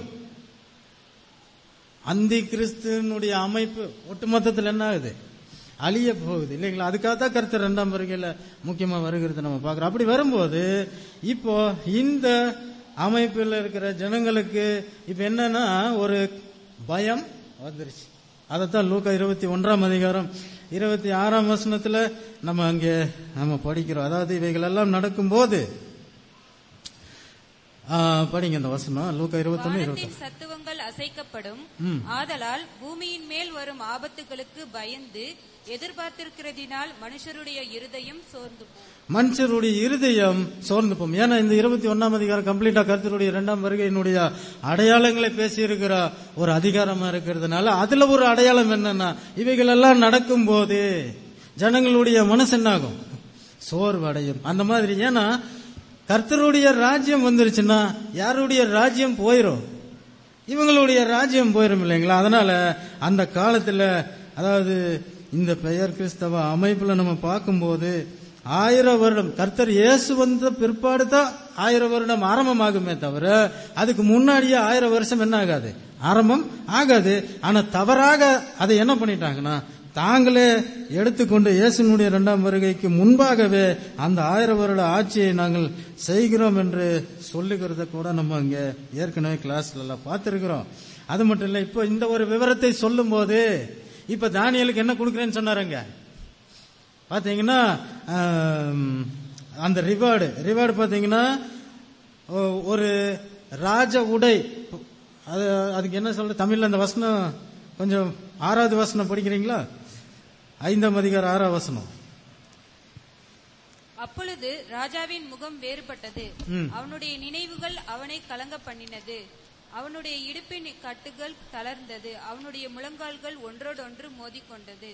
அந்தி கிறிஸ்துவனுடைய அமைப்பு ஒட்டுமொத்தத்தில் என்ன ஆகுது அழிய போகுது இல்லைங்களா அதுக்காக தான் கருத்து ரெண்டாம் வருகையில முக்கியமா வருகிறது நம்ம பார்க்கிறோம் அப்படி வரும்போது இப்போ இந்த அமைப்பில் இருக்கிற ஜனங்களுக்கு இப்ப என்னன்னா ஒரு பயம் வந்துருச்சு அதைத்தான் லூக்கா இருபத்தி ஒன்றாம் அதிகாரம் இருபத்தி ஆறாம் வசனத்துல நம்ம அங்கே நம்ம படிக்கிறோம் அதாவது இவைகள் எல்லாம் நடக்கும்போது ஆ, படிங்க இந்த வசனம் லூக்கா இருபத்தொன்னு இருபத்தி வானத்தின் சத்துவங்கள் அசைக்கப்படும் ஆதலால் பூமியின் மேல் வரும் ஆபத்துகளுக்கு பயந்து எதிர்பார்த்திருக்கிறதினால் மனுஷருடைய இருதயம் சோர்ந்து போகும் மனுஷருடைய இருதயம் சோர்ந்து போகும் ஏன்னா இந்த இருபத்தி ஒன்னாம் அதிகாரம் கம்ப்ளீட்டா கருத்தருடைய இரண்டாம் வருகையினுடைய அடையாளங்களை பேசியிருக்கிற ஒரு அதிகாரமா இருக்கிறதுனால அதுல ஒரு அடையாளம் என்னன்னா இவைகள் எல்லாம் நடக்கும் போது ஜனங்களுடைய மனசு என்னாகும் சோர்வடையும் அந்த மாதிரி ஏன்னா கர்த்தருடைய ராஜ்யம் வந்துருச்சுன்னா யாருடைய ராஜ்யம் போயிரும் இவங்களுடைய ராஜ்யம் போயிரும் இல்லைங்களா அதனால அந்த காலத்துல அதாவது இந்த பெயர் கிறிஸ்தவ அமைப்புல நம்ம பார்க்கும்போது ஆயிரம் வருடம் கர்த்தர் இயேசு வந்த பிற்பாடு தான் ஆயிரம் வருடம் ஆரம்பமாகுமே தவிர அதுக்கு முன்னாடியே ஆயிரம் வருஷம் என்ன ஆகாது ஆரம்பம் ஆகாது ஆனா தவறாக அதை என்ன பண்ணிட்டாங்கன்னா தாங்களே எடுத்துக்கொண்டு இயேசுனுடைய இரண்டாம் வருகைக்கு முன்பாகவே அந்த ஆயிரம் வருட ஆட்சியை நாங்கள் செய்கிறோம் என்று சொல்லுகிறத கூட நம்ம இங்க ஏற்கனவே கிளாஸ்ல எல்லாம் பார்த்திருக்கிறோம் அது மட்டும் இல்ல இப்போ இந்த ஒரு விவரத்தை சொல்லும் போது இப்ப தானியலுக்கு என்ன கொடுக்குறேன்னு சொன்னாருங்க பாத்தீங்கன்னா ஆம், அந்த ரிவார்டு ரிவார்டு பாத்தீங்கன்னா ஒ- ஒரு ராஜ உடை அது அதுக்கு என்ன சொல்ற தமிழ்ல அந்த வசனம் கொஞ்சம் ஆறாவது வசனம் படிக்கிறீங்களா ஐந்தாம் அதிகாரம் ஆறாவது வசனம் அப்பொழுது ராஜாவின் முகம் வேறுபட்டது ம். அவனுடைய நினைவுகள் அவனை கலங்க பண்ணினது அவனுடைய இடுப்பின் கட்டுகள் தளர்ந்தது அவனுடைய முழங்கால்கள் ஒன்றோடொன்று மோதிக்கொண்டது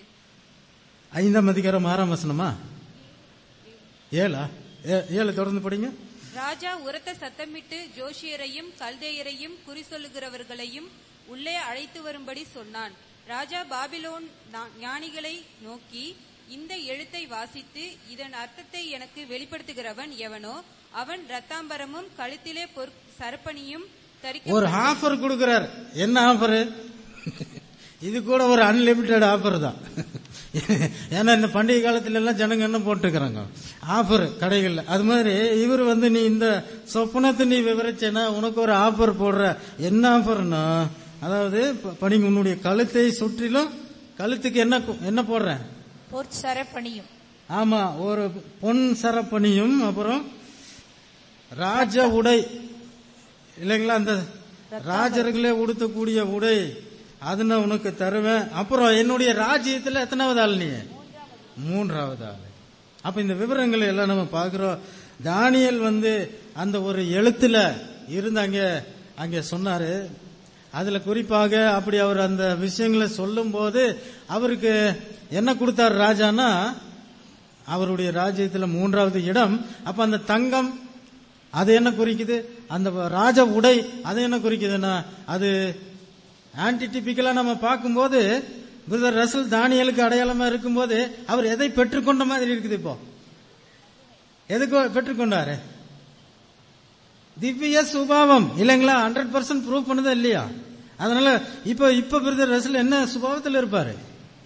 ஐந்தாம் அதிகாரம் ஆறாம் வசனமா ஏழா ஏ- ஏழு தொடர்ந்து படிங்க ராஜா உரத்த சத்தமிட்டு ஜோஷியரையும் கல்தேயரையும் குறி சொல்லுகிறவர்களையும் உள்ளே அழைத்து வரும்படி சொன்னான் ராஜா பாபிலோன் நா- ஞானிகளை நோக்கி இந்த எழுத்தை வாசித்து இதன் அர்த்தத்தை எனக்கு வெளிப்படுத்துகிறவன் எவனோ அவன் ரத்தாம்பரமும் கழுத்திலே பொற் சரப்பணியும் தரிக்க ஒரு ஆஃபர் கொடுக்கிறார் என்ன ஆஃபர் இது கூட ஒரு அன்லிமிட்டெட் ஆஃபர் தான் ஏன்னா இந்த பண்டிகை காலத்துல எல்லாம் ஜனங்க என்ன போட்டுக்கிறாங்க ஆஃபர் கடைகள்ல அது மாதிரி இவர் வந்து நீ இந்த சொப்பனத்தை நீ விவரிச்சேன்னா உனக்கு ஒரு ஆஃபர் போடுற என்ன ஆஃபர்னா அதாவது ப- பணி உன்னுடைய கழுத்தை சுற்றிலும் கழுத்துக்கு என்ன கு- என்ன போடுறேன் பொற்சரப்பணியும் ஆமா ஒரு பொன் சரப்பணியும் அப்புறம் ராஜ உடை இல்லைங்களா அந்த ராஜர்களே உடுத்தக்கூடிய உடை அது நான் உனக்கு தருவேன் அப்புறம் என்னுடைய ராஜ்யத்துல எத்தனாவது ஆள் நீ மூன்றாவது ஆள் அப்ப இந்த விவரங்களை எல்லாம் நம்ம பார்க்கிறோம் தானியல் வந்து அந்த ஒரு எழுத்துல இருந்து அங்க அங்க சொன்னாரு அதுல குறிப்பாக அப்படி அவர் அந்த விஷயங்களை சொல்லும் போது அவருக்கு என்ன கொடுத்தார் ராஜானா அவருடைய ராஜ்யத்துல மூன்றாவது இடம் அப்ப அந்த தங்கம் அது என்ன குறிக்குது அந்த ராஜ உடை அது என்ன குறிக்குதுன்னா அது ஆன்டி டிபிக்கலா நம்ம பார்க்கும்போது பிரதர் ரசல் தானியலுக்கு அடையாளமா இருக்கும்போது அவர் எதை பெற்றுக்கொண்ட மாதிரி இருக்குது இப்போ எதுக்கு பெற்றுக்கொண்டாரு திவ்ய சுபாவம் இல்லைங்களா ஹண்ட்ரட் பர்சன்ட் ப்ரூவ் பண்ணதா இல்லையா அதனால இப்ப இப்ப பிரதர் ரசல் என்ன சுபாவத்தில் இருப்பாரு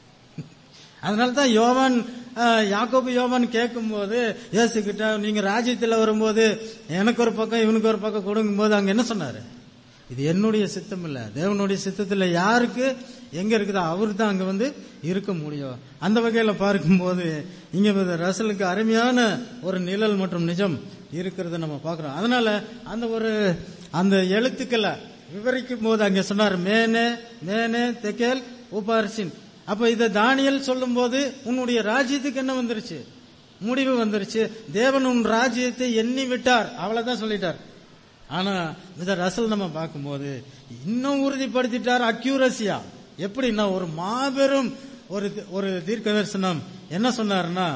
அதனால தான் யோவான் அஹ், யாக்கோபு யோவான் கேட்கும்போது இயேசுகிட்ட நீங்க ராஜ்யத்தில் வரும்போது எனக்கு ஒரு பக்கம் இவனுக்கு ஒரு பக்கம் கொடுக்கும்போது அங்க என்ன சொன்னாரு இது என்னுடைய சித்தம் இல்ல தேவனுடைய சித்தத்துல யாருக்கு எங்க இருக்குதோ அவரு தான் அங்க வந்து இருக்க முடியும் அந்த வகையில பார்க்கும்போது இங்க வந்து ரசலுக்கு அருமையான ஒரு நிழல் மற்றும் நிஜம் இருக்கிறத நம்ம பார்க்கிறோம் அதனால அந்த ஒரு அந்த எழுத்துக்களை விவரிக்கும் போது அங்க சொன்னார் மேனே மேனே தெக்கேல் உபாரிசின் அப்ப இத தானியல் சொல்லும்போது உன்னுடைய ராஜ்யத்துக்கு என்ன வந்துருச்சு முடிவு வந்துருச்சு தேவன் உன் ராஜ்யத்தை எண்ணி விட்டார் அவ்வளவுதான் சொல்லிட்டார் ஆனா இத ரசல் நம்ம பார்க்கும்போது இன்னும் உறுதிப்படுத்திட்டார் அக்யூரசியா எப்படின்னா ஒரு மாபெரும் ஒரு ஒரு தீர்க்க தரிசனம் என்ன சொன்னாருன்னா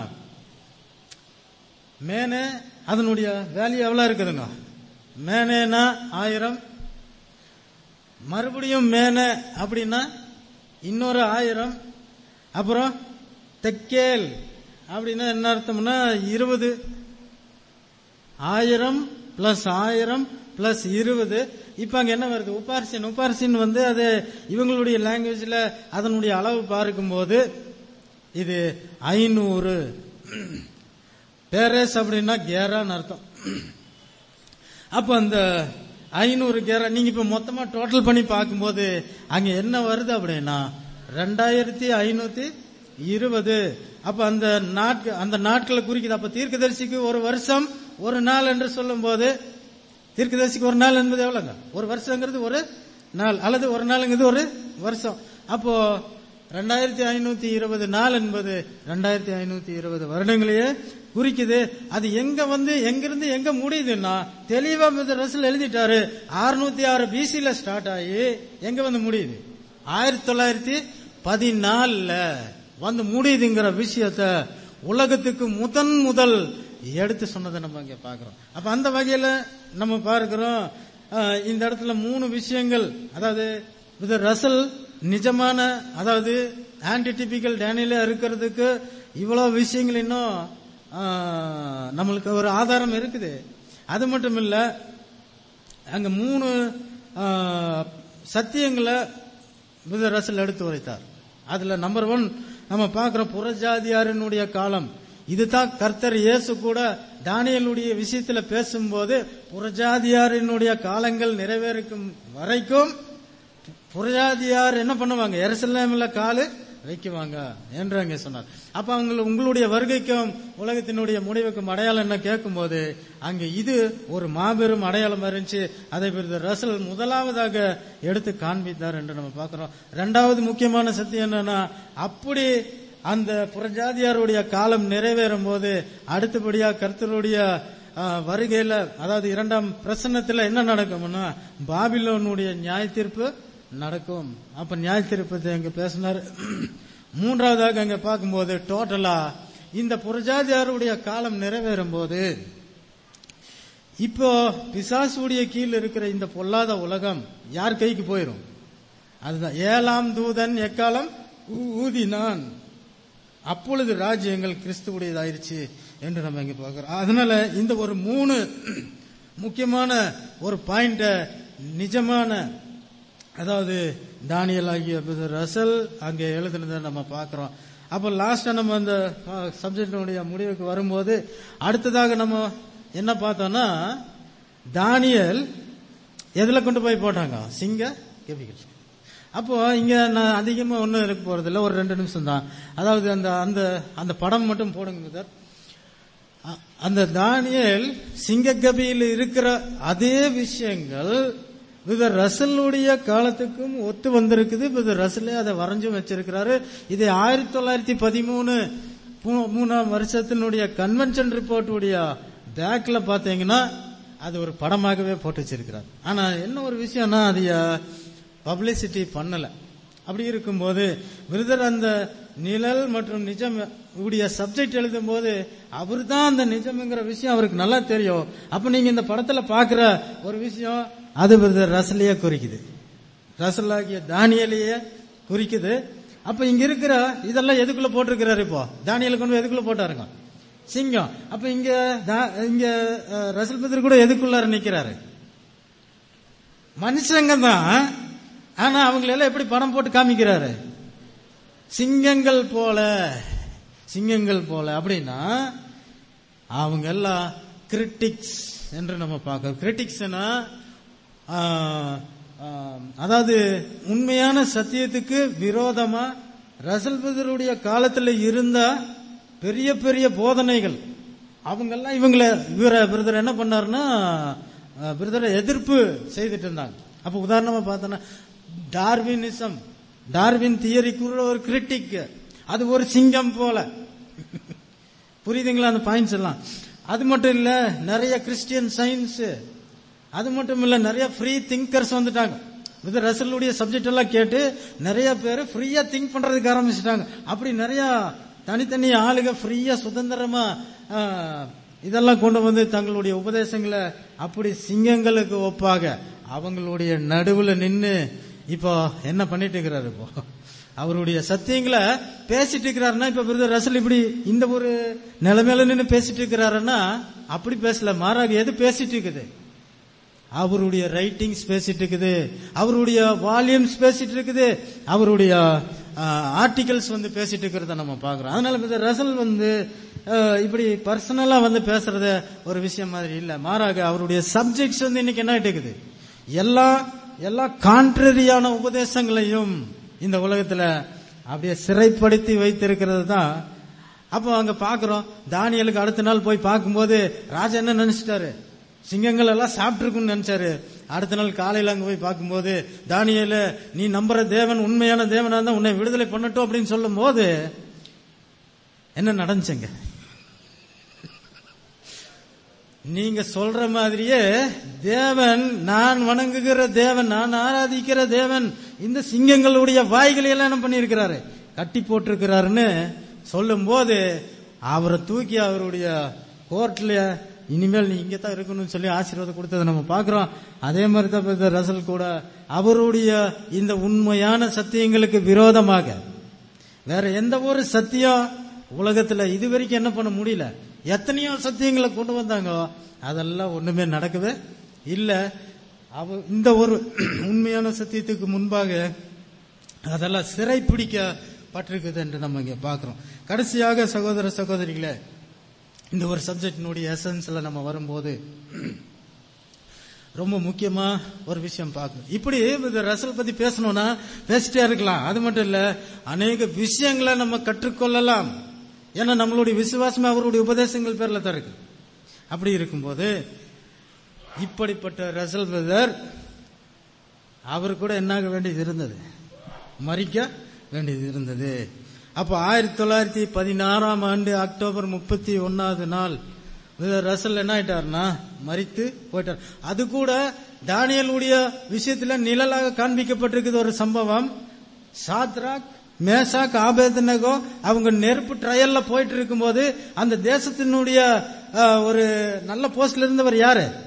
மேனே அதனுடைய வேல்யூ எவ்வளவு இருக்குதுங்க மேனேனா ஆயிரம் மறுபடியும் மேனே அப்படின்னா இன்னொரு ஆயிரம் அப்புறம் தெக்கேல் அப்படின்னா என்ன அர்த்தம்னா இருபது ஆயிரம் பிளஸ் ஆயிரம் பிளஸ் இருபது இப்ப அங்க என்ன வருது உபார்சின் உபார்சின் வந்து அது இவங்களுடைய லாங்குவேஜ்ல அதனுடைய அளவு பார்க்கும்போது இது ஐநூறு பேரஸ் அப்படின்னா கேரான்னு அர்த்தம் அப்ப அந்த ஐநூறு கேரா நீங்க இப்ப மொத்தமா டோட்டல் பண்ணி பார்க்கும்போது அங்க என்ன வருது அப்படின்னா ரெண்டாயிரத்தி ஐநூத்தி இருபது அப்ப அந்த நாட்கள் அந்த நாட்களை குறிக்குது அப்ப தீர்க்கதரிசிக்கு ஒரு வருஷம் ஒரு நாள் என்று சொல்லும் போது தீர்க்கதரிசிக்கு ஒரு நாள் என்பது எவ்வளவுங்க ஒரு வருஷங்கிறது ஒரு நாள் அல்லது ஒரு நாளுங்கிறது ஒரு வருஷம் அப்போ ரெண்டாயிரத்தி ஐநூத்தி இருபது நாள் என்பது ரெண்டாயிரத்தி ஐநூத்தி இருபது வருடங்களையே குறிக்குது அது எங்க வந்து எங்கிருந்து எங்க முடியுதுன்னா தெளிவா ரசல் எழுதிட்டாரு அறுநூத்தி ஆறு பிசில ஸ்டார்ட் ஆகி எங்க வந்து முடியுது ஆயிரத்தி தொள்ளாயிரத்தி பதினாலுல வந்து முடியுதுங்கிற விஷயத்த உலகத்துக்கு முதன் முதல் எடுத்து சொன்னதை நம்ம இங்க பாக்குறோம் அப்ப அந்த வகையில நம்ம பார்க்கிறோம் அஹ், இந்த இடத்துல மூணு விஷயங்கள் அதாவது இது ரசல் நிஜமான அதாவது ஆன்டி டிபிக்கல் டேனியில இருக்கிறதுக்கு இவ்வளவு விஷயங்கள் இன்னும் அஹ், நம்மளுக்கு ஒரு ஆதாரம் இருக்குது அது மட்டும் இல்ல அங்க மூணு அஹ், சத்தியங்களை புத ரசல் எடுத்து உரைத்தார் அதுல நம்பர் ஒன் நம்ம பார்க்கிறோம் புறஜாதியாரினுடைய காலம் இதுதான் கர்த்தர் இயேசு கூட தானியலுடைய விஷயத்துல பேசும்போது புறஜாதியாரினுடைய காலங்கள் நிறைவேறுக்கும் வரைக்கும் புறஜாதியார் என்ன பண்ணுவாங்க எருசலேம்ல காலு வைக்குவாங்க என்று அங்கே சொன்னார் அப்ப அவங்க உங்களுடைய வருகைக்கும் உலகத்தினுடைய முடிவுக்கும் அடையாளம் என்ன கேட்கும்போது அங்க இது ஒரு மாபெரும் அடையாளம் இருந்துச்சு அதை பிறகு ரசல் முதலாவதாக எடுத்து காண்பித்தார் என்று நம்ம பார்க்கிறோம் ரெண்டாவது முக்கியமான சத்தியம் என்னன்னா அப்படி அந்த புறஜாதியாருடைய காலம் நிறைவேறும் போது அடுத்தபடியா கர்த்தருடைய ஆ, வருகையில அதாவது இரண்டாம் பிரசன்னத்துல என்ன நடக்கும்னா பாபிலோனுடைய நியாய தீர்ப்பு நடக்கும் அப்ப நியாய தீர்ப்பத்தை அங்க பேசினார் மூன்றாவதாக அங்க பார்க்கும்போது டோட்டலா இந்த புறஜாதியாருடைய காலம் நிறைவேறும் போது இப்போ பிசாசுடைய கீழ் இருக்கிற இந்த பொல்லாத உலகம் யார் கைக்கு போயிரும் அதுதான் ஏழாம் தூதன் எக்காலம் ஊ- ஊதினான் அப்பொழுது ராஜ்யங்கள் கிறிஸ்துவுடையதாயிருச்சு என்று நம்ம இங்க பார்க்கிறோம் அதனால இந்த ஒரு மூணு முக்கியமான ஒரு பாயிண்ட நிஜமான அதாவது தானியல் ஆகிய பிரதர் ரசல் அங்கே எழுதுனதை நம்ம பார்க்கிறோம் அப்போ லாஸ்டா நம்ம அந்த சப்ஜெக்டினுடைய முடிவுக்கு வரும்போது அடுத்ததாக நம்ம என்ன பார்த்தோம்னா தானியல் எதுல கொண்டு போய் போட்டாங்க சிங்க கெபிகள் அப்போ இங்க நான் அதிகமா ஒன்றும் இருக்க போறது இல்ல ஒரு ரெண்டு நிமிஷம் தான் அதாவது அந்த அந்த அந்த படம் மட்டும் போடுங்க brother. அ- அந்த தானியல் சிங்கக்கபியில் இருக்கிற அதே விஷயங்கள் வித ரசலுடைய காலத்துக்கும் ஒத்து வந்திருக்குது வித ரசலே அதை வரைஞ்சும் வச்சிருக்கிறாரு இது ஆயிரத்தி தொள்ளாயிரத்தி பதிமூணு மூணாம் வருஷத்தினுடைய கன்வென்ஷன் ரிப்போர்ட் உடைய பேக்ல பாத்தீங்கன்னா அது ஒரு படமாகவே போட்டு வச்சிருக்கிறார் ஆனா என்ன ஒரு விஷயம்னா அது பப்ளிசிட்டி பண்ணல அப்படி இருக்கும்போது விருதர் அந்த நிழல் மற்றும் நிஜம் உடைய சப்ஜெக்ட் எழுதும் போது அவர் தான் அந்த நிஜம்ங்கிற விஷயம் அவருக்கு நல்லா தெரியும் அப்ப நீங்க இந்த படத்துல பாக்குற ஒரு விஷயம் அது விருதர் ரசலையே குறிக்குது ரசலாகிய தானியலையே குறிக்குது அப்ப இங்க இருக்கிற இதெல்லாம் எதுக்குள்ள போட்டிருக்கிறாரு இப்போ தானியலை கொண்டு போய் எதுக்குள்ள போட்டாருங்க சிங்கம் அப்ப இங்க தா- இங்க அஹ், ரசல் பத்திர கூட எதுக்குள்ளார நிக்கிறாரு மனுஷங்க தான் ஆனா அவங்களெல்லாம் எப்படி படம் போட்டு காமிக்கிறாரு சிங்கங்கள் போல சிங்கங்கள் போல அப்படின்னா அவங்க எல்லாம் கிரிட்டிக்ஸ் என்று நம்ம பார்க்கிறோம் கிரிட்டிக்ஸ்னா அதாவது உண்மையான சத்தியத்துக்கு விரோதமா ரசல்பதருடைய காலத்துல இருந்த பெரிய பெரிய போதனைகள் அவங்கெல்லாம் இவங்கள இவர பிரதர் என்ன பண்ணாருன்னா பிரதரை எதிர்ப்பு செய்துட்டு இருந்தாங்க அப்ப உதாரணமா பார்த்தோன்னா டார்வினிசம் டார்வின் தியரிக்குள்ள ஒரு கிரிட்டிக் அது ஒரு சிங்கம் போல புரியுதுங்களா அந்த பாயிண்ட்ஸ் எல்லாம் அது மட்டும் இல்ல நிறைய கிறிஸ்டியன் சயின்ஸ் அது மட்டும் இல்ல நிறைய ஃப்ரீ திங்கர்ஸ் வந்துட்டாங்க இது ரசலுடைய சப்ஜெக்ட் எல்லாம் கேட்டு நிறைய பேர் ஃப்ரீயா திங்க் பண்றதுக்கு ஆரம்பிச்சிட்டாங்க அப்படி நிறைய தனித்தனி ஆளுங்க ஃப்ரீயா சுதந்திரமா ஆ, இதெல்லாம் கொண்டு வந்து தங்களுடைய உபதேசங்களை அப்படி சிங்கங்களுக்கு ஒப்பாக அவங்களுடைய நடுவுல நின்னு இப்போ என்ன பண்ணிட்டு இருக்கிறாரு இப்போ அவருடைய சத்தியங்களை பேசிட்டு இருக்கிறாருன்னா இப்ப பிரதர் ரசல் இப்படி இந்த ஒரு நிலைமையில நின்னு பேசிட்டு இருக்கிறாருன்னா அப்படி பேசல மாறாக எது பேசிட்டு இருக்குது அவருடைய ரைட்டிங்ஸ் பேசிட்டு இருக்குது அவருடைய வால்யூம்ஸ் பேசிட்டு இருக்குது அவருடைய ஆர்டிகல்ஸ் வந்து பேசிட்டு இருக்கிறத நம்ம பார்க்கிறோம் அதனால மிஸ்டர் ரசல் வந்து அஹ், இப்படி பர்சனலா வந்து பேசுறத ஒரு விஷயம் மாதிரி இல்ல மாறாக அவருடைய சப்ஜெக்ட்ஸ் வந்து இன்னைக்கு என்ன ஆயிட்டு இருக்குது எல்லா எல்லா கான்ட்ரரியான உபதேசங்களையும் இந்த உலகத்துல அப்படியே சிறைப்படுத்தி வைத்திருக்கிறது தான் அப்போ அங்க பாக்குறோம் தானியலுக்கு அடுத்த நாள் போய் பார்க்கும்போது ராஜா என்ன நினைச்சிட்டாரு சிங்கங்கள் எல்லாம் சாப்பிட்டுருக்குன்னு நினைச்சாரு அடுத்த நாள் காலையில அங்க போய் பார்க்கும்போது தானியேல நீ நம்புற தேவன் உண்மையான தேவனா இருந்தா உன்னை விடுதலை பண்ணட்டும் அப்படின்னு சொல்லும் போது என்ன நடந்துச்சுங்க நீங்க சொல்ற மாதிரியே தேவன் நான் வணங்குகிற தேவன் நான் ஆராதிக்கிற தேவன் இந்த சிங்கங்களுடைய வாய்களை எல்லாம் என்ன பண்ணியிருக்கிறாரு கட்டி போட்டிருக்கிறாருன்னு சொல்லும் போது அவரை தூக்கி அவருடைய கோர்ட்ல இனிமேல் நீ இங்க தான் இருக்கணும்னு சொல்லி ஆசீர்வாதம் கொடுத்ததை நம்ம பார்க்கிறோம் அதே மாதிரி தான் பிரதர் ரசல் கூட அவருடைய இந்த உண்மையான சத்தியங்களுக்கு விரோதமாக வேற எந்த ஒரு சத்தியம் உலகத்துல இது வரைக்கும் என்ன பண்ண முடியல எத்தனையோ சத்தியங்களை கொண்டு வந்தாங்க அதெல்லாம் ஒண்ணுமே நடக்கவே இல்ல அவ இந்த ஒரு உண்மையான சத்தியத்துக்கு முன்பாக அதெல்லாம் சிறை பிடிக்கப்பட்டிருக்குது என்று நம்ம இங்க பார்க்கிறோம் கடைசியாக சகோதர சகோதரிகளே இந்த ஒரு சப்ஜெக்டினுடைய எசன்ஸ்ல நம்ம வரும்போது ரொம்ப முக்கியமா ஒரு விஷயம் பார்க்கணும் இப்படி இந்த ரசல் பத்தி பேசணும்னா பேசிட்டே இருக்கலாம் அது மட்டும் இல்ல அநேக விஷயங்களை நம்ம கற்றுக்கொள்ளலாம் ஏன்னா நம்மளுடைய விசுவாசமே அவருடைய உபதேசங்கள் பேர்ல தான் இருக்கு அப்படி இருக்கும்போது இப்படிப்பட்ட ரசல் பிரதர் அவர் கூட என்னாக வேண்டியது இருந்தது மறிக்க வேண்டியது இருந்தது அப்ப ஆயிரத்தி தொள்ளாயிரத்தி பதினாறாம் ஆண்டு அக்டோபர் முப்பத்தி ஒன்னாவது நாள் பிரதர் ரசல் என்ன ஆயிட்டாருன்னா மறித்து போயிட்டார் அது கூட தானியலுடைய விஷயத்துல நிழலாக காண்பிக்கப்பட்டிருக்குது ஒரு சம்பவம் சாத்ராக் மேசாக் ஆபேதனகோ அவங்க நெருப்பு ட்ரையல்ல போயிட்டு இருக்கும்போது அந்த தேசத்தினுடைய அஹ், ஒரு நல்ல போஸ்ட்ல இருந்தவர் யாரு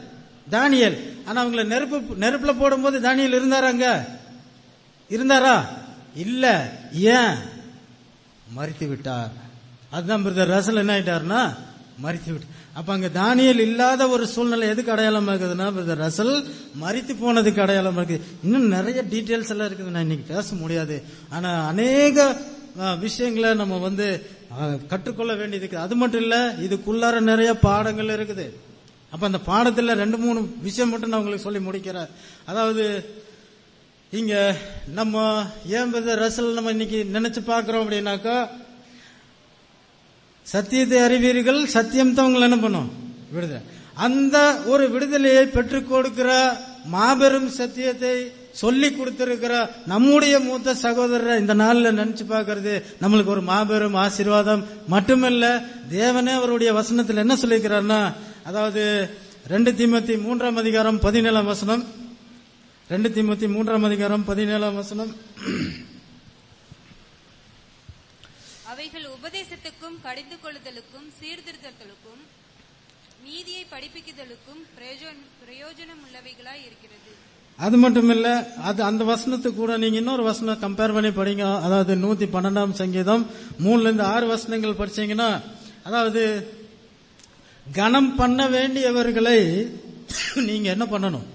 தானியல் ஆனா அவங்கள நெருப்பு நெருப்புல போடும்போது தானியல் இருந்தாராங்க இருந்தாரா இல்ல ஏன் மறித்து விட்டார் அதுதான் பிரதர் ரசல் என்ன ஆயிட்டாருன்னா மறித்து விட்டு அப்ப அங்க தானியல் இல்லாத ஒரு சூழ்நிலை எதுக்கு அடையாளமா இருக்குதுன்னா பிரதர் ரசல் மறித்து போனதுக்கு அடையாளமா இருக்குது இன்னும் நிறைய டீட்டெயில்ஸ் எல்லாம் இருக்குது நான் இன்னைக்கு பேச முடியாது ஆனா அநேக அஹ், விஷயங்களை நம்ம வந்து அஹ், கற்றுக்கொள்ள வேண்டியது இருக்குது அது மட்டும் இல்ல இதுக்குள்ளார நிறைய பாடங்கள் இருக்குது அப்ப அந்த பாடத்துல ரெண்டு மூணு விஷயம் மட்டும் நான் உங்களுக்கு சொல்லி முடிக்கிறேன் அதாவது இங்க நம்ம ஏன் பிரதர் ரசல் நம்ம இன்னைக்கு நினைச்சு பார்க்கிறோம் அப்படின்னாக்கா சத்தியத்தை அறிவீர்கள் சத்தியம் தான் உங்களை என்ன பண்ணும் விடுதலை அந்த ஒரு விடுதலையை பெற்றுக் கொடுக்கிற மாபெரும் சத்தியத்தை சொல்லி கொடுத்திருக்கிற நம்முடைய மூத்த சகோதரரை இந்த நாள்ல நினைச்சு பார்க்கிறது நம்மளுக்கு ஒரு மாபெரும் ஆசீர்வாதம் மட்டுமல்ல தேவனே அவருடைய வசனத்தில் என்ன சொல்லியிருக்கிறார்னா அதாவது ரெண்டு தீமத்தி மூன்றாம் அதிகாரம் பதினேழாம் வசனம் ரெண்டு தீமத்தி மூன்றாம் அதிகாரம் பதினேழாம் வசனம் அவைகள் உபதேசத்துக்கும் கடிந்து கொள்ளுதலுக்கும் சீர்திருத்தலுக்கும் நீதியை படிப்பிக்குதலுக்கும் பிரயோஜன- பிரயோஜனம் உள்ளவைகளாய் இருக்கிறது அது மட்டும் இல்ல அது அந்த வசனத்துக்கு கூட நீங்க இன்னொரு வசனம் கம்பேர் பண்ணி படிங்க அதாவது நூத்தி பன்னெண்டாம் சங்கீதம் மூணுல இருந்து ஆறு வசனங்கள் படிச்சீங்கன்னா அதாவது கனம் பண்ண வேண்டியவர்களை நீங்க என்ன பண்ணணும்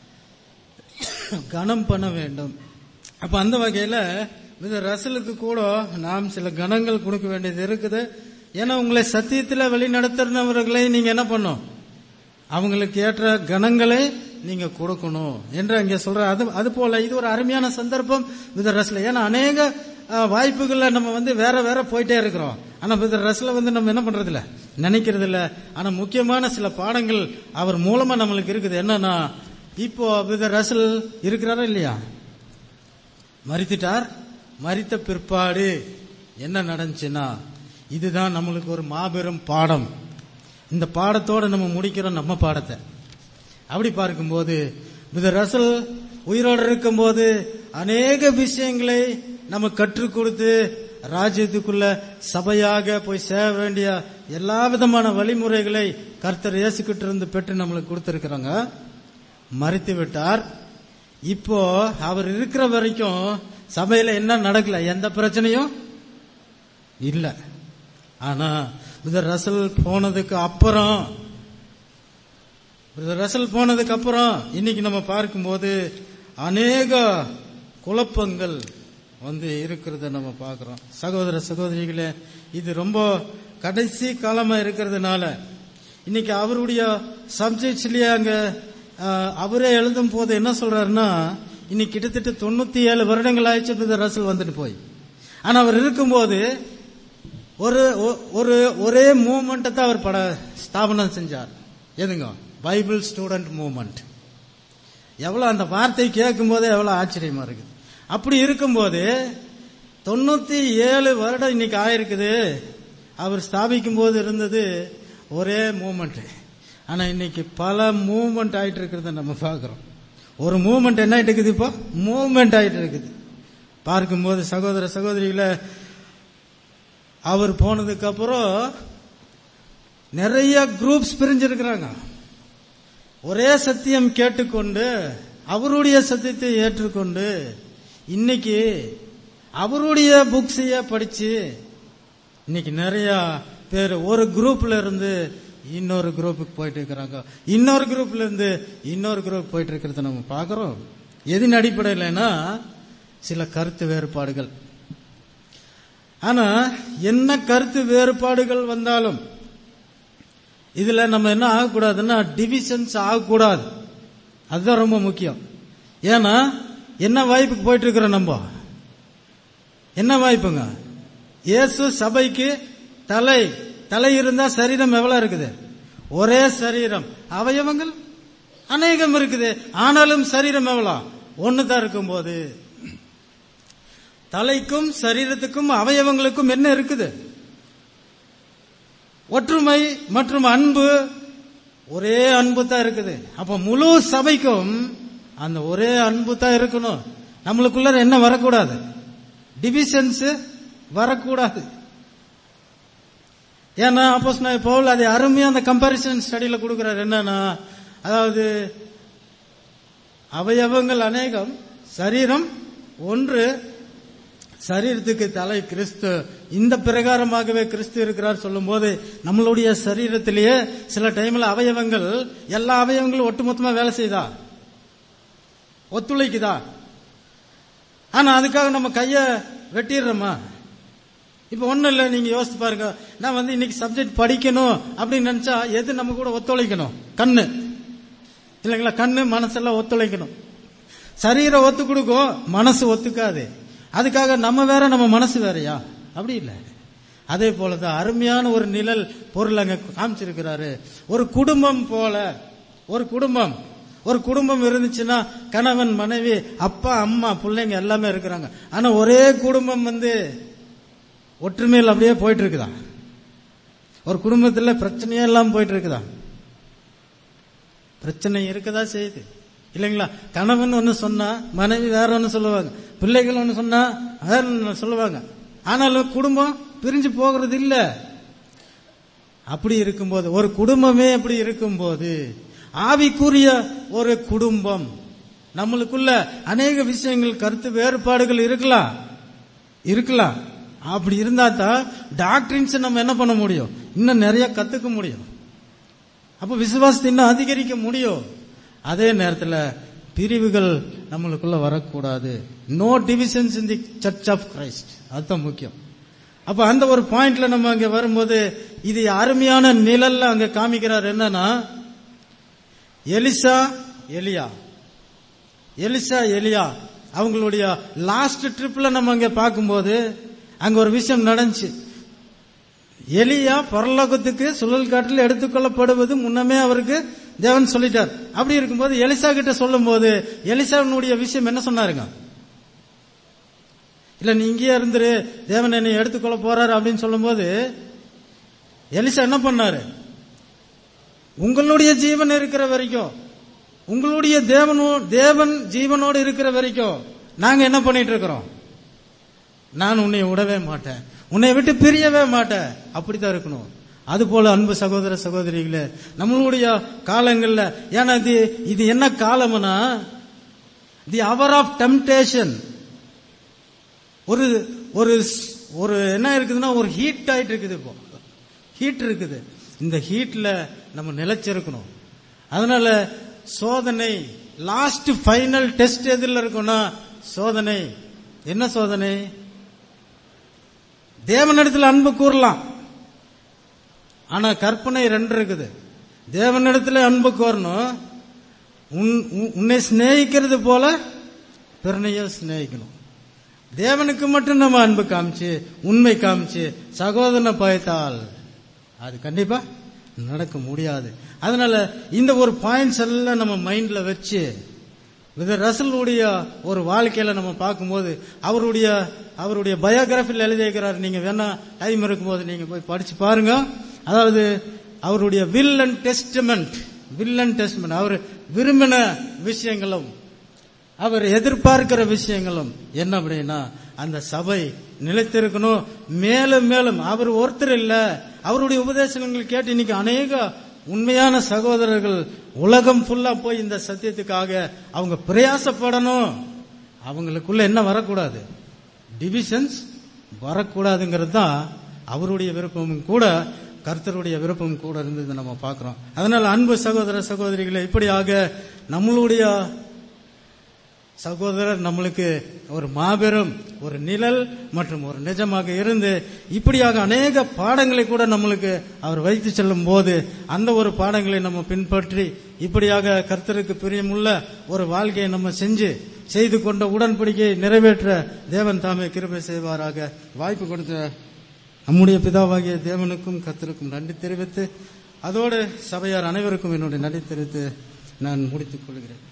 கனம் பண்ண வேண்டும் அப்ப அந்த வகையில இந்த ரசலுக்கு கூட நாம் சில கணங்கள் கொடுக்க வேண்டியது இருக்குது ஏன்னா உங்களை சத்தியத்துல வழி நடத்துறவர்களை நீங்க என்ன பண்ணும் அவங்களுக்கு ஏற்ற கணங்களை நீங்க கொடுக்கணும் என்று அங்க சொல்ற அது அது போல இது ஒரு அருமையான சந்தர்ப்பம் வித ரசல ஏன்னா அநேக அஹ், வாய்ப்புகள்ல நம்ம வந்து வேற வேற போயிட்டே இருக்கிறோம் ஆனா வித ரசல வந்து நம்ம என்ன பண்றது இல்ல நினைக்கிறது இல்ல ஆனா முக்கியமான சில பாடங்கள் அவர் மூலமா நம்மளுக்கு இருக்குது என்னன்னா இப்போ வித ரசல் இருக்கிறாரா இல்லையா மறித்துட்டார் மறித்த பிற்பாடு என்ன நடந்துச்சுன்னா இதுதான் நம்மளுக்கு ஒரு மாபெரும் பாடம் இந்த பாடத்தோட நம்ம முடிக்கிறோம் நம்ம பாடத்தை அப்படி பார்க்கும்போது இந்த ரசல் உயிரோடு இருக்கும்போது அநேக விஷயங்களை நம்ம கற்றுக் கொடுத்து ராஜ்யத்துக்குள்ள சபையாக போய் சேர வேண்டிய எல்லா விதமான வழிமுறைகளை கர்த்தர் இயேசுக்கிட்ட இருந்து பெற்று நம்மளுக்கு கொடுத்திருக்கிறாங்க மறித்து விட்டார் இப்போ அவர் இருக்கிற வரைக்கும் சபையில என்ன நடக்கல எந்த பிரச்சனையும் இல்ல ஆனா இந்த ரசல் போனதுக்கு அப்புறம் இந்த ரசல் போனதுக்கு அப்புறம் இன்னைக்கு நம்ம பார்க்கும்போது அநேக குழப்பங்கள் வந்து இருக்கிறத நம்ம பார்க்கிறோம் சகோதர சகோதரிகளே இது ரொம்ப கடைசி காலமா இருக்கிறதுனால இன்னைக்கு அவருடைய சப்ஜெக்ட்ஸ்லயே அங்க அஹ், அவரே எழுதும் போது என்ன சொல்றாருன்னா இன்னைக்கு கிட்டத்தட்ட தொண்ணூத்தி ஏழு வருடங்கள் ஆயிடுச்சு இந்த ரசல் வந்துட்டு போய் ஆனா அவர் இருக்கும்போது ஒரு ஒ- ஒரு ஒரே மூமெண்ட்டை தான் அவர் பட ஸ்தாபனம் செஞ்சார் எதுங்க பைபிள் ஸ்டூடெண்ட் மூவ்மெண்ட் எவ்வளவு அந்த வார்த்தை கேட்கும் போதே எவ்வளவு ஆச்சரியமா இருக்குது அப்படி இருக்கும்போது தொண்ணூத்தி ஏழு வருடம் இன்னைக்கு ஆயிருக்குது அவர் ஸ்தாபிக்கும் போது இருந்தது ஒரே மூமெண்ட் ஆனா இன்னைக்கு பல மூவ்மெண்ட் ஆயிட்டு இருக்கிறத நம்ம பார்க்கிறோம் ஒரு மூவ்மெண்ட் என்ன ஆயிட்டு இருக்குது இப்போ மூவ்மெண்ட் ஆயிட்டு இருக்குது பார்க்கும்போது சகோதர சகோதரிகளை அவர் போனதுக்கு அப்புறம் நிறைய குரூப்ஸ் பிரிஞ்சிருக்கிறாங்க ஒரே சத்தியம் கேட்டுக்கொண்டு அவருடைய சத்தியத்தை ஏற்றுக்கொண்டு இன்னைக்கு அவருடைய புக்ஸைய படிச்சு இன்னைக்கு நிறைய பேர் ஒரு குரூப்ல இருந்து இன்னொரு குரூப்புக்கு போயிட்டு இருக்கிறாங்க இன்னொரு குரூப்ல இருந்து இன்னொரு குரூப் போயிட்டு இருக்கிறத நம்ம பார்க்கிறோம் எதின் அடிப்படையிலனா சில கருத்து வேறுபாடுகள் ஆனா என்ன கருத்து வேறுபாடுகள் வந்தாலும் இதுல நம்ம என்ன ஆகக்கூடாதுன்னா டிவிஷன்ஸ் ஆகக்கூடாது அதுதான் ரொம்ப முக்கியம் ஏன்னா என்ன வாய்ப்புக்கு போயிட்டு இருக்கிறோம் நம்ம என்ன வாய்ப்புங்க இயேசு சபைக்கு தலை தலை இருந்தா சரீரம் எவ்வளவு இருக்குது ஒரே சரீரம் அவயவங்கள் அநேகம் இருக்குது ஆனாலும் சரீரம் எவ்வளவு ஒண்ணுதான் இருக்கும்போது தலைக்கும் சரீரத்துக்கும் அவயவங்களுக்கும் என்ன இருக்குது ஒற்றுமை மற்றும் அன்பு ஒரே அன்பு தான் இருக்குது அப்ப முழு சபைக்கும் அந்த ஒரே அன்பு தான் இருக்கணும் நம்மளுக்குள்ள என்ன வரக்கூடாது டிவிஷன்ஸ் வரக்கூடாது ஏன்னா அப்போஸ் நான் பவுல் அதை அருமையா அந்த கம்பாரிசன் ஸ்டடியில கொடுக்கிறார் என்னன்னா அதாவது அவயவங்கள் அநேகம் சரீரம் ஒன்று சரீரத்துக்கு தலை கிறிஸ்து இந்த பிரகாரமாகவே கிறிஸ்து இருக்கிறார் சொல்லும்போது நம்மளுடைய சரீரத்திலேயே சில டைம்ல அவயவங்கள் எல்லா அவயவங்களும் ஒட்டுமொத்தமா வேலை செய்யுதா ஒத்துழைக்குதா ஆனா அதுக்காக நம்ம கைய வெட்டிடுறோமா இப்ப ஒண்ணும் இல்ல நீங்க யோசிச்சு பாருங்க நான் வந்து இன்னைக்கு சப்ஜெக்ட் படிக்கணும் அப்படின்னு நினைச்சா எது நம்ம கூட ஒத்துழைக்கணும் கண்ணு இல்லைங்களா கண்ணு மனசெல்லாம் ஒத்துழைக்கணும் சரீரம் ஒத்து கொடுக்கும் மனசு ஒத்துக்காது அதுக்காக நம்ம வேற நம்ம மனசு வேறயா அப்படி இல்லை அதே போலதான் அருமையான ஒரு நிழல் பொருள் அங்க காமிச்சிருக்கிறாரு ஒரு குடும்பம் போல ஒரு குடும்பம் ஒரு குடும்பம் இருந்துச்சுன்னா கணவன் மனைவி அப்பா அம்மா பிள்ளைங்க எல்லாமே இருக்கிறாங்க ஆனா ஒரே குடும்பம் வந்து ஒற்றுமையில் அப்படியே போயிட்டு இருக்குதா ஒரு குடும்பத்துல பிரச்சனையே எல்லாம் போயிட்டு இருக்குதா பிரச்சனை இருக்கதா செய்யுது இல்லைங்களா கணவன் ஒன்னு சொன்னா மனைவி வேற ஒன்னு சொல்லுவாங்க பிள்ளைகள் ஒன்னு சொன்னா வேற ஒன்னு சொல்லுவாங்க ஆனாலும் குடும்பம் பிரிஞ்சு போகிறது இல்ல அப்படி இருக்கும்போது ஒரு குடும்பமே அப்படி இருக்கும்போது ஆவிக்குரிய ஒரு குடும்பம் நம்மளுக்குள்ள அநேக விஷயங்கள் கருத்து வேறுபாடுகள் இருக்கலாம் இருக்கலாம் அப்படி இருந்தா தான் டாக்டரின்ஸ் நம்ம என்ன பண்ண முடியும் இன்னும் நிறைய கத்துக்க முடியும் அப்ப விசுவாசத்தை இன்னும் அதிகரிக்க முடியும் அதே நேரத்தில் பிரிவுகள் நம்மளுக்குள்ள வரக்கூடாது no divisions in the church of Christ அதுதான் முக்கியம் அப்ப அந்த ஒரு பாயிண்ட்ல நம்ம அங்க வரும்போது இது அருமையான நிழல்ல அங்க காமிக்கிறார் என்னன்னா எலிசா எலியா எலிசா எலியா அவங்களுடைய லாஸ்ட் ட்ரிப்ல நம்ம அங்க பார்க்கும்போது அங்க ஒரு விஷயம் நடந்துச்சு எலியா பரலோகத்துக்கு சுழல் காற்றில் எடுத்துக்கொள்ளப்படுவது முன்னமே அவருக்கு தேவன் சொல்லிட்டார் அப்படி இருக்கும்போது எலிசா கிட்ட சொல்லும் போது எலிசாவினுடைய விஷயம் என்ன சொன்னாருங்க இல்ல நீ இங்கேயே இருந்துரு தேவன் என்னை எடுத்துக்கொள்ள போறாரு அப்படின்னு சொல்லும்போது எலிசா என்ன பண்ணாரு உங்களுடைய ஜீவன் இருக்கிற வரைக்கும் உங்களுடைய தேவனோ தேவன் ஜீவனோடு இருக்கிற வரைக்கும் நாங்க என்ன பண்ணிட்டு இருக்கிறோம் நான் உன்னை விடவே மாட்டேன் உன்னை விட்டு பிரியவே மாட்டேன் அப்படித்தான் இருக்கணும் அது போல அன்பு சகோதர சகோதரிகளே நம்மளுடைய காலங்கள்ல ஏன்னா இது இது என்ன காலம்னா தி அவர் ஆஃப் டெம்டேஷன் ஒரு ஒரு ஒரு என்ன இருக்குதுன்னா ஒரு ஹீட் ஆயிட்டு இருக்குது இப்போ ஹீட் இருக்குது இந்த ஹீட்ல நம்ம நிலைச்சிருக்கணும் அதனால சோதனை லாஸ்ட் ஃபைனல் டெஸ்ட் எதுல இருக்கும்னா சோதனை என்ன சோதனை தேவனிடத்தில் அன்பு கூறலாம் ஆனா கற்பனை ரெண்டு இருக்குது தேவனிடத்துல அன்பு கோரணும் உன்- உன்- உன்னை சிநேகிக்கிறது போல பிறனையோ சிநேகிக்கணும் தேவனுக்கு மட்டும் நம்ம அன்பு காமிச்சு உண்மை காமிச்சு சகோதரனை பயத்தால் அது கண்டிப்பா நடக்க முடியாது அதனால இந்த ஒரு பாயிண்ட்ஸ் எல்லாம் நம்ம மைண்ட்ல வச்சு வித ரசலுடைய ஒரு வாழ்க்கையில நம்ம பார்க்கும்போது அவருடைய அவருடைய பயோகிராஃபியில் எழுதியிருக்கிறார் நீங்க வேணா டைம் இருக்கும்போது நீங்க போய் படிச்சு பாருங்க அதாவது அவருடைய will and testament will and testament அவர் விரும்பின விஷயங்களும் அவர் எதிர்பார்க்கிற விஷயங்களும் என்ன அப்படின்னா அந்த சபை நிலைத்திருக்கணும் மேலும் மேலும் அவர் ஒருத்தர் இல்ல அவருடைய உபதேசங்கள் கேட்டு இன்னைக்கு அநேக உண்மையான சகோதரர்கள் உலகம் ஃபுல்லா போய் இந்த சத்தியத்துக்காக அவங்க பிரயாசப்படணும் அவங்களுக்குள்ள என்ன வரக்கூடாது டிவிஷன்ஸ் வரக்கூடாதுங்கிறது தான் அவருடைய விருப்பமும் கூட கர்த்தருடைய விருப்பம் கூட இருந்தது நம்ம பார்க்கிறோம் அதனால அன்பு சகோதர சகோதரிகளை இப்படியாக நம்மளுடைய சகோதரர் நம்மளுக்கு ஒரு மாபெரும் ஒரு நிழல் மற்றும் ஒரு நிஜமாக இருந்து இப்படியாக அநேக பாடங்களை கூட நம்மளுக்கு அவர் வைத்து செல்லும் போது அந்த ஒரு பாடங்களை நம்ம பின்பற்றி இப்படியாக கர்த்தருக்கு பிரியமுள்ள ஒரு வாழ்க்கையை நம்ம செஞ்சு செய்து கொண்ட உடன்படிக்கையை நிறைவேற்ற தேவன் தாமே கிருபை செய்வாராக வாய்ப்பு கொடுத்த நம்முடைய பிதாவாகிய தேவனுக்கும் கர்த்தருக்கும் நன்றி தெரிவித்து அதோடு சபையார் அனைவருக்கும் என்னுடைய நன்றி தெரிவித்து நான் முடித்துக் கொள்கிறேன்